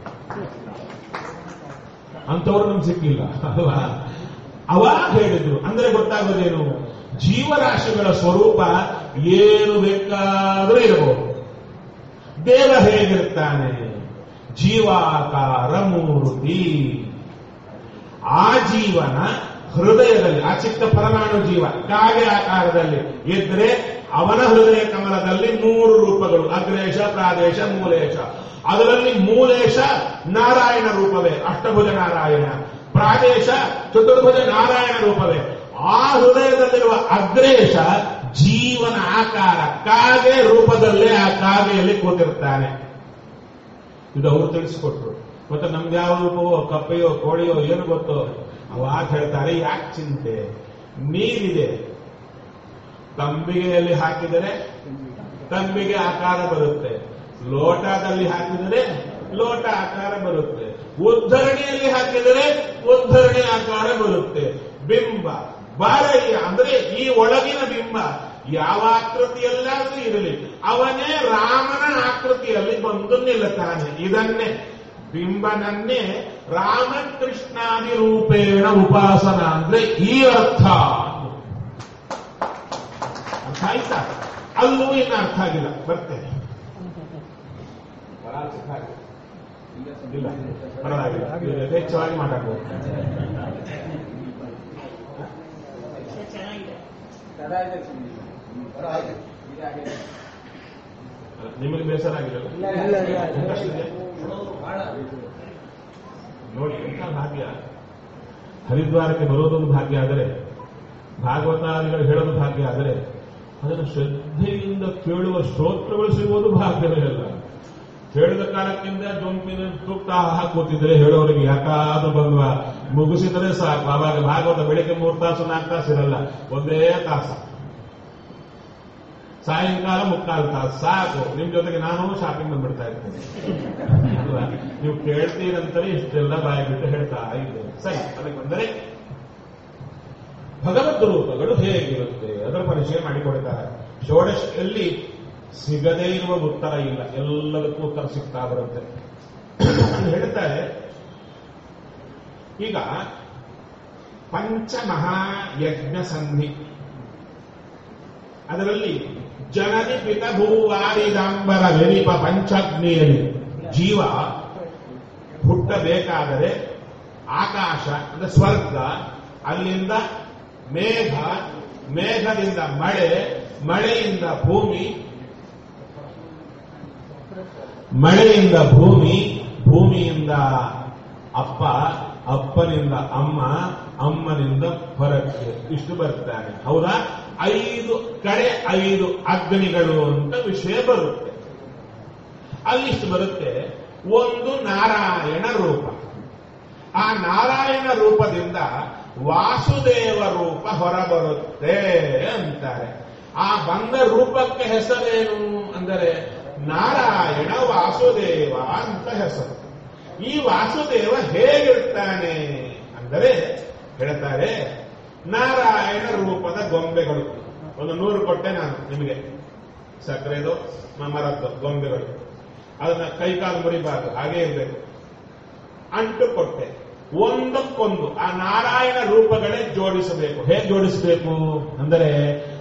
ಅಂತವ್ರು ನಮ್ಗೆ ಸಿಕ್ಕಿಲ್ಲ ಅಲ್ವಾ ಅವಾಗ ಹೇಳಿದ್ರು ಅಂದ್ರೆ ಗೊತ್ತಾಗೋದೇನು ಜೀವರಾಶಿಗಳ ಸ್ವರೂಪ ಏನು ಬೇಕಾದ್ರೂ ಇರಬಹುದು ದೇವ ಹೇಗಿರ್ತಾನೆ ಜೀವಾಕಾರ ಮೂರ್ತಿ ಆ ಜೀವನ ಹೃದಯದಲ್ಲಿ ಆ ಚಿಕ್ಕ ಪರಮಾಣು ಜೀವ ಕಾಗೆ ಆಕಾರದಲ್ಲಿ ಇದ್ರೆ ಅವನ ಹೃದಯ ಕಮಲದಲ್ಲಿ ಮೂರು ರೂಪಗಳು ಅಗ್ರೇಶ ಪ್ರಾದೇಶ ಮೂಲೇಶ ಅದರಲ್ಲಿ ಮೂಲೇಶ ನಾರಾಯಣ ರೂಪವೇ ಅಷ್ಟಭುಜ ನಾರಾಯಣ ಪ್ರಾದೇಶ ಚತುರ್ಭುಜ ನಾರಾಯಣ ರೂಪವೇ ಆ ಹೃದಯದಲ್ಲಿರುವ ಅಗ್ರೇಶ ಜೀವನ ಆಕಾರ ಕಾಗೆ ರೂಪದಲ್ಲೇ ಆ ಕಾಗೆಯಲ್ಲಿ ಕೂತಿರ್ತಾನೆ ಇದು ಅವರು ತಿಳಿಸಿಕೊಟ್ರು ಮತ್ತೆ ನಮ್ಗೆ ಯಾವ ರೂಪವೋ ಕಪ್ಪೆಯೋ ಕೋಳಿಯೋ ಏನು ಗೊತ್ತೋ ಅವಾಗ ಹೇಳ್ತಾರೆ ಯಾಕೆ ಚಿಂತೆ ನೀರಿದೆ ತಂಬಿಗೆಯಲ್ಲಿ ಹಾಕಿದರೆ ತಂಬಿಗೆ ಆಕಾರ ಬರುತ್ತೆ ಲೋಟದಲ್ಲಿ ಹಾಕಿದರೆ ಲೋಟ ಆಕಾರ ಬರುತ್ತೆ ಉದ್ಧರಣಿಯಲ್ಲಿ ಹಾಕಿದರೆ ಉದ್ಧರಣಿ ಆಕಾರ ಬರುತ್ತೆ ಬಿಂಬ ಬಾರಯ್ಯ ಅಂದ್ರೆ ಈ ಒಳಗಿನ ಬಿಂಬ ಯಾವ ಆಕೃತಿಯಲ್ಲಾದ್ರೂ ಇರಲಿ ಅವನೇ ರಾಮನ ಆಕೃತಿಯಲ್ಲಿ ಬಂದು ನಿಲ್ಲುತ್ತಾನೆ ಇದನ್ನೇ ಬಿಂಬನನ್ನೇ ರಾಮಕೃಷ್ಣಾದಿ ರೂಪೇಣ ಉಪಾಸನ ಅಂದ್ರೆ ಈ ಅರ್ಥ ಅರ್ಥ ಆಯ್ತಾ ಅಲ್ಲೂ ಇನ್ನು ಅರ್ಥ ಆಗಿಲ್ಲ ಬರ್ತೇನೆ ಇಲ್ಲ ಪರವಾಗಿಲ್ಲ ಇದು ಯಥೇಚ್ಛವಾಗಿ ಮಾತಾಡ್ಬೋದು ನಿಮಗೆ ಬೇಸರ ಆಗಿರಲ್ಲ ಎಷ್ಟಷ್ಟಿದೆ? ನೋಡಿ ಎಂಥ ಭಾಗ್ಯ ಹರಿದ್ವಾರಕ್ಕೆ ಬರೋದೊಂದು ಭಾಗ್ಯ ಆದರೆ ಭಾಗವತಾದಿಗಳು ಹೇಳೋದು ಭಾಗ್ಯ ಆದರೆ ಅದನ್ನು ಶ್ರದ್ಧೆಯಿಂದ ಕೇಳುವ ಶ್ರೋತ್ರಗಳು ಸಿಗುವುದು ಭಾಗ್ಯವೇ ಅಲ್ಲ ಹೇಳಿದ ಕಾಲಕ್ಕಿಂತ ಜೊಂಪಿನ ತೂಕ್ತ ಹಾಕೋತಿದ್ರೆ ಹೇಳೋರಿಗೆ ಯಾಕಾದ್ರೂ ಬಂದ್ವ ಮುಗಿಸಿದರೆ ಸಾಕು ಆವಾಗ ಭಾಗವತ ಬೆಳಿಗ್ಗೆ ಮೂರು ತಾಸು ನಾಲ್ಕು ತಾಸು ಇರಲ್ಲ ಒಂದೇ ತಾಸು ಸಾಯಂಕಾಲ ಮುಕ್ಕಾಲು ತಾಸು ಸಾಕು ನಿಮ್ ಜೊತೆಗೆ ನಾನು ಶಾಪಿಂಗ್ ಬಂದ್ಬಿಡ್ತಾ ಇರ್ತೇನೆ ಅಲ್ವಾ ನೀವು ಕೇಳ್ತೀರಂತಲೇ ಇಷ್ಟೆಲ್ಲ ಬಾಯಿ ಬಿಟ್ಟು ಹೇಳ್ತಾ ಇದ್ದೇನೆ ಸರಿ ಅದಕ್ಕೆ ಬಂದರೆ ಭಗವದ್ ರೂಪಗಳು ಹೇಗಿರುತ್ತೆ ಅದರ ಪರಿಚಯ ಮಾಡಿಕೊಡ್ತಾರೆ ಷೋಡಶದಲ್ಲಿ ಸಿಗದೇ ಇರುವ ಉತ್ತರ ಇಲ್ಲ ಎಲ್ಲದಕ್ಕೂ ಉತ್ತರ ಸಿಗ್ತಾ ಬರುತ್ತೆ ಅಲ್ಲಿ ಹೇಳ್ತಾರೆ ಈಗ ಪಂಚಮಹಾಯಜ್ಞ ಸಂಧಿ ಅದರಲ್ಲಿ ಜನನಿ ಪಿತ ಭೂವಾರಿದಾಂಬರ ವೆನಿಪ ಪಂಚಾಗ್ನಿಯಲ್ಲಿ ಜೀವ ಹುಟ್ಟಬೇಕಾದರೆ ಆಕಾಶ ಅಂದ್ರೆ ಸ್ವರ್ಗ ಅಲ್ಲಿಂದ ಮೇಘ ಮೇಘದಿಂದ ಮಳೆ ಮಳೆಯಿಂದ ಭೂಮಿ ಮಳೆಯಿಂದ ಭೂಮಿ ಭೂಮಿಯಿಂದ ಅಪ್ಪ ಅಪ್ಪನಿಂದ ಅಮ್ಮ ಅಮ್ಮನಿಂದ ಹೊರಕ್ಕೆ ಇಷ್ಟು ಬರ್ತಾನೆ ಹೌದಾ ಐದು ಕಡೆ ಐದು ಅಗ್ನಿಗಳು ಅಂತ ವಿಷಯ ಬರುತ್ತೆ ಅಲ್ಲಿಷ್ಟು ಬರುತ್ತೆ ಒಂದು ನಾರಾಯಣ ರೂಪ ಆ ನಾರಾಯಣ ರೂಪದಿಂದ ವಾಸುದೇವ ರೂಪ ಹೊರಬರುತ್ತೆ ಅಂತಾರೆ ಆ ಬಂದ ರೂಪಕ್ಕೆ ಹೆಸರೇನು ಅಂದರೆ ನಾರಾಯಣ ವಾಸುದೇವ ಅಂತ ಹೆಸರು ಈ ವಾಸುದೇವ ಹೇಗಿರ್ತಾನೆ ಅಂದರೆ ಹೇಳ್ತಾರೆ ನಾರಾಯಣ ರೂಪದ ಗೊಂಬೆಗಳು ಒಂದು ನೂರು ಕೊಟ್ಟೆ ನಾನು ನಿಮಗೆ ಸಕ್ಕರೆದು ಮರದ್ದು ಗೊಂಬೆಗಳು ಅದನ್ನ ಕೈಕಾಲು ಮುರಿಬಾರ್ದು ಹಾಗೆ ಇರಬೇಕು ಅಂಟು ಕೊಟ್ಟೆ ಒಂದಕ್ಕೊಂದು ಆ ನಾರಾಯಣ ರೂಪಗಳೇ ಜೋಡಿಸಬೇಕು ಹೇಗೆ ಜೋಡಿಸಬೇಕು ಅಂದರೆ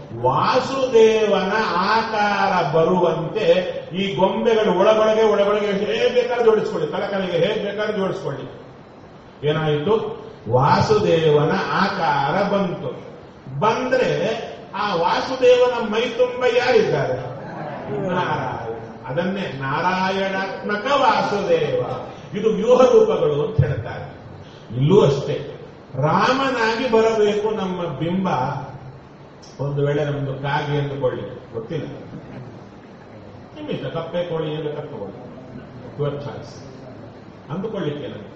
ವಾಸುದೇವನ ಆಕಾರ ಬರುವಂತೆ ಈ ಗೊಂಬೆಗಳು ಒಳಗೊಳಗೆ ಒಳಗೊಳಗೆ ಹೇಗೆ ಬೇಕಾದ್ರೂ ಜೋಡಿಸ್ಕೊಳ್ಳಿ ತಲಕಲಿಗೆ ಹೇಗೆ ಬೇಕಾದ್ರೂ ಜೋಡಿಸ್ಕೊಳ್ಳಿ ಏನಾಯಿತು ವಾಸುದೇವನ ಆಕಾರ ಬಂತು ಬಂದ್ರೆ ಆ ವಾಸುದೇವನ ಮೈ ತುಂಬ ಯಾರಿದ್ದಾರೆ ನಾರಾಯಣ ಅದನ್ನೇ ನಾರಾಯಣಾತ್ಮಕ ವಾಸುದೇವ ಇದು ವ್ಯೂಹ ರೂಪಗಳು ಅಂತ ಹೇಳ್ತಾರೆ ಇಲ್ಲೂ ಅಷ್ಟೇ ರಾಮನಾಗಿ ಬರಬೇಕು ನಮ್ಮ ಬಿಂಬ ಒಂದು ವೇಳೆ ನಮ್ದು ಕಾಗೆ ಎಂದುಕೊಳ್ಳಿ ಗೊತ್ತಿಲ್ಲ ನಿಮ್ಮಿಷ್ಟ ಕಪ್ಪೆ ಕೋಳಿ ಏನು ತಕ್ಕೊಳ್ಳಿ ಯುವರ್ ಚಾಯ್ಸ್ ಅಂದುಕೊಳ್ಳಿಕ್ಕೆ ನನಗೆ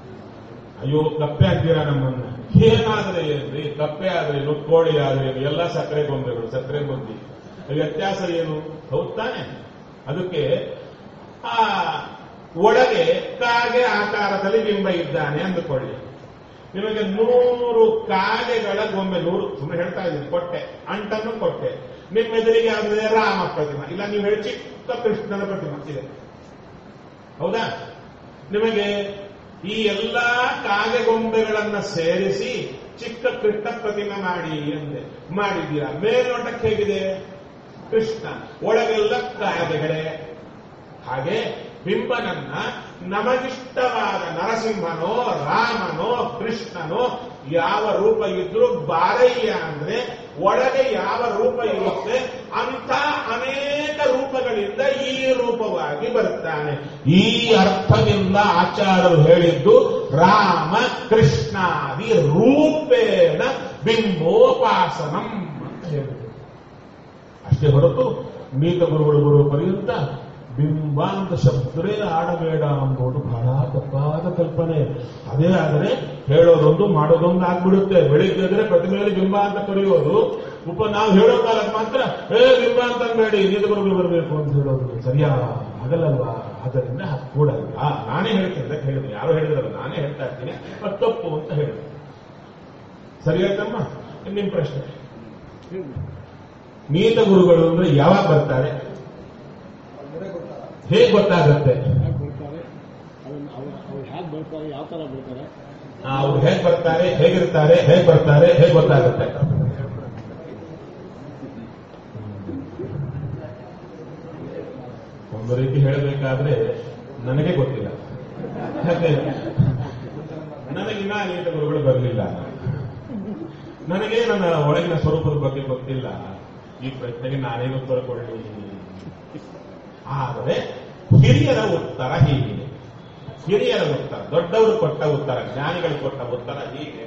ಅಯ್ಯೋ ಕಪ್ಪೆ ಅಂತೀರಾ ನಮ್ಮನ್ನ ಏನಾದ್ರೆ ಏನ್ರಿ ಕಪ್ಪೆ ಆದ್ರೆ ಏನು ಕೋಳಿ ಆದ್ರೆ ಏನು ಎಲ್ಲ ಸಕ್ಕರೆ ಗೊಂಬೆಗಳು ಸಕ್ಕರೆ ಬುದ್ಧಿ ವ್ಯತ್ಯಾಸ ಏನು ಹೌದ್ ತಾನೆ ಅದಕ್ಕೆ ಆ ಒಳಗೆ ಕಾಗೆ ಆಕಾರದಲ್ಲಿ ಬಿಂಬ ಇದ್ದಾನೆ ಅಂದುಕೊಳ್ಳಿ ನಿಮಗೆ ನೂರು ಕಾಗೆಗಳ ಗೊಂಬೆ ನೂರು ಸುಮ್ಮನೆ ಹೇಳ್ತಾ ಇದ್ದೀನಿ ಕೊಟ್ಟೆ ಅಂಟನ್ನು ಕೊಟ್ಟೆ ನಿಮ್ಮ ಎದುರಿಗೆ ಆದ್ರೆ ರಾಮ ಪ್ರತಿಮಾ ಇಲ್ಲ ನೀವು ಹೇಳಿ ಚಿಕ್ಕ ಕೃಷ್ಣನ ಪ್ರತಿಮಾ ಇದೆ ಹೌದಾ ನಿಮಗೆ ಈ ಎಲ್ಲಾ ಕಾಗೆ ಗೊಂಬೆಗಳನ್ನ ಸೇರಿಸಿ ಚಿಕ್ಕ ಕೃಷ್ಣ ಪ್ರತಿಮೆ ಮಾಡಿ ಅಂದೆ ಮಾಡಿದ್ದೀರಾ ಮೇಲ್ನೋಟಕ್ಕೆ ಹೇಗಿದೆ ಕೃಷ್ಣ ಒಳಗೆಲ್ಲ ಕಾಗೆಗಳೇ ಹಾಗೆ ಬಿಂಬನನ್ನ ನಮಗಿಷ್ಟವಾದ ನರಸಿಂಹನೋ ರಾಮನೋ ಕೃಷ್ಣನೋ ಯಾವ ರೂಪ ಇದ್ರೂ ಬಾರಯ್ಯ ಅಂದ್ರೆ ಒಳಗೆ ಯಾವ ರೂಪ ಇರುತ್ತೆ ಅಂತ ಅನೇಕ ರೂಪಗಳಿಂದ ಈ ರೂಪವಾಗಿ ಬರ್ತಾನೆ ಈ ಅರ್ಥದಿಂದ ಆಚಾರ್ಯರು ಹೇಳಿದ್ದು ರಾಮ ಕೃಷ್ಣಾದಿ ರೂಪೇಣ ಬಿಂಬೋಪಾಸನಂ ಅಂತ ಹೇಳಿದ್ರು ಅಷ್ಟೇ ಹೊರತು ನೀತ ಗುರುಗಳು ಬರುವ ಪರ್ಯಂತ ಬಿಂಬ ಅಂತ ಶಬ್ದರೇ ಆಡಬೇಡ ಅಂಬೋದು ಬಹಳ ತಪ್ಪಾದ ಕಲ್ಪನೆ ಅದೇ ಆದರೆ ಹೇಳೋದೊಂದು ಮಾಡೋದೊಂದು ಆಗ್ಬಿಡುತ್ತೆ ಬೆಳಿಗ್ಗೆ ಎದ್ರೆ ಪ್ರತಿಮೆಯಲ್ಲಿ ಬಿಂಬ ಅಂತ ಕರೆಯೋದು ಉಪ ನಾವು ಹೇಳೋ ಕಾಲಕ್ಕೆ ಮಾತ್ರ ಏ ಬಿಂಬ ಅಂತ ಅನ್ಬೇಡಿ ನೀತ ಗುರುಗಳು ಬರಬೇಕು ಅಂತ ಹೇಳೋದು ಸರಿಯಾ ಆಗಲ್ಲಲ್ವಾ ಆದ್ದರಿಂದ ಅದು ಕೂಡಲ್ಲ ನಾನೇ ಹೇಳ್ತೀನಿ ಹೇಳಿದ್ದೀನಿ ಯಾರು ಹೇಳಿದ್ರಲ್ಲ ನಾನೇ ಹೇಳ್ತಾ ಇರ್ತೀನಿ ಅದು ತಪ್ಪು ಅಂತ ಹೇಳಿದೆ ಸರಿಯಾಯ್ತಮ್ಮ ನಿಮ್ ಪ್ರಶ್ನೆ ನೀತ ಗುರುಗಳು ಅಂದ್ರೆ ಯಾವಾಗ ಬರ್ತಾರೆ ಹೇಗೆ ಗೊತ್ತಾಗತ್ತೆ ಹೇಗೆ ಬರ್ತಾರೆ ಅದನ್ನ ಅವ್ರು ಅವ್ರು ಹೇಗೆ ಬರ್ತಾರೆ ಯಾವ ಥರ ಬರ್ತಾರೆ ಅವ್ರು ಹೇಗೆ ಬರ್ತಾರೆ ಹೇಗಿರ್ತಾರೆ ಹೇಗೆ ಬರ್ತಾರೆ ಹೇಗೆ ಗೊತ್ತಾಗುತ್ತೆ ಒಂದು ರೀತಿ ಹೇಳಬೇಕಾದ್ರೆ ನನಗೆ ಗೊತ್ತಿಲ್ಲ ಯಾಕೆ? ನನಗಿನ್ನ ಅನೇಕ ಗುರುಗಳು ಬರಲಿಲ್ಲ ನನಗೆ ನನ್ನ ಒಳಗಿನ ಸ್ವರೂಪದ ಬಗ್ಗೆ ಗೊತ್ತಿಲ್ಲ ಈ ಪ್ರಶ್ನೆಗೆ ನಾನೇ ಉತ್ತರ ಕೊಡಲಿ ಆದರೆ ಹಿರಿಯರ ಉತ್ತರ ಹೀಗಿದೆ ಹಿರಿಯರ ಉತ್ತರ ದೊಡ್ಡವರು ಕೊಟ್ಟ ಉತ್ತರ ಜ್ಞಾನಿಗಳು ಕೊಟ್ಟ ಉತ್ತರ ಹೀಗೆ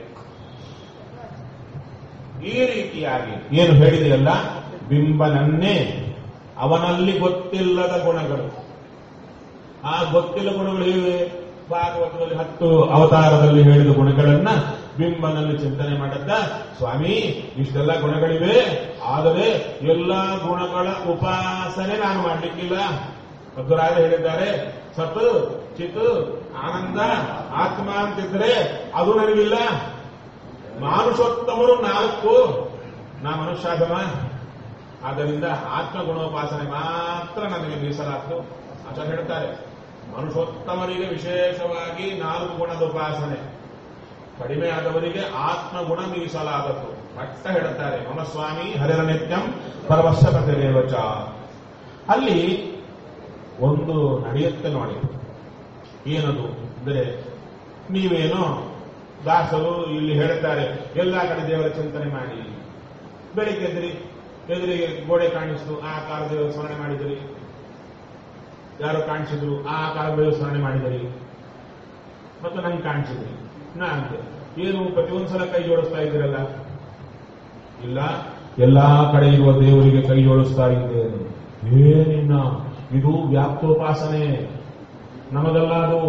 ಈ ರೀತಿಯಾಗಿ ಏನು ಹೇಳಿದೆಯಲ್ಲ ಬಿಂಬನನ್ನೇ ಅವನಲ್ಲಿ ಗೊತ್ತಿಲ್ಲದ ಗುಣಗಳು ಆ ಗೊತ್ತಿಲ್ಲ ಗುಣಗಳು ಇವೆ ಭಾಗವತದಲ್ಲಿ ಹತ್ತು ಅವತಾರದಲ್ಲಿ ಹೇಳಿದ ಗುಣಗಳನ್ನ ಬಿಂಬನಲ್ಲಿ ಚಿಂತನೆ ಮಾಡದ್ದ ಸ್ವಾಮಿ ಇಷ್ಟೆಲ್ಲ ಗುಣಗಳಿವೆ ಆದರೆ ಎಲ್ಲ ಗುಣಗಳ ಉಪಾಸನೆ ನಾನು ಮಾಡಲಿಕ್ಕಿಲ್ಲ ಮಧುರಾಯ ಹೇಳಿದ್ದಾರೆ ಸತ್ ಚಿತ್ ಆನಂದ ಆತ್ಮ ಅಂತಿದ್ರೆ ಅದು ನನಗಿಲ್ಲ ಮಾನುಷೋತ್ತಮರು ನಾಲ್ಕು ನಾ ಮನುಷ್ಯಾಧಮ ಆದ್ದರಿಂದ ಆತ್ಮಗುಣೋಪಾಸನೆ ಮಾತ್ರ ನನಗೆ ಮೀಸಲಾತು ಆಚಾರ್ಯ ಹೇಳ್ತಾರೆ ಮನುಷ್ಯೋತ್ತಮರಿಗೆ ವಿಶೇಷವಾಗಿ ನಾಲ್ಕು ಗುಣದ ಉಪಾಸನೆ ಕಡಿಮೆ ಆದವರಿಗೆ ಆತ್ಮಗುಣ ಮೀಸಲಾದದ್ದು ಪಟ್ಟ ಹೇಳುತ್ತಾರೆ ಮಮ ಸ್ವಾಮಿ ಹರಿರ ನಿತ್ಯಂ ಪರವಶ್ಯಕತೆ ರೇವಚ ಅಲ್ಲಿ ಒಂದು ನಡೆಯುತ್ತೆ ನೋಡಿ ಏನದು ಅಂದರೆ ನೀವೇನೋ ದಾಸರು ಇಲ್ಲಿ ಹೇಳುತ್ತಾರೆ ಎಲ್ಲ ಕಡೆ ದೇವರ ಚಿಂತನೆ ಮಾಡಿ ಬೆಳಿಗ್ಗೆ ಎದ್ರಿ ಎದುರಿಗೆ ಗೋಡೆ ಕಾಣಿಸ್ತು ಆ ಆಕಾರ ದೇವರ ಸ್ಮರಣೆ ಮಾಡಿದ್ರಿ ಯಾರೋ ಕಾಣಿಸಿದ್ರು ಆ ಆಕಾರ ದೇವರ ಸ್ಮರಣೆ ಮಾಡಿದ್ರಿ ಮತ್ತು ನಂಗೆ ಕಾಣಿಸಿದ್ರಿ ನಾ ಅಂತೆ ಏನು ಪ್ರತಿಯೊಂದ್ಸಲ ಕೈ ಜೋಡಿಸ್ತಾ ಇದ್ದೀರಲ್ಲ ಇಲ್ಲ ಎಲ್ಲಾ ಕಡೆ ಇರುವ ದೇವರಿಗೆ ಕೈ ಜೋಡಿಸ್ತಾ ಇದ್ದೇನೆ ಏನಿನ್ನ ಇದು ವ್ಯಾಪ್ತೋಪಾಸನೆ ನಮಗಲ್ಲ ಅದು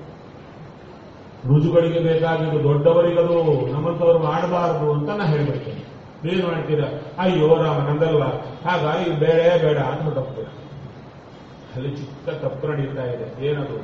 ರುಜುಗಳಿಗೆ ಬೇಕಾಗಿದ್ದು ದೊಡ್ಡವರಿಗದು ನಮ್ಮಂತವರು ಮಾಡಬಾರದು ಅಂತ ನಾ ಹೇಳ್ಬಿಡ್ತೇನೆ ಏನ್ ಮಾಡ್ತೀರಾ ಅಯ್ಯೋ ರಾಮ ನಂದಲ್ವಾ ಹಾಗಾಗಿ ಬೇಡ ಬೇಡ ಅಂತ ಹೊರಟೋಗ್ತೀರ ಅಲ್ಲಿ ಚಿಕ್ಕ ತಪ್ಪು ನಡೀತಾ ಇದೆ ಏನದು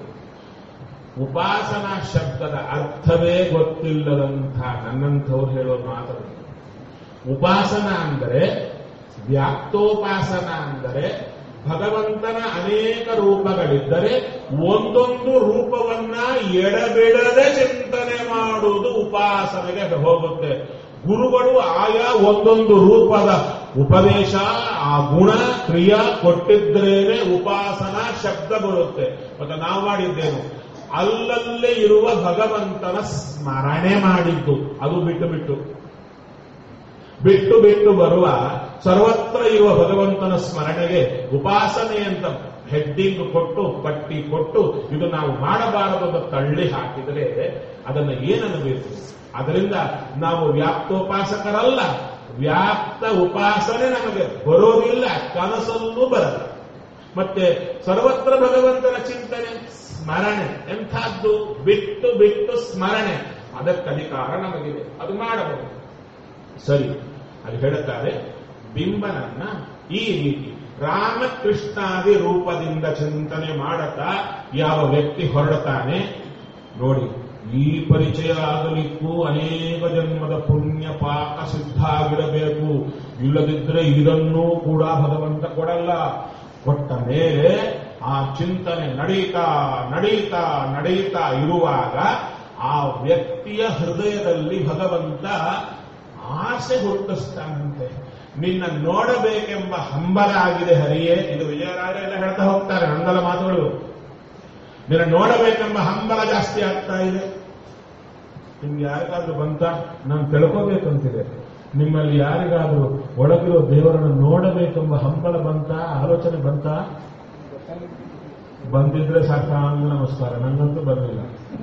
ಉಪಾಸನಾ ಶಬ್ದದ ಅರ್ಥವೇ ಗೊತ್ತಿಲ್ಲದಂಥ ನನ್ನಂಥವ್ರು ಹೇಳೋ ಮಾತದು ಉಪಾಸನ ಅಂದರೆ ವ್ಯಾಪ್ತೋಪಾಸನ ಅಂದರೆ ಭಗವಂತನ ಅನೇಕ ರೂಪಗಳಿದ್ದರೆ ಒಂದೊಂದು ರೂಪವನ್ನ ಎಡಬಿಡದೆ ಚಿಂತನೆ ಮಾಡುವುದು ಉಪಾಸನೆಗೆ ಹೋಗುತ್ತೆ ಗುರುಗಳು ಆಯಾ ಒಂದೊಂದು ರೂಪದ ಉಪದೇಶ ಆ ಗುಣ ಕ್ರಿಯಾ ಕೊಟ್ಟಿದ್ರೇನೆ ಉಪಾಸನಾ ಶಬ್ದ ಬರುತ್ತೆ ಮತ್ತೆ ನಾವು ಮಾಡಿದ್ದೇನು ಅಲ್ಲಲ್ಲೇ ಇರುವ ಭಗವಂತನ ಸ್ಮರಣೆ ಮಾಡಿದ್ದು ಅದು ಬಿಟ್ಟು ಬಿಟ್ಟು ಬಿಟ್ಟು ಬಿಟ್ಟು ಬರುವ ಸರ್ವತ್ರ ಇರುವ ಭಗವಂತನ ಸ್ಮರಣೆಗೆ ಉಪಾಸನೆ ಅಂತ ಹೆಡ್ಡಿಂಗ್ ಕೊಟ್ಟು ಪಟ್ಟಿ ಕೊಟ್ಟು ಇದು ನಾವು ಮಾಡಬಾರದು ಅಂತ ತಳ್ಳಿ ಹಾಕಿದರೆ ಅದನ್ನು ಏನನ್ನಬೇಕು ಅದರಿಂದ ನಾವು ವ್ಯಾಪ್ತೋಪಾಸಕರಲ್ಲ ವ್ಯಾಪ್ತ ಉಪಾಸನೆ ನಮಗೆ ಬರೋದಿಲ್ಲ ಕನಸಲ್ಲೂ ಬರಲ್ಲ ಮತ್ತೆ ಸರ್ವತ್ರ ಭಗವಂತನ ಚಿಂತನೆ ಸ್ಮರಣೆ ಎಂಥದ್ದು ಬಿಟ್ಟು ಬಿಟ್ಟು ಸ್ಮರಣೆ ಅದಕ್ಕೆ ಅಧಿಕಾರ ನಮಗಿದೆ ಅದು ಮಾಡಬಹುದು ಸರಿ ಅಲ್ಲಿ ಹೇಳುತ್ತಾರೆ ಬಿಂಬನನ್ನ ಈ ರೀತಿ ರಾಮಕೃಷ್ಣಾದಿ ರೂಪದಿಂದ ಚಿಂತನೆ ಮಾಡತಾ ಯಾವ ವ್ಯಕ್ತಿ ಹೊರಡುತ್ತಾನೆ ನೋಡಿ ಈ ಪರಿಚಯ ಆಗಲಿಕ್ಕೂ ಅನೇಕ ಜನ್ಮದ ಪುಣ್ಯ ಪಾಕ ಸಿದ್ಧ ಆಗಿರಬೇಕು ಇಲ್ಲದಿದ್ರೆ ಇದನ್ನೂ ಕೂಡ ಭಗವಂತ ಕೊಡಲ್ಲ ಕೊಟ್ಟ ಮೇಲೆ ಆ ಚಿಂತನೆ ನಡೀತಾ ನಡೀತಾ ನಡೀತಾ ಇರುವಾಗ ಆ ವ್ಯಕ್ತಿಯ ಹೃದಯದಲ್ಲಿ ಭಗವಂತ ಆಸೆ ಹುಟ್ಟಿಸ್ತಾನಂತೆ ನಿನ್ನ ನೋಡಬೇಕೆಂಬ ಹಂಬಲ ಆಗಿದೆ ಹರಿಯೇ ಇದು ವಿಜಯರಾಜ ಎಲ್ಲ ಹೇಳ್ತಾ ಹೋಗ್ತಾರೆ ನಂದಲ ಮಾತುಗಳು ನಿನ್ನ ನೋಡಬೇಕೆಂಬ ಹಂಬಲ ಜಾಸ್ತಿ ಆಗ್ತಾ ಇದೆ ನಿಮ್ಗೆ ಯಾರಿಗಾದ್ರೂ ಬಂತ ನಾನು ತಿಳ್ಕೋಬೇಕಂತಿದೆ ನಿಮ್ಮಲ್ಲಿ ಯಾರಿಗಾದ್ರೂ ಒಳಗಿರೋ ದೇವರನ್ನು ನೋಡಬೇಕೆಂಬ ಹಂಬಲ ಬಂತ ಆಲೋಚನೆ ಬಂತ ಬಂದಿದ್ರೆ ಸಾಕಾಂಗ ನಮಸ್ಕಾರ ನಂಗಂತೂ ಬರಲಿಲ್ಲ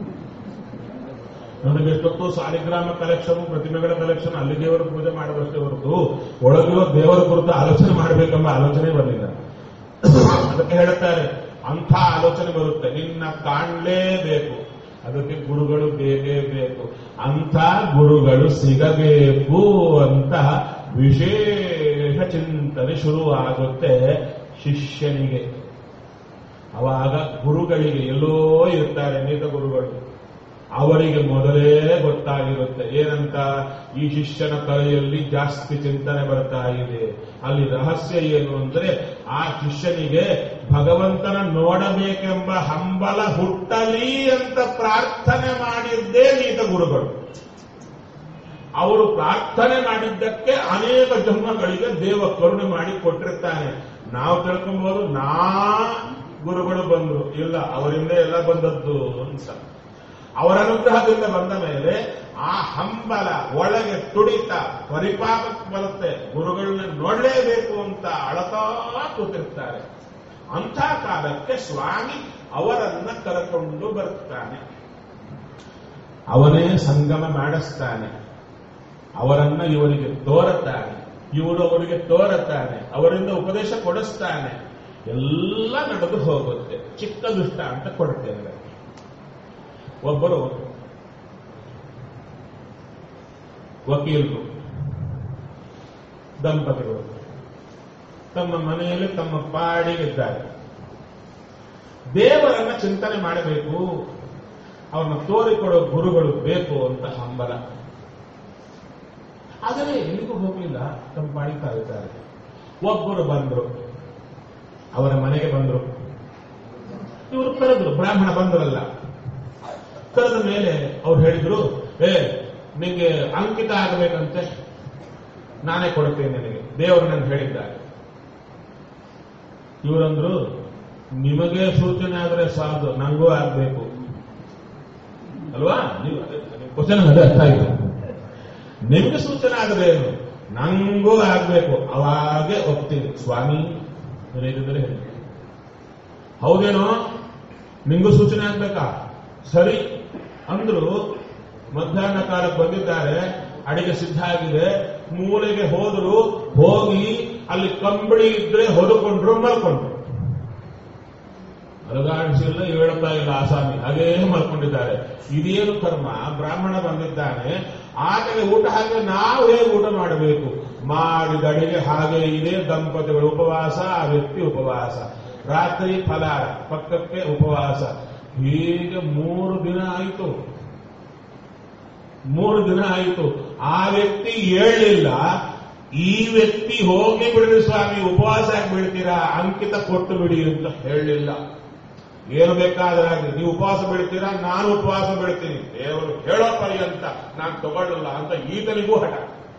ನನಗೆ ಎಷ್ಟೊತ್ತು ಸಾಲಿಗ್ರಾಮ ಕಲೆಕ್ಷನ್ ಪ್ರತಿಮೆಗಳ ಕಲೆಕ್ಷನ್ ಅಲ್ಲಿ ದೇವರ ಪೂಜೆ ಮಾಡಬೇಕೇ ಹೊರತು ಒಳಗಿರೋ ದೇವರ ಕುರಿತು ಆಲೋಚನೆ ಮಾಡಬೇಕೆಂಬ ಆಲೋಚನೆ ಬರಲಿಲ್ಲ ಅದಕ್ಕೆ ಹೇಳುತ್ತಾರೆ ಅಂಥ ಆಲೋಚನೆ ಬರುತ್ತೆ ನಿನ್ನ ಕಾಣಲೇಬೇಕು ಅದಕ್ಕೆ ಗುರುಗಳು ಬೇಕೇ ಬೇಕು ಅಂಥ ಗುರುಗಳು ಸಿಗಬೇಕು ಅಂತ ವಿಶೇಷ ಚಿಂತನೆ ಶುರುವಾಗುತ್ತೆ ಶಿಷ್ಯನಿಗೆ ಅವಾಗ ಗುರುಗಳಿಗೆ ಎಲ್ಲೋ ಇರ್ತಾರೆ ನೇತ ಗುರುಗಳು ಅವರಿಗೆ ಮೊದಲೇ ಗೊತ್ತಾಗಿರುತ್ತೆ ಏನಂತ ಈ ಶಿಷ್ಯನ ತಲೆಯಲ್ಲಿ ಜಾಸ್ತಿ ಚಿಂತನೆ ಬರ್ತಾ ಇದೆ ಅಲ್ಲಿ ರಹಸ್ಯ ಏನು ಅಂದ್ರೆ ಆ ಶಿಷ್ಯನಿಗೆ ಭಗವಂತನ ನೋಡಬೇಕೆಂಬ ಹಂಬಲ ಹುಟ್ಟಲಿ ಅಂತ ಪ್ರಾರ್ಥನೆ ಮಾಡಿದ್ದೇ ನೀತ ಗುರುಗಳು ಅವರು ಪ್ರಾರ್ಥನೆ ಮಾಡಿದ್ದಕ್ಕೆ ಅನೇಕ ಜನ್ಮಗಳಿಗೆ ದೇವ ಕರುಣೆ ಮಾಡಿ ಕೊಟ್ಟಿರ್ತಾನೆ ನಾವು ತಿಳ್ಕೊಂಬೋದು ನಾ ಗುರುಗಳು ಬಂದ್ರು ಇಲ್ಲ ಅವರಿಂದ ಎಲ್ಲ ಬಂದದ್ದು ಅಂತ ಅವರ ಅನುಗ್ರಹದಿಂದ ಬಂದ ಮೇಲೆ ಆ ಹಂಬಲ ಒಳಗೆ ತುಡಿತ ಪರಿಪಾಕಕ್ಕೆ ಬರುತ್ತೆ ಗುರುಗಳನ್ನ ನೋಡಲೇಬೇಕು ಅಂತ ಅಳತಾ ಕೂತಿರ್ತಾರೆ ಅಂಥ ಕಾಲಕ್ಕೆ ಸ್ವಾಮಿ ಅವರನ್ನ ಕರೆಕೊಂಡು ಬರ್ತಾನೆ ಅವನೇ ಸಂಗಮ ಮಾಡಿಸ್ತಾನೆ ಅವರನ್ನ ಇವರಿಗೆ ತೋರುತ್ತಾನೆ ಇವರು ಅವರಿಗೆ ತೋರುತ್ತಾನೆ ಅವರಿಂದ ಉಪದೇಶ ಕೊಡಿಸ್ತಾನೆ ಎಲ್ಲ ನಡೆದು ಹೋಗುತ್ತೆ ಚಿಕ್ಕ ದುಷ್ಟ ಅಂತ ಕೊಡ್ತೇನೆ ಒಬ್ಬರು ವಕೀಲರು ದಂಪತಿಗಳು ತಮ್ಮ ಮನೆಯಲ್ಲಿ ತಮ್ಮ ಪಾಡಿಗಿದ್ದಾರೆ ದೇವರನ್ನ ಚಿಂತನೆ ಮಾಡಬೇಕು ಅವರನ್ನ ತೋರಿಕೊಡೋ ಗುರುಗಳು ಬೇಕು ಅಂತ ಹಂಬಲ ಆದರೆ ಎಲ್ಲಿಗೂ ಹೋಗಲಿಲ್ಲ ತಮ್ಮ ಪಾಡಿತಾ ಇದ್ದಾರೆ ಒಬ್ಬರು ಬಂದರು ಅವರ ಮನೆಗೆ ಬಂದರು ಇವರು ಕರೆದ್ರು ಬ್ರಾಹ್ಮಣ ಬಂದ್ರಲ್ಲ ಕರೆದ ಮೇಲೆ ಅವ್ರು ಹೇಳಿದ್ರು ಏ ನಿಂಗೆ ಅಂಕಿತ ಆಗಬೇಕಂತೆ ನಾನೇ ಕೊಡುತ್ತೇನೆ ನಿನಗೆ ದೇವರು ನನಗೆ ಹೇಳಿದ್ದಾರೆ ಇವರಂದ್ರು ನಿಮಗೆ ಸೂಚನೆ ಆದ್ರೆ ಸಾಲದು ನಂಗೂ ಆಗ್ಬೇಕು ಅಲ್ವಾ ನೀವು ಕ್ವಶನ್ ಅದೇ ಅರ್ಥ ಆಯ್ತು ನಿಮ್ಗೆ ಸೂಚನೆ ಆದ್ರೆ ಏನು ನಂಗೂ ಆಗ್ಬೇಕು ಅವಾಗೆ ಒಪ್ತೀನಿ ಸ್ವಾಮಿ ಹೇಳಿದ್ರೆ ಹೇಳಿ ಹೌದೇನೋ ನಿಂಗೂ ಸೂಚನೆ ಆಗ್ಬೇಕಾ ಸರಿ ಅಂದ್ರು ಮಧ್ಯಾಹ್ನ ಕಾಲಕ್ಕೆ ಬಂದಿದ್ದಾರೆ ಅಡಿಗೆ ಸಿದ್ಧ ಆಗಿದೆ ಮೂಲೆಗೆ ಹೋದ್ರು ಹೋಗಿ ಅಲ್ಲಿ ಕಂಬಳಿ ಇದ್ರೆ ಹೊರಕೊಂಡ್ರು ಮಲ್ಕೊಂಡ್ರು ಅಲಗಾಡಿಸಿಲ್ಲ ಹೇಳ್ತಾ ಇಲ್ಲ ಆಸಾಮಿ ಹಾಗೇ ಮಲ್ಕೊಂಡಿದ್ದಾರೆ ಇದೇನು ಕರ್ಮ ಬ್ರಾಹ್ಮಣ ಬಂದಿದ್ದಾನೆ ಆತಗೆ ಊಟ ಹಾಗೆ ನಾವು ಹೇಗೆ ಊಟ ಮಾಡಬೇಕು ಮಾಡಿದ ಅಡಿಗೆ ಹಾಗೆ ಇದೆ ದಂಪತಿಗಳ ಉಪವಾಸ ಆ ವ್ಯಕ್ತಿ ಉಪವಾಸ ರಾತ್ರಿ ಫಲಾರ ಪಕ್ಕಕ್ಕೆ ಉಪವಾಸ ಹೀಗೆ ಮೂರು ದಿನ ಆಯಿತು ಮೂರು ದಿನ ಆಯಿತು ಆ ವ್ಯಕ್ತಿ ಹೇಳಲಿಲ್ಲ ಈ ವ್ಯಕ್ತಿ ಹೋಗಿ ಬಿಡ್ರಿ ಸ್ವಾಮಿ ಉಪವಾಸ ಯಾಕೆ ಬಿಡ್ತೀರಾ ಅಂಕಿತ ಕೊಟ್ಟು ಬಿಡಿ ಅಂತ ಹೇಳಲಿಲ್ಲ ಏನು ಬೇಕಾದ್ರೆ ಆಗಲಿ ನೀವು ಉಪವಾಸ ಬಿಡ್ತೀರಾ ನಾನು ಉಪವಾಸ ಬಿಡ್ತೀನಿ ದೇವರು ಹೇಳೋ ಪರ್ಯಂತ ನಾನು ತಗೊಳ್ಳಲ್ಲ ಅಂತ ಈತನಿಗೂ ಹಠ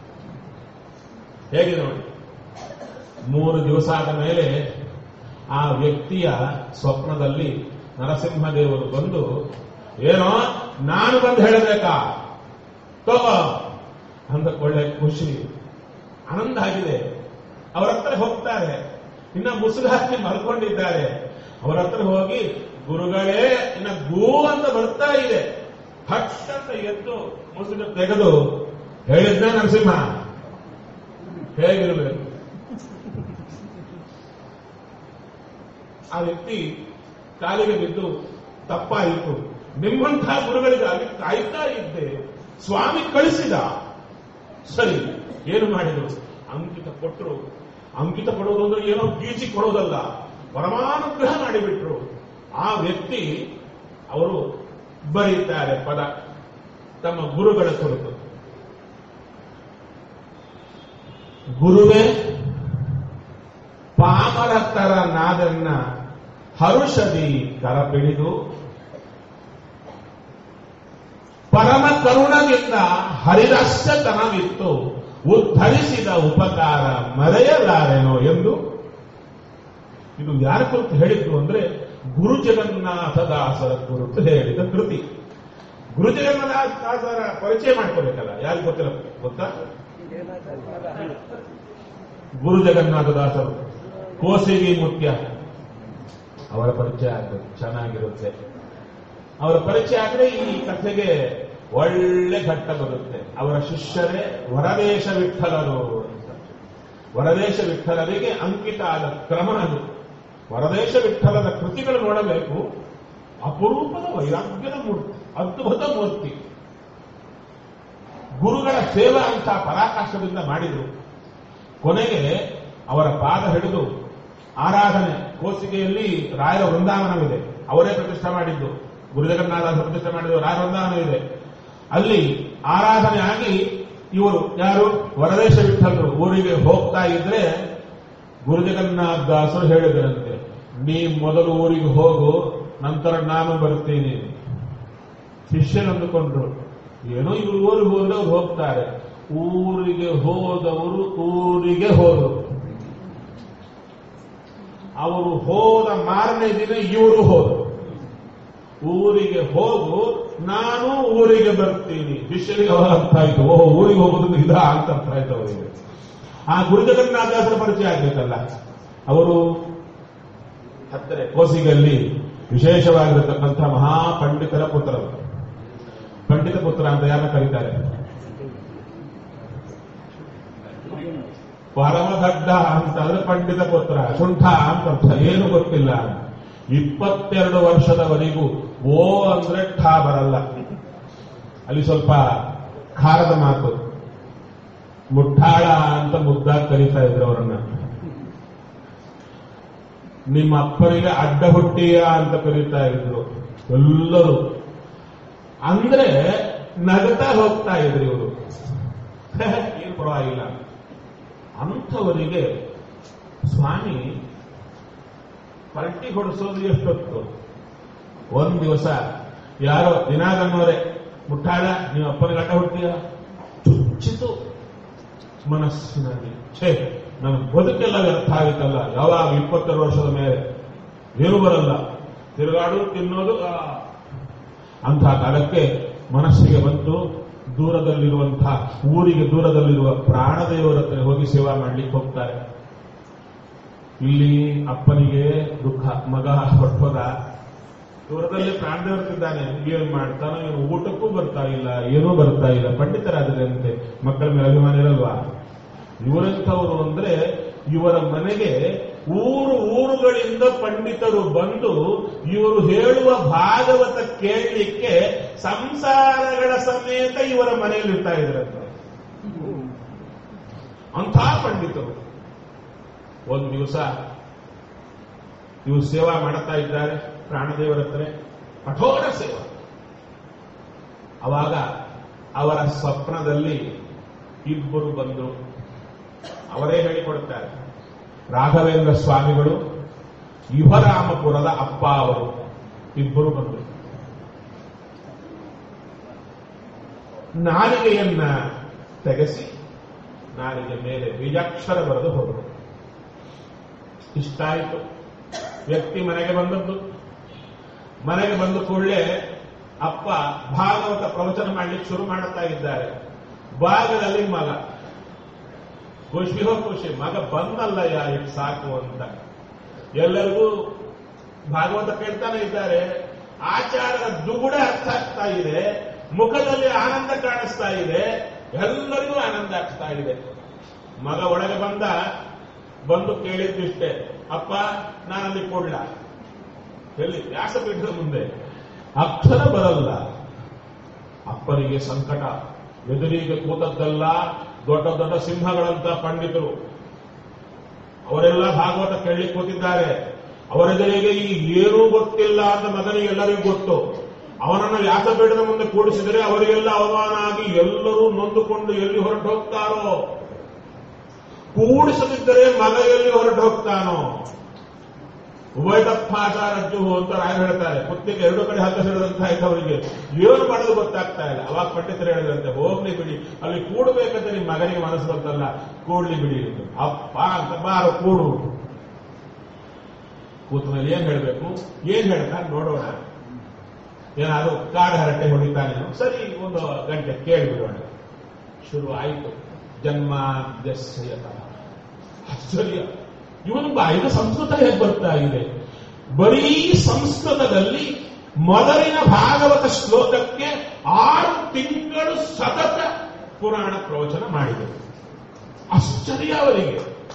ಹೇಗೆ ನೋಡಿ ಮೂರು ದಿವಸ ಆದ ಮೇಲೆ ಆ ವ್ಯಕ್ತಿಯ ಸ್ವಪ್ನದಲ್ಲಿ ನರಸಿಂಹದೇವರು ಬಂದು ಏನೋ ನಾನು ಬಂದು ಹೇಳಬೇಕಾ ತಗೋ ಅಂತ ಒಳ್ಳೆ ಖುಷಿ ಆನಂದ ಆಗಿದೆ ಅವರ ಹತ್ರ ಹೋಗ್ತಾರೆ ಇನ್ನ ಮುಸುಳು ಹಾಕಿ ಮಲ್ಕೊಂಡಿದ್ದಾರೆ ಅವರ ಹತ್ರ ಹೋಗಿ ಗುರುಗಳೇ ಇನ್ನ ಗೋ ಅಂತ ಬರ್ತಾ ಇದೆ ಹಟ್ ಅಂತ ಎದ್ದು ಮುಸುಳು ತೆಗೆದು ಹೇಳಿದ್ನ ನರಸಿಂಹ ಹೇಗಿರಬೇಕು ಆ ವ್ಯಕ್ತಿ ಕಾಲಿಗೆ ಬಿದ್ದು ತಪ್ಪಾಯಿತು ನಿಮ್ಮಂತಹ ಗುರುಗಳಿಗಾಗಿ ಕಾಯ್ತಾ ಇದ್ದೆ ಸ್ವಾಮಿ ಕಳಿಸಿದ ಸರಿ ಏನು ಮಾಡಿದರು ಅಂಕಿತ ಕೊಟ್ಟರು ಅಂಕಿತ ಕೊಡೋದು ಅಂದ್ರೆ ಏನೋ ಗೀಚಿ ಕೊಡೋದಲ್ಲ ಪರಮಾನುಗ್ರಹ ಮಾಡಿಬಿಟ್ರು ಆ ವ್ಯಕ್ತಿ ಅವರು ಬರೀತಾರೆ ಪದ ತಮ್ಮ ಗುರುಗಳ ಕುರಿತು ಗುರುವೇ ಪಾಮರತರ ನಾದನ್ನ ಹರುಷದಿ ಕರಪಿಡಿದು ಪರಮ ಕರುಣದಿಂದ ಹರಿದಾಸ್ಯತನವಿತ್ತು ಉದ್ಧರಿಸಿದ ಉಪಕಾರ ಮರೆಯಲಾರೆನೋ ಎಂದು ಇದು ಯಾರ ಕುರಿತು ಹೇಳಿದ್ರು ಅಂದ್ರೆ ಗುರು ಜಗನ್ನಾಥದಾಸರ ಕುರಿತು ಹೇಳಿದ ಕೃತಿ ಗುರು ಜಗನ್ನಾಥದಾಸರ ಪರಿಚಯ ಮಾಡ್ಕೋಬೇಕಲ್ಲ ಯಾರು ಗೊತ್ತಿಲ್ಲ ಗೊತ್ತಾ ಗುರು ಜಗನ್ನಾಥದಾಸರು ಕೋಸಿಗಿ ಮುಖ್ಯ ಅವರ ಪರಿಚಯ ಆಗ್ತದೆ ಚೆನ್ನಾಗಿರುತ್ತೆ ಅವರ ಪರಿಚಯ ಆದ್ರೆ ಈ ಕಥೆಗೆ ಒಳ್ಳೆ ಘಟ್ಟ ಬರುತ್ತೆ ಅವರ ಶಿಷ್ಯರೇ ವರದೇಶ ವಿಠಲರು ಅಂತ ವರದೇಶ ವಿಠಲರಿಗೆ ಅಂಕಿತ ಆದ ಕ್ರಮ ಅದು ವರದೇಶ ವಿಠಲದ ಕೃತಿಗಳು ನೋಡಬೇಕು ಅಪರೂಪದ ವೈರಾಗ್ಯದ ಮೂರ್ತಿ ಅದ್ಭುತ ಮೂರ್ತಿ ಗುರುಗಳ ಸೇವಾ ಅಂತ ಪರಾಕಾಶದಿಂದ ಮಾಡಿದರು ಕೊನೆಗೆ ಅವರ ಪಾದ ಹಿಡಿದು ಆರಾಧನೆ ಕೋಸಿಗೆಯಲ್ಲಿ ರಾಯರ ವೃಂದಾವನವಿದೆ ಅವರೇ ಪ್ರತಿಷ್ಠೆ ಮಾಡಿದ್ದು ಗುರುಜಗನ್ನಾಥ ಪ್ರತಿಷ್ಠೆ ಮಾಡಿದ್ದು ರಾಯರ ವೃಂದಾವನವಿದೆ ಅಲ್ಲಿ ಆರಾಧನೆ ಆಗಿ ಇವರು ಯಾರು ವರದೇಶ ವಿಠಲರು ಊರಿಗೆ ಹೋಗ್ತಾ ಇದ್ರೆ ಗುರುಜಗನ್ನಾಥ ದಾಸರು ಹೇಳಿದರಂತೆ ನೀ ಮೊದಲು ಊರಿಗೆ ಹೋಗು ನಂತರ ನಾನು ಬರ್ತೀನಿ ಶಿಷ್ಯರು ಅಂದುಕೊಂಡ್ರು ಏನೋ ಇವರು ಊರಿಗೆ ಹೋದ್ರೆ ಅವ್ರು ಹೋಗ್ತಾರೆ ಊರಿಗೆ ಹೋದವರು ಊರಿಗೆ ಹೋದರು ಅವರು ಹೋದ ಮಾರನೇ ದಿನ ಇವರು ಹೋದರು ಊರಿಗೆ ಹೋಗು ನಾನು ಊರಿಗೆ ಬರ್ತೀನಿ ಶಿಷ್ಯರಿಗೆ ಅವಾಗ ಅರ್ಥ ಆಯ್ತು ಓಹೋ ಊರಿಗೆ ಹೋಗೋದು ಇದ ಅಂತ ಅರ್ಥ ಆಯ್ತು ಅವರಿಗೆ ಆ ಗುರುಜಗನ್ನಾಥಾಸರ ಪರಿಚಯ ಆಗ್ಬೇಕಲ್ಲ ಅವರು ಹತ್ತರೆ ಕೋಸಿಗಲ್ಲಿ ವಿಶೇಷವಾಗಿರತಕ್ಕಂಥ ಮಹಾಪಂಡಿತರ ಪುತ್ರರು ಪಂಡಿತ ಪುತ್ರ ಅಂತ ಯಾರನ್ನ ಕರೀತಾರೆ ಪರಮದಡ್ಡ ಅಂತಂದ್ರೆ ಪಂಡಿತ ಪುತ್ರ ಶುಂಠ ಅಂತ ಅರ್ಥ ಏನು ಗೊತ್ತಿಲ್ಲ ಇಪ್ಪತ್ತೆರಡು ವರ್ಷದವರೆಗೂ ಓ ಅಂದ್ರೆ ಠಾ ಬರಲ್ಲ ಅಲ್ಲಿ ಸ್ವಲ್ಪ ಖಾರದ ಮಾತು ಮುಟ್ಟಾಳ ಅಂತ ಮುದ್ದಾಗಿ ಕರೀತಾ ಇದ್ರು ಅವರನ್ನ ನಿಮ್ಮ ಅಪ್ಪನಿಗೆ ಅಡ್ಡ ಹುಟ್ಟಿಯ ಅಂತ ಕರೀತಾ ಇದ್ರು ಎಲ್ಲರೂ ಅಂದ್ರೆ ನಗತಾ ಹೋಗ್ತಾ ಇದ್ರು ಇವರು ಏನು ಪರವಾಗಿಲ್ಲ ಅಂಥವರಿಗೆ ಸ್ವಾಮಿ ಪಲ್ಟಿ ಹೊಡಿಸೋದು ಎಷ್ಟೊತ್ತು ಒಂದ್ ದಿವಸ ಯಾರೋ ದಿನಾಗನ್ನೋರೆ ಮುಟ್ಟಾಳ ನೀವು ಅಪ್ಪನ ಗಂಡ ಹುಟ್ಟಿಯ ಚುಚ್ಚಿತು ಮನಸ್ಸಿನಲ್ಲಿ ಛೇ ನನ್ನ ಬದುಕೆಲ್ಲ ವ್ಯರ್ಥ ಆಗಿತ್ತಲ್ಲ ಯಾವಾಗ ಇಪ್ಪತ್ತೆರಡು ವರ್ಷದ ಮೇಲೆ ಏನು ಬರಲ್ಲ ತಿರುಗಾಡು ತಿನ್ನೋದು ಆ. ಅಂಥ ಕಾಲಕ್ಕೆ ಮನಸ್ಸಿಗೆ ಬಂತು ದೂರದಲ್ಲಿರುವಂತಹ ಊರಿಗೆ ದೂರದಲ್ಲಿರುವ ಪ್ರಾಣದೇವರ ಹತ್ರ ಹೋಗಿ ಸೇವಾ ಮಾಡ್ಲಿಕ್ಕೆ ಹೋಗ್ತಾರೆ ಇಲ್ಲಿ ಅಪ್ಪನಿಗೆ ದುಃಖ ಮಗ ಹೊಟ್ಟೋದ ದೂರದಲ್ಲಿ ಪ್ರಾಣದೇವರ್ತಿದ್ದಾನೆ ಏನ್ ಮಾಡ್ತಾನೋ ಏನು ಊಟಕ್ಕೂ ಬರ್ತಾ ಇಲ್ಲ ಏನೂ ಬರ್ತಾ ಇಲ್ಲ ಪಂಡಿತರಾದ್ರಂತೆ ಮಕ್ಕಳ ಮೇಲೆ ಅಭಿಮಾನ ಇರಲ್ವಾ ಇವರಂಥವರು ಅಂದ್ರೆ ಇವರ ಮನೆಗೆ ಊರು ಊರುಗಳಿಂದ ಪಂಡಿತರು ಬಂದು ಇವರು ಹೇಳುವ ಭಾಗವತ ಕೇಳಲಿಕ್ಕೆ ಸಂಸಾರಗಳ ಸಮೇತ ಇವರ ಮನೆಯಲ್ಲಿ ಇರ್ತಾ ಇದ್ರಂತೆ ಅಂಥ ಪಂಡಿತರು ಒಂದು ದಿವಸ ಇವರು ಸೇವಾ ಮಾಡುತ್ತಾ ಇದ್ದಾರೆ ಪ್ರಾಣದೇವರ ಹತ್ರ ಕಠೋರ ಸೇವಾ ಅವಾಗ ಅವರ ಸ್ವಪ್ನದಲ್ಲಿ ಇಬ್ಬರು ಬಂದರು ಅವರೇ ಹೇಳಿಕೊಡುತ್ತಾರೆ ರಾಘವೇಂದ್ರ ಸ್ವಾಮಿಗಳು ಯುವರಾಮಪುರದ ಅಪ್ಪ ಅವರು ಇಬ್ಬರು ಬಂದರು ನಾಲಿಗೆಯನ್ನ ತೆಗೆಸಿ ನಾಲಿಗೆ ಮೇಲೆ ಬೀಜಾಕ್ಷರ ಬರೆದು ಹೋದರು ಇಷ್ಟ ಆಯಿತು ವ್ಯಕ್ತಿ ಮನೆಗೆ ಬಂದದ್ದು ಮನೆಗೆ ಬಂದ ಕೂಡಲೇ ಅಪ್ಪ ಭಾಗವತ ಪ್ರವಚನ ಮಾಡ್ಲಿಕ್ಕೆ ಶುರು ಮಾಡುತ್ತಾ ಇದ್ದಾರೆ ಭಾಗದಲ್ಲಿ ಮಗ ಖುಷಿಯೋ ಖುಷಿ ಮಗ ಬಂದಲ್ಲಯ್ಯ ಇದು ಸಾಕು ಅಂತ ಎಲ್ಲರಿಗೂ ಭಾಗವತ ಕೇಳ್ತಾನೆ ಇದ್ದಾರೆ ಆಚಾರದ ದುಗುಡ ಅರ್ಥ ಆಗ್ತಾ ಇದೆ ಮುಖದಲ್ಲಿ ಆನಂದ ಕಾಣಿಸ್ತಾ ಇದೆ ಎಲ್ಲರಿಗೂ ಆನಂದ ಆಗ್ತಾ ಇದೆ ಮಗ ಒಳಗೆ ಬಂದ ಬಂದು ಕೇಳಿದ್ದಿಷ್ಟೇ ಅಪ್ಪ ನಾನಲ್ಲಿ ಕೊಡ್ಲ ಎಲ್ಲಿ ವ್ಯಾಸಪೀಠದ ಮುಂದೆ ಅಕ್ಷರ ಬರಲ್ಲ ಅಪ್ಪನಿಗೆ ಸಂಕಟ ಎದುರಿಗೆ ಕೂತದ್ದಲ್ಲ ದೊಡ್ಡ ದೊಡ್ಡ ಸಿಂಹಗಳಂತ ಪಂಡಿತರು ಅವರೆಲ್ಲ ಭಾಗವತ ಕೇಳಲಿಕ್ಕೆ ಕೂತಿದ್ದಾರೆ ಅವರೆದುರಿಗೆ ಈ ಏನೂ ಗೊತ್ತಿಲ್ಲ ಅಂತ ಮಗನಿಗೆ ಎಲ್ಲರಿಗೂ ಗೊತ್ತು ಅವನನ್ನು ವ್ಯಾಸಪೀಠದ ಮುಂದೆ ಕೂಡಿಸಿದರೆ ಅವರಿಗೆಲ್ಲ ಅವಮಾನ ಆಗಿ ಎಲ್ಲರೂ ನೊಂದುಕೊಂಡು ಎಲ್ಲಿ ಹೊರಟು ಹೋಗ್ತಾರೋ ಕೂಡಿಸದಿದ್ದರೆ ಮಗ ಎಲ್ಲಿ ಹೊರಟು ಹೋಗ್ತಾನೋ ಉಭಯತತ್ಪಾಚಾರಜ್ಜು ಅಂತ ರಾಯರು ಹೇಳ್ತಾರೆ ಕುತ್ತಿಗೆ ಎರಡು ಕಡೆ ಹಗ್ಗ ಸಿಡದಂತ ಇದ್ದವರಿಗೆ ಏನು ಮಾಡೋದು ಗೊತ್ತಾಗ್ತಾ ಇಲ್ಲ ಅವಾಗ ಪಂಡಿತರು ಹೇಳಿದಂತೆ ಹೋಗ್ಲಿ ಬಿಡಿ ಅಲ್ಲಿ ಕೂಡಬೇಕಂತ ನಿಮ್ಮ ಮಗನಿಗೆ ಮನಸ್ಸು ಬಂತಲ್ಲ ಕೂಡ್ಲಿ ಬಿಡಿ ಅಂತ. ಅಪ್ಪ ಅಂತ ಬಾರೋ ಕೂಡು ಕೂತ ಮೇಲೆ ಏನ್ ಹೇಳ್ಬೇಕು ಏನ್ ಹೇಳ್ತಾನೆ ನೋಡೋಣ ಏನಾದ್ರು ಕಾಡು ಹರಟೆ ಹೊಡಿತಾನೇನೋ ಸರಿ ಒಂದು ಗಂಟೆ ಕೇಳಿಬಿಡೋಣ ಶುರು ಆಯಿತು ಜನ್ಮಾದ್ಯಸ್ಯತ ಆಶ್ಚರ್ಯ ಇವನು ಬಾಯಿಗೆ ಸಂಸ್ಕೃತ ಹೇಗೆ ಬರ್ತಾ ಇದೆ ಬರೀ ಸಂಸ್ಕೃತದಲ್ಲಿ ಮೊದಲಿನ ಭಾಗವತ ಶ್ಲೋಕಕ್ಕೆ ಆರು ತಿಂಗಳು ಸತತ ಪುರಾಣ ಪ್ರವಚನ ಮಾಡಿದರು ಆಶ್ಚರ್ಯ ಅವರಿಗೆ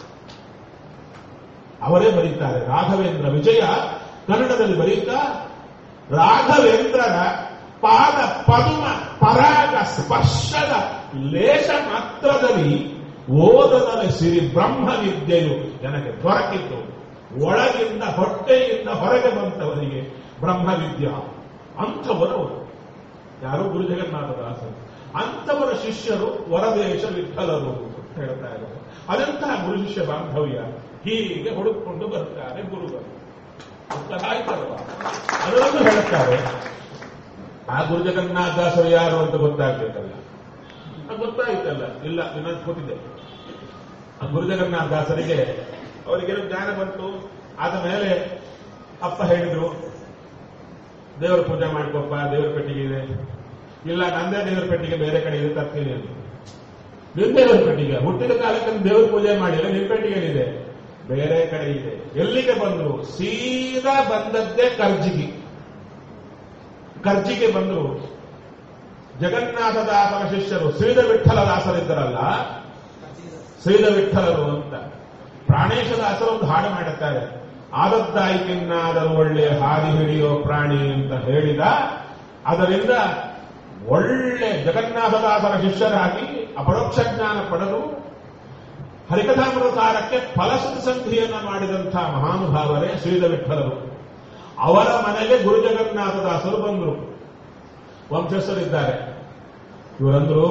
ಅವರೇ ಬರೀತಾರೆ ರಾಘವೇಂದ್ರ ವಿಜಯ ಕನ್ನಡದಲ್ಲಿ ಬರೀತಾ ರಾಘವೇಂದ್ರನ ಪಾದ ಪದುಮ ಪರಾಗ ಸ್ಪರ್ಶದ ಲೇಷ ಮಾತ್ರದಲ್ಲಿ ಓದದಲ್ಲಿ ಸಿರಿ ಬ್ರಹ್ಮ ವಿದ್ಯೆಯು ನನಗೆ ದೊರಕಿತು ಒಳಗಿಂದ ಹೊಟ್ಟೆಯಿಂದ ಹೊರಗೆ ಬಂತವರಿಗೆ ಬ್ರಹ್ಮ ವಿದ್ಯಾ ಅಂಥವರು ಯಾರು ಗುರು ಜಗನ್ನಾಥದಾಸರು ಅಂಥವರ ಶಿಷ್ಯರು ವರದೇಶ ವಿಠಲರು ಅಂತ ಹೇಳ್ತಾ ಇದ್ದಾರೆ ಅದಂತಹ ಗುರು ಶಿಷ್ಯ ಬಾಂಧವ್ಯ ಹೀಗೆ ಹುಡುಕೊಂಡು ಬರ್ತಾರೆ ಗುರುಗಳು ಗೊತ್ತಾಯ್ತಲ್ವಾ ಅದರಲ್ಲೂ ಹೇಳ್ತಾರೆ ಆ ಗುರು ಜಗನ್ನಾಥದಾಸರು ಯಾರು ಅಂತ ಗೊತ್ತಾಗ್ಬೇಕಲ್ಲ ಅದು ಗೊತ್ತಾಯ್ತಲ್ಲ ಇಲ್ಲ ಇನ್ನೊಂದು ಕೂತಿದ್ದೆ ಆ ಗುರು ಜಗನ್ನಾಥದಾಸರಿಗೆ ಅವರಿಗೇನು ಜ್ಞಾನ ಬಂತು ಆದ ಮೇಲೆ ಅಪ್ಪ ಹೇಳಿದ್ರು ದೇವರ ಪೂಜೆ ಮಾಡ್ಕೊಪ್ಪ ದೇವರ ಪೆಟ್ಟಿಗೆ ಇದೆ ಇಲ್ಲ ನಂದೇ ದೇವರ ಪೆಟ್ಟಿಗೆ ಬೇರೆ ಕಡೆ ಇದೆ ತರ್ತೀನಿ ಅಂತ ನಿಮ್ ದೇವರ ಪೆಟ್ಟಿಗೆ ಹುಟ್ಟಿದ ಕಾಲಕ್ಕೆ ದೇವರ ಪೂಜೆ ಮಾಡಿಲ್ಲ ನಿಮ್ ಪೆಟ್ಟಿಗೆ ಇದೆ ಬೇರೆ ಕಡೆ ಇದೆ ಎಲ್ಲಿಗೆ ಬಂದ್ರು ಸೀದಾ ಬಂದದ್ದೇ ಕರ್ಜಿಗಿ ಕರ್ಜಿಗೆ ಬಂದ್ರು ಜಗನ್ನಾಥದಾಸರ ಶಿಷ್ಯರು ಶ್ರೀಧ ವಿಠಲದಾಸರಿದ್ದರಲ್ಲ ಶ್ರೀಧ ವಿಠಲರು ಅಂತ ಪ್ರಾಣೇಶದಾಸರು ಒಂದು ಹಾಡು ಮಾಡುತ್ತಾರೆ ಆದದ್ದಾಯ್ಕೆನ್ನಾದರೂ ಒಳ್ಳೆ ಹಾದಿ ಹಿಡಿಯೋ ಪ್ರಾಣಿ ಅಂತ ಹೇಳಿದ ಅದರಿಂದ ಒಳ್ಳೆ ಜಗನ್ನಾಥದಾಸರ ಶಿಷ್ಯರಾಗಿ ಅಪರೋಕ್ಷ ಜ್ಞಾನ ಪಡೆದು ಹರಿಕಥಾಮೃತಾರಕ್ಕೆ ಫಲಶ್ರುತಿ ಸಂಧಿಯನ್ನ ಮಾಡಿದಂಥ ಮಹಾನುಭಾವರೇ ಶ್ರೀಧ ವಿಠಲರು ಅವರ ಮನೆಗೆ ಗುರು ಜಗನ್ನಾಥದಾಸರು ಬಂದರು ವಂಶಸ್ಥರಿದ್ದಾರೆ ಇವರಂದ್ರು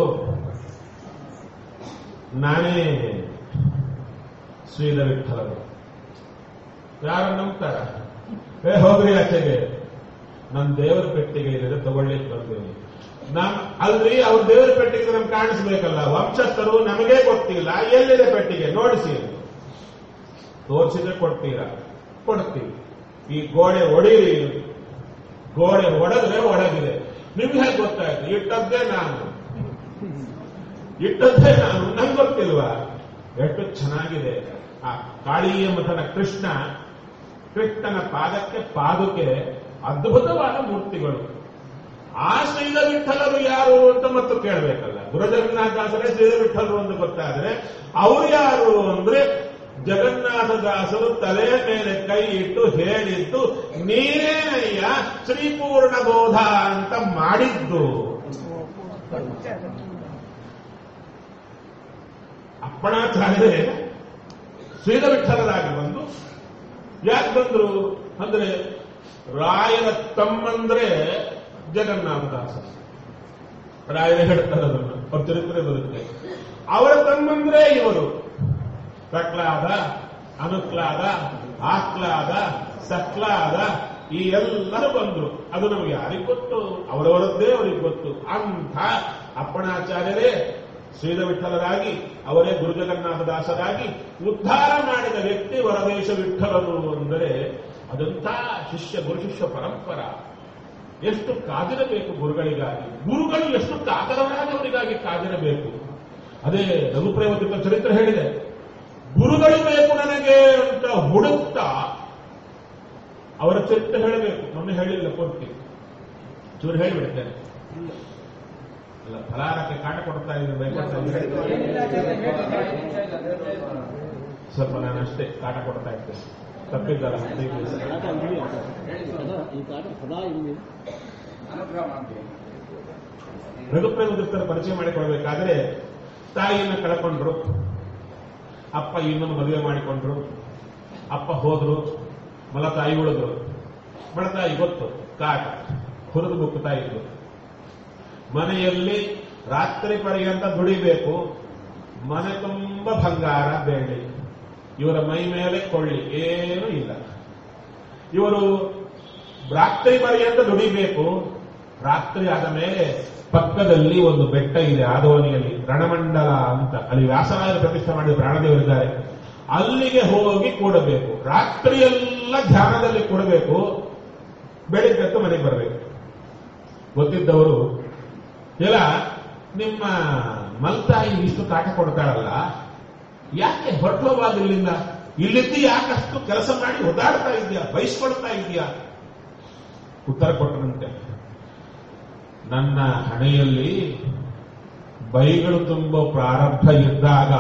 ನಾನೇ ಶ್ರೀಧ ವಿಠಲರು ಯಾರು ನಂಬ್ತಾರ ಏ ಹೋಗ್ರಿ ಆಚೆಗೆ ನನ್ನ ದೇವರ ಪೆಟ್ಟಿಗೆ ಇದೆ ತಗೊಳ್ಳಿಕ್ಕೆ ಬರ್ತೀನಿ ನಮ್ ಅಲ್ರಿ ಅವ್ರ ದೇವರ ಪೆಟ್ಟಿಗೆ ನಮ್ಗೆ ಕಾಣಿಸ್ಬೇಕಲ್ಲ ವಂಶಸ್ಥರು ನಮಗೇ ಗೊತ್ತಿಲ್ಲ ಎಲ್ಲಿದೆ ಪೆಟ್ಟಿಗೆ ನೋಡಿಸಿ ತೋರಿಸಿದ್ರೆ ಕೊಡ್ತೀರಾ ಕೊಡ್ತೀವಿ ಈ ಗೋಡೆ ಒಡೀರಿ ಗೋಡೆ ಒಡೆದ್ರೆ ಒಡಗಿದೆ ನಿಮ್ಗೆ ಹೇಗೆ ಗೊತ್ತಾಯ್ತು ಇಟ್ಟದ್ದೇ ನಾನು ಇಟ್ಟದ್ದೇ ನಾನು ನಂಗೆ ಗೊತ್ತಿಲ್ವಾ ಎಷ್ಟು ಚೆನ್ನಾಗಿದೆ ಆ ಕಾಳಿಯ ಮಠನ ಕೃಷ್ಣ ಕೃಷ್ಣನ ಪಾದಕ್ಕೆ ಪಾದುಕೆ ಅದ್ಭುತವಾದ ಮೂರ್ತಿಗಳು ಆ ಶ್ರೀಲ ವಿಠಲರು ಯಾರು ಅಂತ ಮತ್ತು ಕೇಳಬೇಕಲ್ಲ ಗುರುಜಗನ್ನಾಥದಾಸರೇ ಶ್ರೀಲ ವಿಠಲರು ಅಂತ ಗೊತ್ತಾದ್ರೆ ಅವ್ರು ಯಾರು ಅಂದ್ರೆ ಜಗನ್ನಾಥದಾಸರು ತಲೆ ಮೇಲೆ ಕೈ ಇಟ್ಟು ಹೇಳಿದ್ದು ನೀನೇನಯ್ಯ ಶ್ರೀಪೂರ್ಣ ಬೋಧ ಅಂತ ಮಾಡಿದ್ದು ಅಪ್ಪಣಾಚಾರ್ಯರೇ ಶ್ರೀಲ ವಿಠಲರಾಗಿ ಬಂದು ಯಾಕೆ ಬಂದ್ರು ಅಂದ್ರೆ ರಾಯರ ತಮ್ಮಂದ್ರೆ ಜಗನ್ನಾಥದಾಸ ರಾಯರ ಹೇಳ್ತಾರೆ ಅದನ್ನು ಅವ್ರ ಚರಿತ್ರೆ ಬರುತ್ತೆ ಅವರ ತಮ್ಮಂದ್ರೆ ಇವರು ಪ್ರಹ್ಲಾದ ಅನುಕ್ಲಾದ ಆಹ್ಲಾದ ಸಕ್ಲಾದ ಈ ಎಲ್ಲರೂ ಬಂದ್ರು ಅದು ನಮಗೆ ಯಾರಿಗೆ ಗೊತ್ತು ಅವರವರದ್ದೇ ಅವರಿಗೆ ಗೊತ್ತು ಅಂಥ ಅಪ್ಪಣಾಚಾರ್ಯರೇ ಶ್ರೀಧ ವಿಠಲರಾಗಿ ಅವರೇ ಗುರುಜಗನ್ನಾಥದಾಸರಾಗಿ ಉದ್ಧಾರ ಮಾಡಿದ ವ್ಯಕ್ತಿ ವರದೇಶ ವಿಠಲರು ಅಂದರೆ ಅದಂಥ ಶಿಷ್ಯ ಗುರು ಶಿಷ್ಯ ಪರಂಪರ ಎಷ್ಟು ಕಾದಿರಬೇಕು ಗುರುಗಳಿಗಾಗಿ ಗುರುಗಳು ಎಷ್ಟು ಕಾತರರಾಗಿ ಅವರಿಗಾಗಿ ಕಾದಿರಬೇಕು ಅದೇ ರಘುಪ್ರೇಮತಿಕ ಚರಿತ್ರೆ ಹೇಳಿದೆ ಗುರುಗಳು ಬೇಕು ನನಗೆ ಅಂತ ಹುಡುಕ್ತಾ ಅವರ ಚರಿತ್ರೆ ಹೇಳಬೇಕು ಮೊನ್ನೆ ಹೇಳಿಲ್ಲ ಪೂರ್ತಿ ಚೂರು ಹೇಳಿಬಿಡ್ತೇನೆ ಅಲ್ಲ ಫಲಾರಕ್ಕೆ ಕಾಟ ಕೊಡ್ತಾ ಇದ್ರೆ ಭಯಪಡ್ತಾ ಇದ್ರೆ ಸ್ವಲ್ಪ ನಾನು ಅಷ್ಟೇ ಕಾಟ ಕೊಡ್ತಾ ಇರ್ತೇನೆ ತಪ್ಪಿದ್ದಲ್ಲ ದಯವಿಟ್ಟು. ಕಾಟ ಇಲ್ಲಿ ಸದಾ ಈ ಕಾಟ ಸದಾ ಇಲ್ಲಿ ಅನುಗ್ರಹ ಮಾಡ್ತೀವಿ ರಘುಪ್ರೇಮದತ್ತರ ಪರಿಚಯ ಮಾಡಿಕೊಳ್ಬೇಕಾದ್ರೆ ತಾಯಿಯನ್ನ ಕಳ್ಕೊಂಡ್ರು ಅಪ್ಪ ಇನ್ನೊಂದು ಮದುವೆ ಮಾಡಿಕೊಂಡ್ರು ಅಪ್ಪ ಹೋದ್ರು ಮಲತಾಯಿ ಉಳಿದ್ರು ಮಳತಾಯಿ ಗೊತ್ತು ಕಾಟ ಹುರಿದು ಬುಕ್ಕುತ್ತಾ ಇದ್ರು ಮನೆಯಲ್ಲಿ ರಾತ್ರಿ ಪರ್ಯಂತ ದುಡಿಬೇಕು ಮನೆ ತುಂಬ ಬಂಗಾರ ಬೆಳ್ಳಿ ಇವರ ಮೈ ಮೇಲೆ ಕೊಳ್ಳಿ ಏನೂ ಇಲ್ಲ ಇವರು ರಾತ್ರಿ ಪರ್ಯಂತ ದುಡಿಬೇಕು ರಾತ್ರಿ ಆದ ಮೇಲೆ ಪಕ್ಕದಲ್ಲಿ ಒಂದು ಬೆಟ್ಟ ಇದೆ ಆದೋನಿಯಲ್ಲಿ ರಣಮಂಡಲ ಅಂತ ಅಲ್ಲಿ ವ್ಯಾಸರಾಯರು ಪ್ರತಿಷ್ಠೆ ಮಾಡಿದ ಪ್ರಾಣದೇವರಿದ್ದಾರೆ ಅಲ್ಲಿಗೆ ಹೋಗಿ ಕೂಡಬೇಕು ರಾತ್ರಿಯೆಲ್ಲ ಧ್ಯಾನದಲ್ಲಿ ಕೂಡಬೇಕು ಬೆಳಿಗ್ಗೆ ಮನೆಗೆ ಬರಬೇಕು ಗೊತ್ತಿದ್ದವರು ಇಲ್ಲ ನಿಮ್ಮ ಮಲ್ತಾಯಿ ಇಷ್ಟು ಕಾಟ ಕೊಡ್ತಾಳಲ್ಲ ಯಾಕೆ ಹೊರಟು ಹೋಗುವಾಗ ಇಲ್ಲಿಂದ ಇಲ್ಲಿದ್ದು ಯಾಕಷ್ಟು ಕೆಲಸ ಮಾಡಿ ಒದ್ದಾಡ್ತಾ ಇದೆಯಾ ಬಯಸ್ಕೊಳ್ತಾ ಇದೆಯಾ ಉತ್ತರ ಕೊಟ್ಟನಂತೆ ನನ್ನ ಹಣೆಯಲ್ಲಿ ಬೈಗಳು ತುಂಬೋ ಪ್ರಾರಂಭ ಇದ್ದಾಗ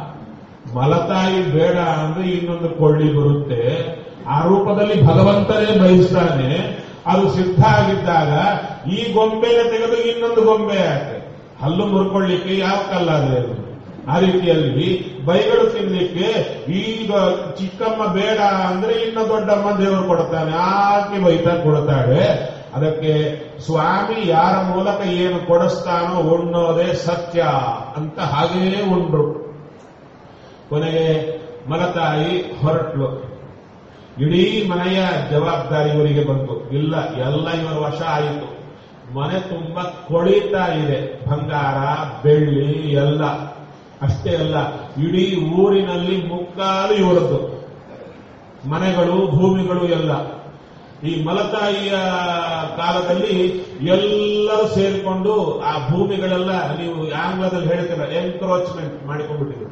ಮಲತಾಯಿ ಬೇಡ ಅಂದ್ರೆ ಇನ್ನೊಂದು ಕೊಳ್ಳಿ ಬರುತ್ತೆ ಆ ರೂಪದಲ್ಲಿ ಭಗವಂತನೇ ಬಯಸ್ತಾನೆ ಅದು ಸಿದ್ಧ ಆಗಿದ್ದಾಗ ಈ ಗೊಂಬೆನ ತೆಗೆದು ಇನ್ನೊಂದು ಗೊಂಬೆ ಯಾಕೆ ಹಲ್ಲು ಮುರ್ಕೊಳ್ಳಿಕ್ಕೆ ಯಾವ ಕಲ್ಲಾದ್ರೆ ಅದು ಆ ರೀತಿಯಲ್ಲಿ ಬೈಗಳು ತಿನ್ಲಿಕ್ಕೆ ಈಗ ಚಿಕ್ಕಮ್ಮ ಬೇಡ ಅಂದ್ರೆ ಇನ್ನು ದೊಡ್ಡಮ್ಮ ದೇವರು ಕೊಡ್ತಾನೆ ಆಕೆ ಬೈತಾ ಕೊಡ್ತಾಳೆ ಅದಕ್ಕೆ ಸ್ವಾಮಿ ಯಾರ ಮೂಲಕ ಏನು ಕೊಡಿಸ್ತಾನೋ ಉಣ್ಣೋದೇ ಸತ್ಯ ಅಂತ ಹಾಗೇ ಉಂಡ್ರು ಕೊನೆಗೆ ಮಲತಾಯಿ ಹೊರಟ್ಲು ಇಡೀ ಮನೆಯ ಜವಾಬ್ದಾರಿ ಇವರಿಗೆ ಬಂತು ಇಲ್ಲ ಎಲ್ಲ ಇವರ ವಶ ಆಯಿತು ಮನೆ ತುಂಬ ಕೊಳಿತಾ ಇದೆ ಬಂಗಾರ ಬೆಳ್ಳಿ ಎಲ್ಲ ಅಷ್ಟೇ ಅಲ್ಲ ಇಡೀ ಊರಿನಲ್ಲಿ ಮುಕ್ಕಾಲು ಇವರದ್ದು ಮನೆಗಳು ಭೂಮಿಗಳು ಎಲ್ಲ ಈ ಮಲತಾಯಿಯ ಕಾಲದಲ್ಲಿ ಎಲ್ಲರೂ ಸೇರಿಕೊಂಡು ಆ ಭೂಮಿಗಳೆಲ್ಲ ನೀವು ಆಂಗ್ಲದಲ್ಲಿ ಹೇಳ್ತೀರ ಎನ್ಕ್ರೋಚ್ಮೆಂಟ್ ಮಾಡಿಕೊಂಡ್ಬಿಟ್ಟಿದ್ರು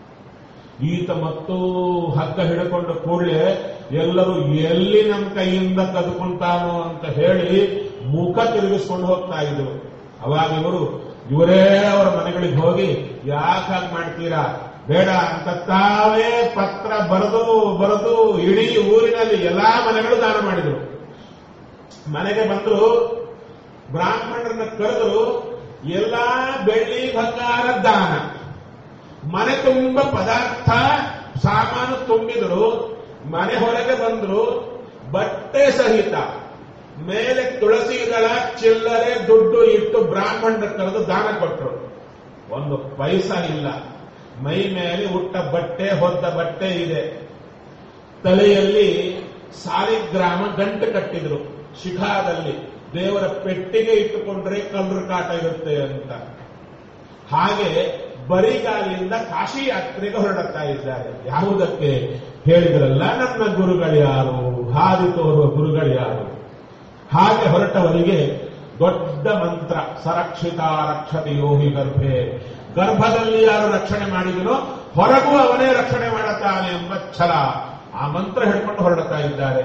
ಈತ ಮತ್ತು ಹಗ್ಗ ಹಿಡ್ಕೊಂಡು ಕೂಡಲೇ ಎಲ್ಲರೂ ಎಲ್ಲಿ ನಮ್ಮ ಕೈಯಿಂದ ಕದ್ಕೊಂತಾನೋ ಅಂತ ಹೇಳಿ ಮುಖ ತಿರುಗಿಸ್ಕೊಂಡು ಹೋಗ್ತಾ ಇದ್ರು ಅವಾಗ ಇವರು ಇವರೇ ಅವರ ಮನೆಗಳಿಗೆ ಹೋಗಿ ಯಾಕೆ ಹಾಗೆ ಮಾಡ್ತೀರಾ ಬೇಡ ಅಂತ ತಾವೇ ಪತ್ರ ಬರೆದು ಬರೆದು ಇಡೀ ಊರಿನಲ್ಲಿ ಎಲ್ಲಾ ಮನೆಗಳು ದಾನ ಮಾಡಿದ್ರು ಮನೆಗೆ ಬಂದ್ರು ಬ್ರಾಹ್ಮಣರನ್ನ ಕರೆದ್ರು ಎಲ್ಲಾ ಬೆಳ್ಳಿ ಬಂಗಾರ ದಾನ ಮನೆ ತುಂಬ ಪದಾರ್ಥ ಸಾಮಾನು ತುಂಬಿದ್ರು ಮನೆ ಹೊರಗೆ ಬಂದ್ರು ಬಟ್ಟೆ ಸಹಿತ ಮೇಲೆ ತುಳಸಿಗಳ ಚಿಲ್ಲರೆ ದುಡ್ಡು ಇಟ್ಟು ಬ್ರಾಹ್ಮಣರ ಕರೆದು ದಾನ ಕೊಟ್ಟರು ಒಂದು ಪೈಸಾ ಇಲ್ಲ ಮೈ ಮೇಲೆ ಉಟ್ಟ ಬಟ್ಟೆ ಹೊದ್ದ ಬಟ್ಟೆ ಇದೆ ತಲೆಯಲ್ಲಿ ಸಾಲಿಗ್ರಾಮ ಗಂಟು ಕಟ್ಟಿದ್ರು ಶಿಖಾದಲ್ಲಿ ದೇವರ ಪೆಟ್ಟಿಗೆ ಇಟ್ಟುಕೊಂಡ್ರೆ ಕಲ್ರ ಕಾಟ ಇರುತ್ತೆ ಅಂತ ಹಾಗೆ ಬರಿಗಾಲಿಯಿಂದ ಕಾಶಿ ಯಾತ್ರೆಗೆ ಹೊರಡುತ್ತಾ ಇದ್ದಾರೆ ಯಾವುದಕ್ಕೆ ಹೇಳಿದ್ರಲ್ಲ ನನ್ನ ಗುರುಗಳು ಯಾರು ಹಾದಿ ತೋರುವ ಗುರುಗಳು ಯಾರು ಹಾಗೆ ಹೊರಟವರಿಗೆ ದೊಡ್ಡ ಮಂತ್ರ ಸರಕ್ಷಿತ ರಕ್ಷತೆ ಯೋಗಿ ಗರ್ಭೆ ಗರ್ಭದಲ್ಲಿ ಯಾರು ರಕ್ಷಣೆ ಮಾಡಿದನೋ ಹೊರಗೂ ಅವನೇ ರಕ್ಷಣೆ ಮಾಡುತ್ತಾನೆ ಎಂಬ ಛಲ ಆ ಮಂತ್ರ ಹಿಡ್ಕೊಂಡು ಹೊರಡುತ್ತಾ ಇದ್ದಾರೆ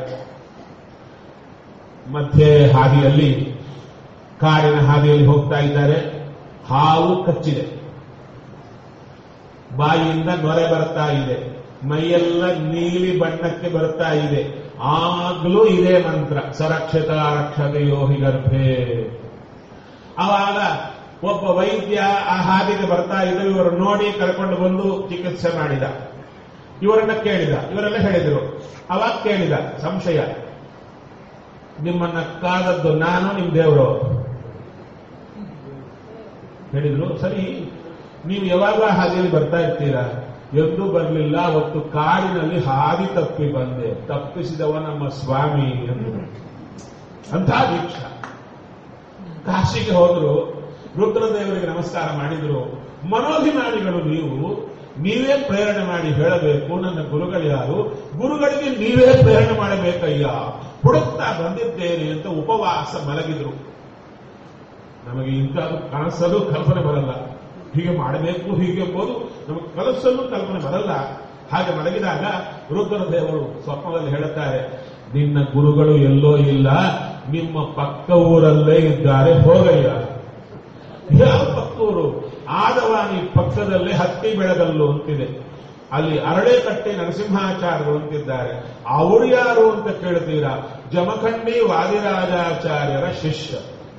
ಮಧ್ಯೆ ಹಾದಿಯಲ್ಲಿ ಕಾಡಿನ ಹಾದಿಯಲ್ಲಿ ಹೋಗ್ತಾ ಇದ್ದಾರೆ ಹಾವು ಕಚ್ಚಿದೆ ಬಾಯಿಯಿಂದ ನೊರೆ ಬರ್ತಾ ಇದೆ ಮೈಯೆಲ್ಲ ನೀಲಿ ಬಣ್ಣಕ್ಕೆ ಬರ್ತಾ ಇದೆ ಆಗ್ಲೂ ಇದೇ ಮಂತ್ರ ಸರಕ್ಷಿತ ರಕ್ಷತೆ ಯೋಹಿ ಗರ್ಭೆ ಆವಾಗ ಒಬ್ಬ ವೈದ್ಯ ಆ ಹಾದಿಗೆ ಬರ್ತಾ ಇದ್ದ ಇವರು ನೋಡಿ ಕರ್ಕೊಂಡು ಬಂದು ಚಿಕಿತ್ಸೆ ಮಾಡಿದ ಇವರನ್ನ ಕೇಳಿದ ಇವರೆಲ್ಲ ಹೇಳಿದರು ಅವಾಗ ಕೇಳಿದ ಸಂಶಯ ನಿಮ್ಮನ್ನ ಕಾದದ್ದು ನಾನು ನಿಮ್ ದೇವರು ಹೇಳಿದ್ರು ಸರಿ ನೀವು ಯಾವಾಗ ಹಾದಿಯಲ್ಲಿ ಬರ್ತಾ ಇರ್ತೀರಾ ಎಂದೂ ಬರಲಿಲ್ಲ ಅವತ್ತು ಕಾಡಿನಲ್ಲಿ ಹಾದಿ ತಪ್ಪಿ ಬಂದೆ ತಪ್ಪಿಸಿದವ ನಮ್ಮ ಸ್ವಾಮಿ ಎಂದರು ಅಂಥ ದೀಕ್ಷಾ ಕಾಶಿಗೆ ಹೋದ್ರು ರುದ್ರದೇವರಿಗೆ ನಮಸ್ಕಾರ ಮಾಡಿದ್ರು ಮನೋಭಿಮಾನಿಗಳು ನೀವು ನೀವೇ ಪ್ರೇರಣೆ ಮಾಡಿ ಹೇಳಬೇಕು ನನ್ನ ಗುರುಗಳು ಯಾರು ಗುರುಗಳಿಗೆ ನೀವೇ ಪ್ರೇರಣೆ ಮಾಡಬೇಕಯ್ಯ ಹುಡುಕ್ತಾ ಬಂದಿದ್ದೇನೆ ಅಂತ ಉಪವಾಸ ಮಲಗಿದ್ರು ನಮಗೆ ಇಂಥದ್ದು ಕನಸಲು ಕಲ್ಪನೆ ಬರಲ್ಲ ಹೀಗೆ ಮಾಡಬೇಕು ಹೀಗೆ ಎಂಬುದು ನಮಗೆ ಕನಸಲ್ಲೂ ಕಲ್ಪನೆ ಬರಲ್ಲ ಹಾಗೆ ಮಲಗಿದಾಗ ರುದ್ರದೇವರು ಸ್ವಪ್ನದಲ್ಲಿ ಹೇಳುತ್ತಾರೆ ನಿನ್ನ ಗುರುಗಳು ಎಲ್ಲೋ ಇಲ್ಲ ನಿಮ್ಮ ಪಕ್ಕ ಊರಲ್ಲೇ ಇದ್ದಾರೆ ಹೋಗಯ್ಯ ಯಾವ ಪಕ್ಕೂರು ಆದವಾನಿ ಪಕ್ಕದಲ್ಲೇ ಹತ್ತಿ ಬೆಳೆದಲ್ಲು ಅಂತಿದೆ ಅಲ್ಲಿ ಅರಳೆಕಟ್ಟೆ ನರಸಿಂಹಾಚಾರ್ಯರು ಅಂತಿದ್ದಾರೆ ಅವರು ಯಾರು ಅಂತ ಕೇಳ್ತೀರಾ ಜಮಖಂಡಿ ವಾದಿರಾಜಾಚಾರ್ಯರ ಶಿಷ್ಯ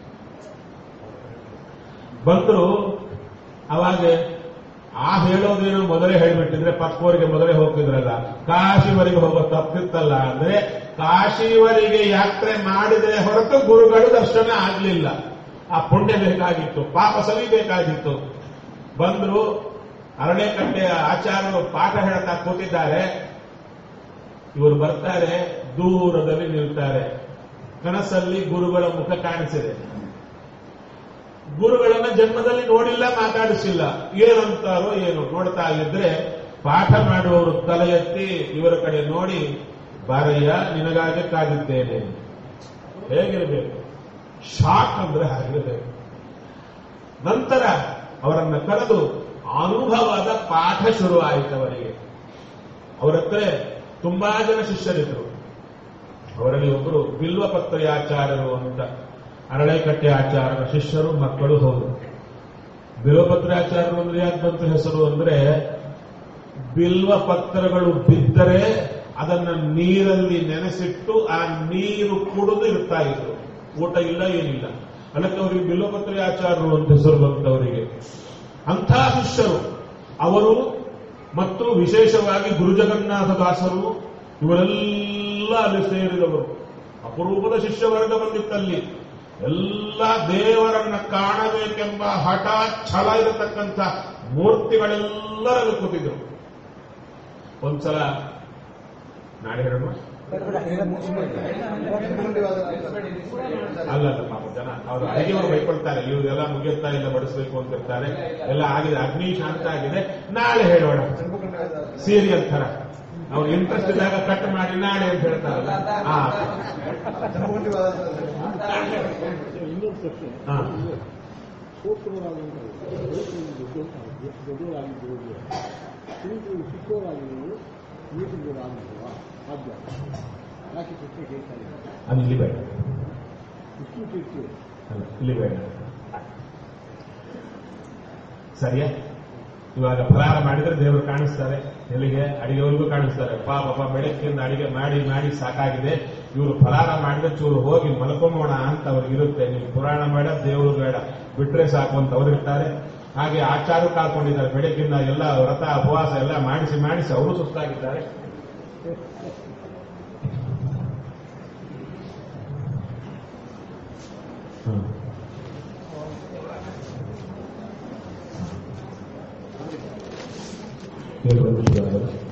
ಬಂದ್ರು ಅವಾಗ ಆ ಹೇಳೋದೇನೋ ಮೊದಲೇ ಹೇಳ್ಬಿಟ್ಟಿದ್ರೆ ಪಕ್ಕವರಿಗೆ ಮೊದಲೇ ಹೋಗ್ತಿದ್ರಲ್ಲ ಕಾಶಿವರೆಗೆ ಹೋಗೋ ತಪ್ಪಿತ್ತಲ್ಲ ಅಂದ್ರೆ ಕಾಶಿವರೆಗೆ ಯಾತ್ರೆ ಮಾಡಿದರೆ ಹೊರತು ಗುರುಗಳು ದರ್ಶನ ಆಗ್ಲಿಲ್ಲ ಆ ಪುಣ್ಯ ಬೇಕಾಗಿತ್ತು ಪಾಪ ಸವಿಬೇಕಾಗಿತ್ತು ಬಂದ್ರು ಅರಣ್ಯಕಟ್ಟೆಯ ಆಚಾರ್ಯರು ಪಾಠ ಹೇಳ್ತಾ ಕೂತಿದ್ದಾರೆ ಇವರು ಬರ್ತಾರೆ ದೂರದಲ್ಲಿ ನಿಲ್ತಾರೆ ಕನಸಲ್ಲಿ ಗುರುಗಳ ಮುಖ ಕಾಣಿಸಿದೆ ಗುರುಗಳನ್ನ ಜನ್ಮದಲ್ಲಿ ನೋಡಿಲ್ಲ ಮಾತಾಡಿಸಿಲ್ಲ ಏನಂತಾರೋ ಏನು ನೋಡ್ತಾ ಇದ್ರೆ ಪಾಠ ಮಾಡುವವರು ತಲೆ ಎತ್ತಿ ಇವರ ಕಡೆ ನೋಡಿ ಬಾರಯ್ಯ ನಿನಗಾಗಿ ಕಾದಿದ್ದೇನೆ ಹೇಗಿರಬೇಕು ಶಾಕ್ ಅಂದ್ರೆ ಹಾಗಿರಬೇಕು ನಂತರ ಅವರನ್ನ ಕರೆದು ಅನುಭವದ ಪಾಠ ಶುರುವಾಯಿತು ಅವರಿಗೆ ಅವರ ಹತ್ರ ತುಂಬಾ ಜನ ಶಿಷ್ಯರಿದ್ರು ಅವರಲ್ಲಿ ಒಬ್ಬರು ಬಿಲ್ವಪತ್ರಿಯಾಚಾರ್ಯರು ಅಂತ ಅರಳೆಕಟ್ಟೆ ಆಚಾರ್ಯರ ಶಿಷ್ಯರು ಮಕ್ಕಳು ಹೋದರು ಬಿಲ್ವಪತ್ರಾಚಾರ್ಯರು ಅಂದ್ರೆ ಯಾಕೆ ಬಂತು ಹೆಸರು ಅಂದ್ರೆ ಬಿಲ್ವ ಪತ್ರಗಳು ಬಿದ್ದರೆ ಅದನ್ನ ನೀರಲ್ಲಿ ನೆನೆಸಿಟ್ಟು ಆ ನೀರು ಕುಡಿದು ಇರ್ತಾ ಇದ್ರು ಊಟ ಇಲ್ಲ ಏನಿಲ್ಲ ಅದಕ್ಕೆ ಅವರಿಗೆ ಬಿಲ್ವಪತ್ರಾಚಾರ್ಯರು ಅಂತ ಹೆಸರು ಬಂತವರಿಗೆ ಅಂಥ ಶಿಷ್ಯರು ಅವರು ಮತ್ತು ವಿಶೇಷವಾಗಿ ಗುರುಜಗನ್ನಾಥ ದಾಸರು ಇವರೆಲ್ಲ ಅಲ್ಲಿ ಸೇರಿದವರು ಅಪರೂಪದ ಶಿಷ್ಯವರ್ಗ ಬಂದಿತ್ತಲ್ಲಿ ಎಲ್ಲ ದೇವರನ್ನ ಕಾಣಬೇಕೆಂಬ ಹಠ ಛಲ ಇರತಕ್ಕಂಥ ಮೂರ್ತಿಗಳೆಲ್ಲರಲ್ಲಿ ಕೂತಿದ್ರು ಒಂದ್ಸಲ ನಾಳೆ ಹೇಳೋಣ ಅಲ್ಲ ಅಲ್ಲ ಪಾಪ ಜನ ಅವರು ಅಡಿಗೆಯವರು ಬೈಕೊಳ್ತಾರೆ ಇವ್ರಿಗೆಲ್ಲ ಮುಗಿಯುತ್ತಾ ಇಲ್ಲ ಬಡಿಸ್ಬೇಕು ಅಂತಿರ್ತಾರೆ ಎಲ್ಲ ಆಗಿದೆ ಅಗ್ನಿ ಶಾಂತ ಆಗಿದೆ ನಾಳೆ ಹೇಳೋಣ ಸೀರಿಯಲ್ ತರ ಅವ್ರು ಇಂಟ್ರೆಸ್ಟ್ ಇದ್ದಾಗ ಕಟ್ ಮಾಡಿ ನಾಳೆ ಅಂತ ಹೇಳ್ತಾರಲ್ಲ ಹಾ ಇನ್ನೊಂದು ಪ್ರಶ್ನೆ ಹಾ. ಸೂಕ್ಷ್ಮವಾದಂತಹ ದೊಡ್ಡವರಾಗಿದ್ದು ಕುರಿತು ಚಿಕ್ಕವರಾಗಿದ್ದು ನೀತಿಗಳಾಗಿರುವ ಸಾಧ್ಯ ಯಾಕೆ ಪ್ರಶ್ನೆ ಕೇಳ್ತಾ ಇಲ್ಲ ಅದು ಇಲ್ಲಿ ಬೇಡ ಇಷ್ಟು ತಿರ್ಚು ಅಲ್ಲ ಇಲ್ಲಿ ಬೇಡ ಸರಿಯಾ ಇವಾಗ ಫಲಾರ ಮಾಡಿದ್ರೆ ದೇವರು ಕಾಣಿಸ್ತಾರೆ ಎಲ್ಲಿಗೆ ಅಡಿಗೆವರೆಗೂ ಕಾಣಿಸ್ತಾರೆ ಪಾಪ ಪಾಪ ಬೆಳಗ್ಗಿಂದ ಅಡಿಗೆ ಮಾಡಿ ಮಾಡಿ ಸಾಕಾಗಿದೆ ಇವರು ಫಲಾರ ಮಾಡಿದ್ರೆ ಚೂರು ಹೋಗಿ ಮಲ್ಕೊಂಬೋಣ ಅಂತ ಅವ್ರಿಗೆ ಇರುತ್ತೆ ನೀವು ಪುರಾಣ ಬೇಡ ದೇವರು ಬೇಡ ಬಿಟ್ರೆ ಸಾಕು ಅಂತ ಅವ್ರು ಇರ್ತಾರೆ ಹಾಗೆ ಆಚಾರ ಕಾಲ್ಕೊಂಡಿದ್ದಾರೆ ಬೆಳಗ್ಗಿಂದ ಎಲ್ಲ ವ್ರತ ಉಪವಾಸ ಎಲ್ಲ ಮಾಡಿಸಿ ಮಾಡಿಸಿ ಅವರು ಸುಸ್ತಾಗಿದ್ದಾರೆ ಹ್ಮ್. ಏನು ಬಂದಿದ್ದಾರೆ?